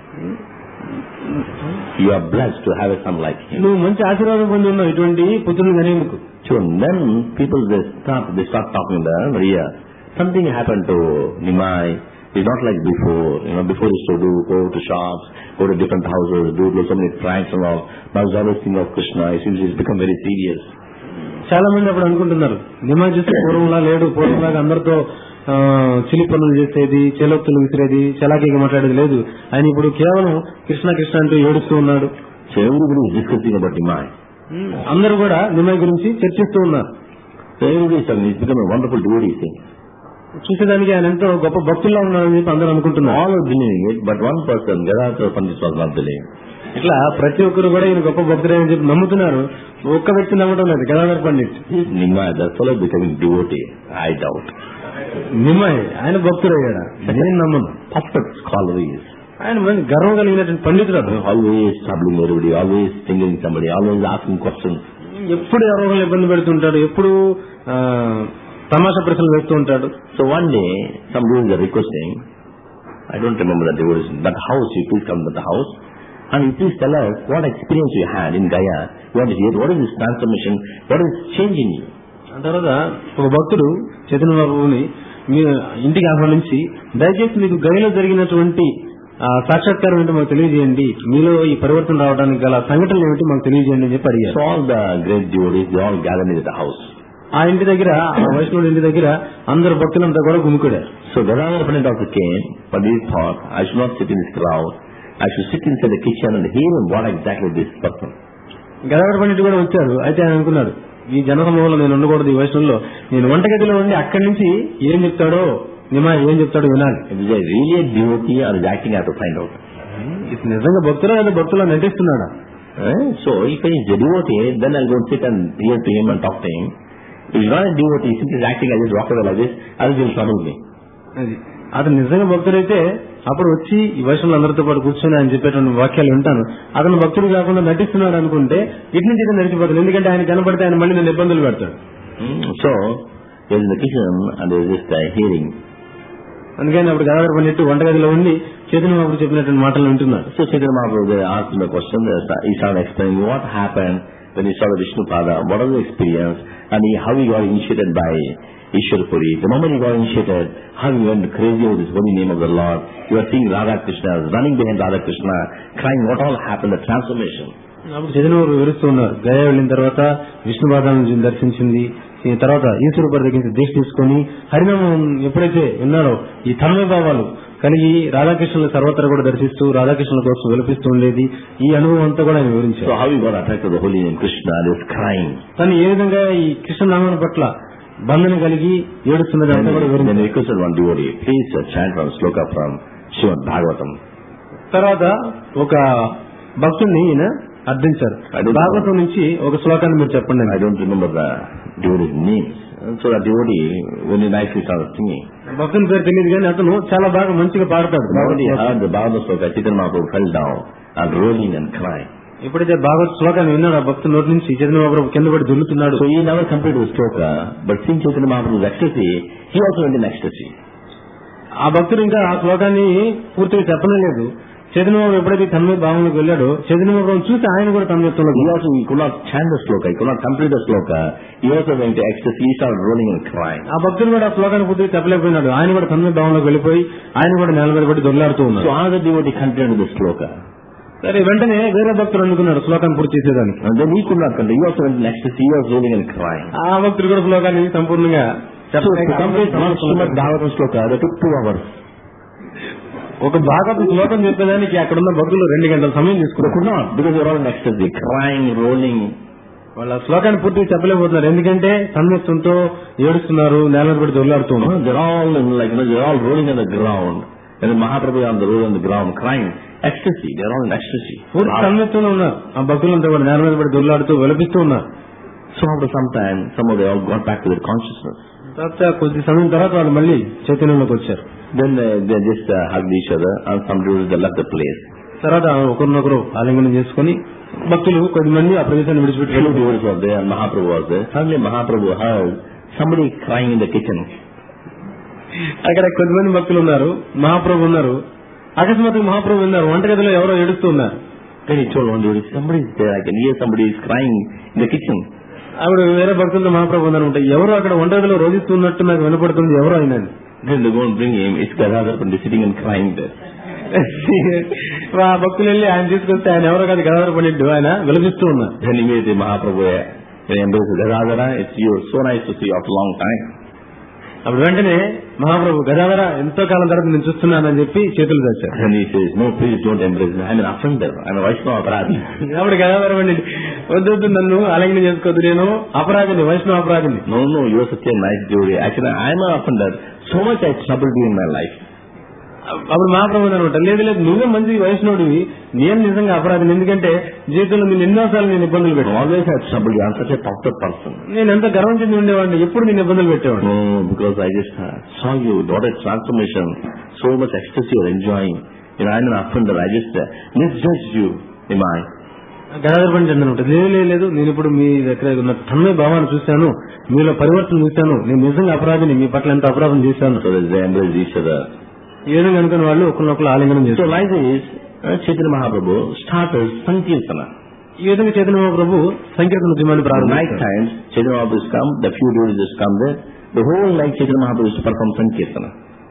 You are blessed to have a son like him. నువ్వు మంచి ఆశీర్వాదం పొంది ఉన్నావు ఇటువంటి పుత్రుని కనేందుకు So then people they start they start talking about Maria. Something happened to Nimai. It's not like before. You know, before he used to do go to shops, go to different houses, do so many pranks and all. Now he's always thinking of Krishna. He seems he's become very serious. చాలా మంది అప్పుడు అనుకుంటున్నారు నిమా చూస్తే పూర్వంలా లేడు పూర్వంలాగా అందరితో ఆ, చిలి పనులు చేసేది చెలోక్తులు విసిరేది చలాకీగా మాట్లాడేది లేదు ఆయన ఇప్పుడు కేవలం కృష్ణ కృష్ణ అంటూ ఏడుస్తూ ఉన్నాడు So everybody is discussing about Nimai. అందరూ కూడా నిమయ గురించి చర్చిస్తూ ఉన్నారు So everybody is saying he's become a wonderful devotee. Saying. చూసేదానికి ఆయన ఎంతో గొప్ప భక్తుల్లో ఉన్నారని చెప్పి అందరూ అనుకుంటున్నారు All are believing it, but one person, Gadadhar Pandit was not believing. ఇట్లా ప్రతి ఒక్కరు కూడా ఈయన గొప్ప భక్తుడే అని చెప్పి నమ్ముతున్నారు ఒక్క వ్యక్తి నమ్మటం లేదు Gadadhar Pandit This Nimai, that fellow becoming devotee, I doubt. నిమ్మయ్ ఆయన భక్తుడయ్యాడా నేను నమ్మను Perfect scholar he is. ఆయన మంచి గర్వం కలిగినటువంటి పండితుడు అతను always troubling everybody, always thinking somebody, always asking questions. ఎప్పుడు ఎవరిని ఇబ్బంది పెడుతుంటాడు ఎప్పుడు ఆ, తమాషా ప్రశ్నలు వేస్తూ ఉంటాడు So one day, some devotees are requesting, I don't remember the devotees, that house, you please come to the house, and you please tell us what experience you had in Gaya, you want to hear, what is this transformation, what is change in you? ఆ తర్వాత ఒక భక్తుడు చైతన్య బాబుని మీ ఇంటికి ఆహ్వానించి దయచేసి మీకు గదిలో జరిగినటువంటి ఆ, సాక్షాత్కారం ఏంటో మాకు తెలియజేయండి మీలో ఈ పరివర్తన రావడానికి గల సంఘటనలు ఏమిటి మాకు తెలియజేయండి అని చెప్పి So అడిగారు all the great devotees, they all gathered in the house. ఆ ఇంటి దగ్గర ఆ వైష్ణవుడి ఇంటి దగ్గర అందరు భక్తులంతా కూడా గుమికూడారు So Gadadhar Pandit also came, but he thought, I should not sit in this crowd, I should sit inside the kitchen and hear what exactly this person. గదావర Pandit కూడా వచ్చారు అయితే ఆయన అనుకున్నాడు ఈ జనసమూహంలో నేను ఉండకూడదు ఈ వయసులో నేను వంటగదిలో ఉండి అక్కడి నుంచి ఏం చెప్తాడో నిమా ఏం చెప్తాడో వినాలి Is he really a devotee or is he acting, I have to find out. ఇది నిజంగా భక్తులా లేదా భక్తులా నటిస్తున్నాడా Eh? So if he is a devotee, then I'll go and sit and hear to him and talk to him. If he's not a devotee, simply is acting, I just walk away like this, others will trouble me. అది అతను నిజంగా భక్తుడైతే అప్పుడు వచ్చి ఈ వయసులో అందరితో పాటు కూర్చొని ఆయన చెప్పేటువంటి వాక్యాలు వింటాను అతను భక్తుడు కాకుండా నటిస్తున్నాడు అనుకుంటే ఇటు నుంచి ఇటు నడిచిపోతాడు ఎందుకంటే ఆయన కనపడితే ఆయన మళ్ళీ నన్ను ఇబ్బందులు పెడతాడు Hmm? So, he was in the kitchen and there was just uh, hearing. అందుకని అప్పుడు గదావర పండిట్టు వంటగదిలో ఉండి చైతన్య బాబు చెప్పినటువంటి మాటలు వింటున్నారు So Chaitanya Mahaprabhu they asked him a question, they sta- he started explaining what happened when he saw the Vishnu Pada, what was the experience, and he, how he got initiated by Ishwar Puri. The moment he got initiated, how he went crazy over this holy name of the Lord. You are seeing Radha Krishna, running behind Radha Krishna, crying what all happened, the transformation. అప్పుడు చైతన్య బాబు వివరిస్తూ ఉన్నారు గయ వెళ్ళిన తర్వాత విష్ణు పాదాలను దర్శించింది ఈ తర్వాత ఈశ్వరు దగ్గర నుంచి దీక్ష తీసుకొని హరినామం ఎప్పుడైతే విన్నారో ఈ తన్మయ భావాలు కలిగి రాధాకృష్ణులు సర్వత్రా కూడా దర్శిస్తూ రాధాకృష్ణుల కోసం విలపిస్తూ ఉండేది ఈ అనుభవం అంతా కూడా ఆయన So వివరించారు how he got attracted to the holy name Krishna and he was crying. తను ఏ విధంగా ఈ కృష్ణనామం పట్ల బంధన కలిగి ఏడుస్తున్నది Then, అంతా కూడా then వివరించారు he requested one devotee, please uh, chant one sloka from Srimad Bhagavatam. తర్వాత ఒక భక్తుడిని ఈయన అర్థించారు I don't know. భాగవతం నుంచి ఒక శ్లోకాన్ని మీరు చెప్పండి I అన్నారు. don't remember the devotee's names. And so that devotee, when he nicely started singing, భక్తుని పేరు తెలియదు కానీ అతను చాలా బాగా మంచిగా పాడతాడు the moment he heard the Bhagavad sloka, Chaitanya Mahaprabhu fell down and rolling and crying. ఎప్పుడైతే భాగవత్ శ్లోకాన్ని విన్నాడు ఆ భక్తుల నోటి నుంచి చైతన్య మహాప్రభు కింద పడి దుల్లుతున్నాడు So he never completed the sloka, but seeing Chaitanya Mahaprabhu's ecstasy, he also went in ecstasy. ఆ భక్తుడు ఇంకా ఆ శ్లోకాన్ని పూర్తిగా చెప్పనే లేదు చైతన్య బాబు ఎప్పుడైతే తన్మయ భావంలోకి వెళ్ళాడో చైతన్య బాబు చూసి ఆయన కూడా తన్మయత్వంలో He also he could not chant the sloka, he could not complete the sloka. He also went to ecstasy, he started rolling and crying. ఆ భక్తులు కూడా ఆ శ్లోకాన్ని పూర్తిగా చెప్పలేకపోయినాడు ఆయన కూడా తన్మయ భావంలోకి వెళ్ళిపోయి ఆయన కూడా నేల మీద పడి దొల్లాడుతూ So ఉన్నాడు another devotee continued the sloka. సరే వెంటనే వేరే భక్తులు అనుకున్నారు శ్లోకాన్ని పూర్తి చేసేదానికి And then he could not continue. He also went in ecstasy, he was rolling and crying. ఆ భక్తులు కూడా శ్లోకాన్ని సంపూర్ణంగా So to complete one చెప్పలేక Srimad Bhagavatam sloka, that took two hours. ఒక భాగవత శ్లోకం చెప్పేదానికి అక్కడ ఉన్న భక్తులు రెండు గంటల సమయం They తీసుకున్నారు could not because they were all in ecstasy, crying, rolling. వాళ్ళ శ్లోకాన్ని పూర్తిగా చెప్పలేకపోతున్నారు ఎందుకంటే సన్నిహితంతో ఏడుస్తున్నారు నేల మీద పడి దొల్లాడుతూ You ఉన్నారు know, they're all in like, you know, they're all rolling on the ground. And then Mahaprabhu on the road on the ground crying. Ecstasy, they're all in ecstasy. పూర్తి సన్నిహితంలో ఉన్నారు ఆ భక్తులంతా కూడా నేల మీద పడి దొల్లాడుతూ విలపిస్తూ ఉన్నారు So after some time, some of they all got back to their consciousness. తర్వాత కొద్ది సమయం తర్వాత వాళ్ళు మళ్ళీ చైతన్యంలోకి వచ్చారు Then uh, they just uh, hugged each other and some devotees they left the place. తర్వాత ఒకరినొకరు ఆలింగనం చేసుకుని భక్తులు కొద్దిమంది ఆ ప్రదేశాన్ని విడిచిపెట్టి Few వెళ్ళిపోయారు. devotees were there and Mahaprabhu was there. Suddenly Mahaprabhu heard somebody crying in the kitchen. అక్కడ కొద్దిమంది భక్తులు ఉన్నారు మహాప్రభు ఉన్నారు అకస్మాత్తుగా మహాప్రభు ఉన్నారు వంటగదిలో ఎవరో ఏడుస్తూ ఉన్నారు Then he told one devotee, somebody is there, I can hear somebody is crying in the kitchen. ఆవిడ వేరే భక్తులతో మహాప్రభు ఉన్నారు అంటే ఎవరు అక్కడ వంటగదిలో రోధిస్తున్నట్టు నాకు వినపడుతుంది ఎవరు అయినా Then they go and bring him, it's Gadadhar Pandit sitting and crying there. ఆ భక్తులు వెళ్ళి ఆయన తీసుకొస్తే ఆయన ఎవరో కాదు గదాధర పండిట్టు ఆయన విలపిస్తూ ఉన్నారు Then immediately Mahaprabhu uh, embraced Gadadhara, it's you, so nice to see you after a long time. అప్పుడు వెంటనే మహాప్రభు గదాధర ఎంతో కాలం తర్వాత నేను చూస్తున్నానని చెప్పి చేతులు తెచ్చారు Then he says, no, please don't embrace me. I'm an offender. I'm a Vaishnava Aparadhi. అప్పుడు గదాధర పండిట్ వద్దు వద్దు నన్ను ఆలింగనం చేసుకోవద్దు నేను అపరాధిని వైష్ణవ అపరాధిని No, no, you're such a nice devotee. Actually, I'm an offender. So much I troubled you in my life. అప్పుడు మహాప్రభు అనమాట లేదు లేదు నువ్వే మంచి వైష్ణవుడివి నేను నిజంగా అపరాధిని ఎందుకంటే జీవితంలో నేను ఎన్నోసార్లు నేను ఇబ్బందులు పెట్టాను Always I troubled you. I'm such a puffed up person. నేను ఎంత గర్వం చెంది ఉండేవాడిని ఎప్పుడు నేను ఇబ్బందులు పెట్టేవాడిని No, because I just uh, saw you, what a transformation. So much ecstasy you're enjoying. You know, I'm an offender. I just uh, misjudged you, Imai. Gadadhara Pandit అనమాట లేదు లేదు లేదు నేను ఇప్పుడు మీ దగ్గర ఉన్న తన్మయ భావాన్ని చూశాను మీలో పరివర్తన చూశాను నేను నిజంగా అపరాధిని మీ పట్ల ఎంత అపరాధం చేశాను So they embraced each other. ఈ విధంగా అనుకున్న వాళ్ళు ఒకరినొకరు ఆలింగనం So చేశారు like this, uh, Chaitanya Mahaprabhu started Sankirtana. ఈ విధంగా చైతన్య మహాప్రభు సంకీర్తన ఉద్యమాన్ని Night ప్రారంభించారు times, Chaitanya Mahaprabhu has come, the few devotees just come there. The whole night Chaitanya Mahaprabhu used to perform Sankirtana.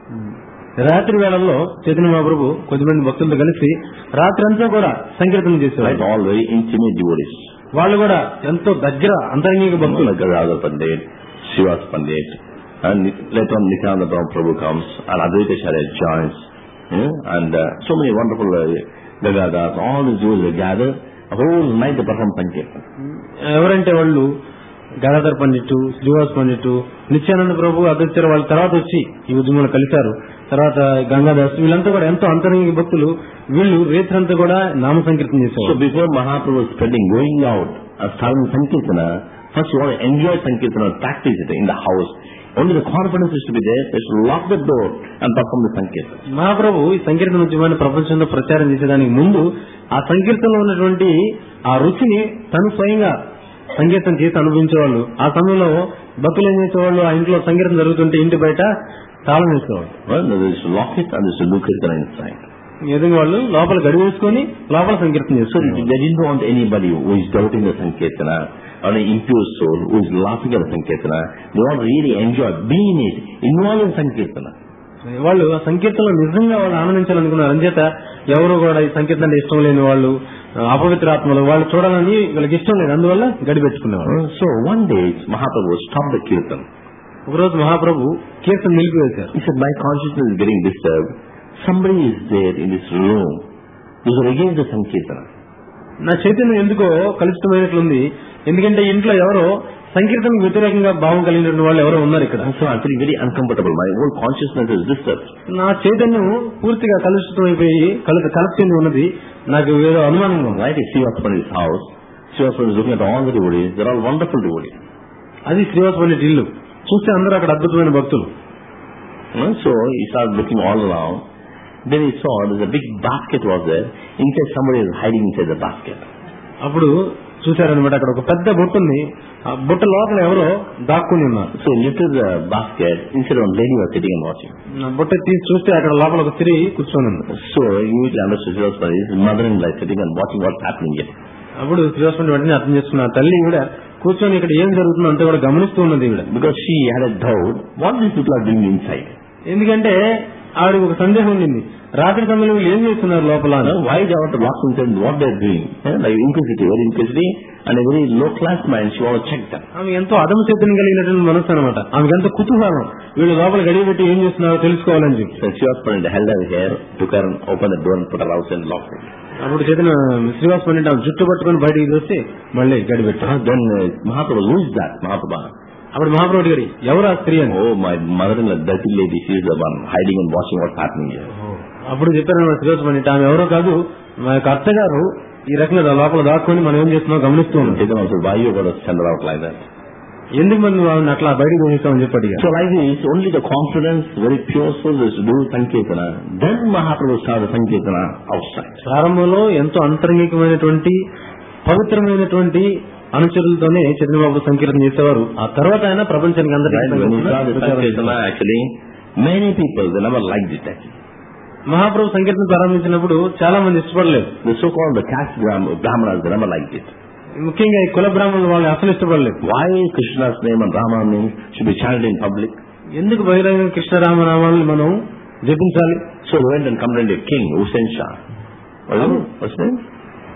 రాత్రి వేళల్లో చైతన్య మహాప్రభు కొద్దిమంది భక్తులతో కలిసి రాత్రంతా కూడా సంకీర్తన Right? చేసేవారు All very intimate devotees. వాళ్ళు కూడా ఎంతో దగ్గర అంతరంగిక భక్తులు Like Gadadhar Pandit, Srivas Pandit, and later on Nityananda Brahma Prabhu comes, and Advaita Charya joins, yeah? and uh, so many wonderful uh, Gadadhars, all these devotees they gather, a whole night they perform Sankirtana. ఎవరంటే వాళ్ళు గదాధర్ పండిట్టు శ్రీవాస్ పండిట్టు నిత్యానంద ప్రభు అధ్యక్షులు వాళ్ళ తర్వాత వచ్చి ఈ ఉద్యమంలో కలిశారు తర్వాత గంగాదాస్ వీళ్ళంతా కూడా ఎంతో అంతరంగిక భక్తులు వీళ్ళు రేత్రంతా కూడా నామ సంకీర్తన So చేసేవారు before Mahaprabhu was spreading, going out and starting Sankirtana, first you want to enjoy Sankirtana, practice it in the house. Only the confidence is to be there, they should lock the door and perform the Sankirtana. మహాప్రభు ఈ సంకీర్తన ఉద్యమాన్ని ప్రపంచంలో ప్రచారం చేసేదానికి ముందు ఆ సంకీర్తనలో ఉన్నటువంటి ఆ రుచిని తను స్వయంగా సంగీతం చేసి అనుభవించేవాళ్ళు ఆ సమయంలో భక్తులు ఏం చేసేవాళ్ళు ఆ ఇంట్లో సంగీతం జరుగుతుంటే ఇంటి బయట తాళం వేసేవాళ్ళు Well, they should lock it and they should do Kirtana inside. ఈ విధంగా వాళ్ళు లోపల గడి వేసుకొని లోపల సంకీర్తన So చేస్తారు they didn't want anybody who is doubting the Sankirtana or an impure soul who is laughing at the Sankirtana. They want to really enjoy being in it, involved in Sankirtana. వాళ్ళు ఆ సంకీర్తనలో నిజంగా వాళ్ళు ఆనందించాలనుకున్నారు అంచేత ఎవరు కూడా ఈ సంకీర్తన అంటే ఇష్టం లేని వాళ్ళు ఆ, అపవిత్ర ఆత్మలు వాళ్ళు చూడాలని వీళ్ళకి ఇష్టం లేదు అందువల్ల గడి పెట్టుకునేవాళ్ళు Uh, So one day Mahaprabhu stopped the Kirtan. ఒకరోజు మహాప్రభు కీర్తన నిలిపివేశారు He said, my consciousness is getting disturbed. Somebody is there in this room who's against the Sankirtana. నా చైతన్యం ఎందుకో కలుషితమైనట్లుంది ఎందుకంటే ఇంట్లో ఎవరో సంకీర్తనకు వ్యతిరేకంగా భావం కలిగిన వాళ్ళు ఎవరో ఉన్నారు ఇక్కడ And so I'm feeling very uncomfortable. My whole consciousness is disturbed. నా చైతన్యం పూర్తిగా కలుషితమైపోయి కలుత కలుపుతుంది ఉన్నది నాకు ఏదో అనుమానంగా ఉంది Right? If Srivastava in his house, Srivastava is looking at all the devotees. They're all wonderful devotees. అది శ్రీవాసపల్లి ఇల్లు చూస్తే అందరూ అక్కడ అద్భుతమైన భక్తులు Uh, So he started looking all around. Then he saw there's a big basket was there. Inside somebody is hiding inside the basket. అప్పుడు చూశారనమాట అక్కడ ఒక పెద్ద బుట్ట ఉంది ఆ బుట్ట లోపల ఎవరో దాక్కుని ఉన్నారు So he lifted the basket. Instead of lady was sitting and watching. ఆ బుట్ట తీసి చూస్తే అక్కడ లోపల ఒక స్త్రీ కూర్చొని ఉంది So he immediately understood she was sorry. His mother-in-law is sitting and watching what's happening here. అప్పుడు శ్రీవాసం వెంటనే అర్థం చేసుకున్న ఆ తల్లి కూడా కూర్చొని ఇక్కడ ఏం జరుగుతుందో అంతా కూడా గమనిస్తూ ఉన్నది ఈవిడ Because she had a doubt, what these people are doing inside. ఎందుకంటే ఆవిడకి ఒక సందేహం ఉండింది రాత్రి సమయంలో వీళ్ళు ఏం చేస్తున్నారు లోపల అని. Now, why they want to lock themselves in what they're doing? Eh, Like inquisitive, very inquisitive, and a very low class mind, she wants to check them. ఆమె ఎంతో అదమ శక్తిని కలిగినటువంటి మనసు అనమాట ఆమెకు ఎంతో కుతూహలం వీళ్ళు లోపల గడియ పెట్టి ఏం చేస్తున్నారో తెలుసుకోవాలని చెప్పి So she was put held her hair, took her and opened the door and put her outside and locked it. అప్పుడు చేతన శ్రీవాస్ పండిట్ ఆమె జుట్టు పట్టుకొని బయటికి చూస్తే మళ్ళీ గడిపెట్ట Ah, Then uh, Mahaprabhu, who is that? Mahaprabhu. అప్పుడు మహాప్రభుడి గారి ఎవరు ఆ స్త్రీ అని Oh, my mother-in-law, dirty lady, she is the one hiding and watching what's happening here. అప్పుడు చెప్పారు శ్రీవాస్ పండిట్ ఆమె ఎవరో కాదు మా యొక్క అత్తగారు ఈ రకంగా లోపల దాక్కుని మనం ఏం చేస్తున్నాం గమనిస్తూ ఉన్నాం Chaitanya also, why you got to send her out like that? ఎందుకు మరి నువ్వు ఆమెను అట్లా బయటకు పంపిస్తామని చెప్పి అడిగారు So like this, only the confidence, very pure souls is to do Sankirtana. Then Mahaprabhu started Sankirtana outside. ప్రారంభంలో ఎంతో అంతరంగికమైనటువంటి పవిత్రమైనటువంటి అనుచరులతోనే చంద్రబాబు సంకీర్తన చేసేవారు ఆ తర్వాత ఆయన ప్రపంచానికి అందరికీ Right? When he started ప్రచారం Sankirtana, చేశారు. actually, many people, they never liked it actually. మహాప్రభు సంకీర్తన ప్రారంభించినప్పుడు చాలా మంది ఇష్టపడలేదు The so-called the caste Brahm- Brahmanas, they never liked it. ముఖ్యంగా ఈ కుల బ్రాహ్మణులు వాళ్ళు అసలు ఇష్టపడలేదు Why Krishna's name and Rama name should be chanted in public? ఎందుకు బహిరంగ కృష్ణరామనామాలను మనం జపించాలి So they went and complained to king, Hussein Shah. What is it? What's his name?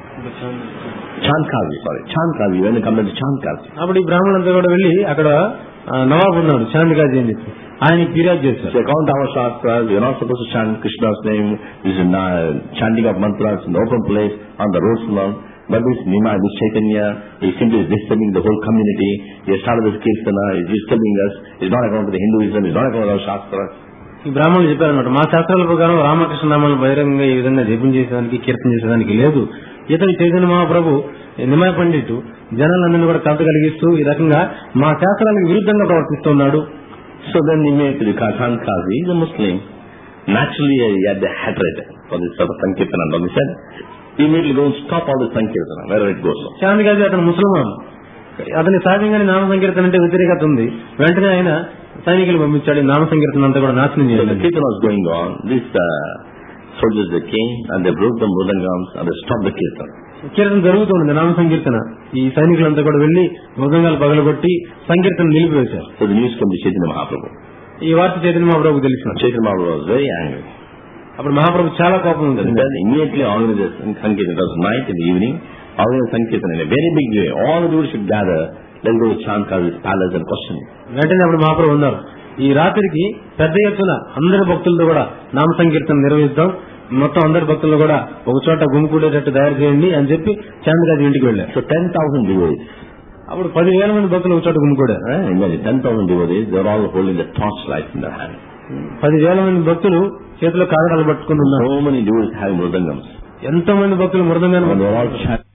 Chandkazi, sorry. Chandkazi, when they complained to Chandkazi. అప్పుడు ఈ బ్రాహ్మణులంతా కూడా వెళ్లి అక్కడ ఆ, నవాబు ఉన్నాడు చాందికాజీ అని చెప్పి ఆయనకి ఫిర్యాదు చేశారు So according to our Shastras, we are not supposed to chant Krishna's name, this is uh, chanting of mantras in the open place, on the roads and all. But this Nima, this Chaitanya, is simply disturbing the whole community. He has started this Kirtana, he is disturbing us, it's not according to the Hinduism, it's not according to our Shastras. ఈ బ్రాహ్మణులు చెప్పారన్నమాట మా శాస్త్రాల ప్రకారం రామకృష్ణ నామాలను బహిరంగంగా ఈ విధంగా జపం చేసేదానికి కీర్తన చేసేదానికి లేదు ఇతడు చైతన్య మహాప్రభు నిమయ పండిట్ జనాలందరినీ కూడా కలత కలిగిస్తూ ఈ రకంగా మా శాస్త్రాలకు విరుద్ధంగా ప్రవర్తిస్తున్నాడు So then immediately Khan Kazi is a Muslim. Naturally he had the hatred for this sort of Sankirtana. And he said, immediately go and stop all this Sankirtana, wherever it goes. చాందికాజీ అతను ముసల్మాన్ అతని సహజంగానే నామ సంకీర్తన అంటే వ్యతిరేకత ఉంది వెంటనే ఆయన సైనికులు పంపించాడు ఈ నామ సంకీర్తన అంతా కూడా నాశనం So the చేయాలి Kirtana was going on. These uh, soldiers they came and they broke the mridangams and they stopped the Kirtana. కీర్తన జరుగుతుంది నామ సంకీర్తన ఈ సైనికులంతా కూడా వెళ్లి మృదంగాలు పగలగొట్టి సంకీర్తన నిలిపివేశారు So the news came to Chaitanya Mahaprabhu. ఈ వార్త చైతన్య మహాప్రభుకు తెలిసిన Chaitanya Mahaprabhu was very angry. అప్పుడు మహాప్రభు చాలా కోపం And ఉంటుంది then immediately organized a Sankirtana. It was night in the evening. Organized Sankirtana in a very big way. All the people should gather. Let's go to Chandkazi's palace and question him. వెంటనే అప్పుడు మహాప్రభు ఉన్నారు ఈ రాత్రికి పెద్ద ఎత్తున అందరి భక్తులతో కూడా నామ సంకీర్తన నిర్వహిస్తాం మొత్తం అందరి భక్తులను కూడా ఒక చోట గుమికూడేటట్టు తయారు చేయండి అని చెప్పి చాందగాజీ ఇంటికి వెళ్ళారు So 10,000 devotees. అప్పుడు పదివేల మంది భక్తులు ఒక చోట గుమికూడారు Eh? Imagine 10,000 devotees. They're all holding the torchlight in their hand. పదివేల మంది భక్తులు చేతిలో కాగడాలు పట్టుకుని ఉన్నారు So many devotees having mridangams. ఎంతో మంది భక్తులు మృదంగా And they're all chanting.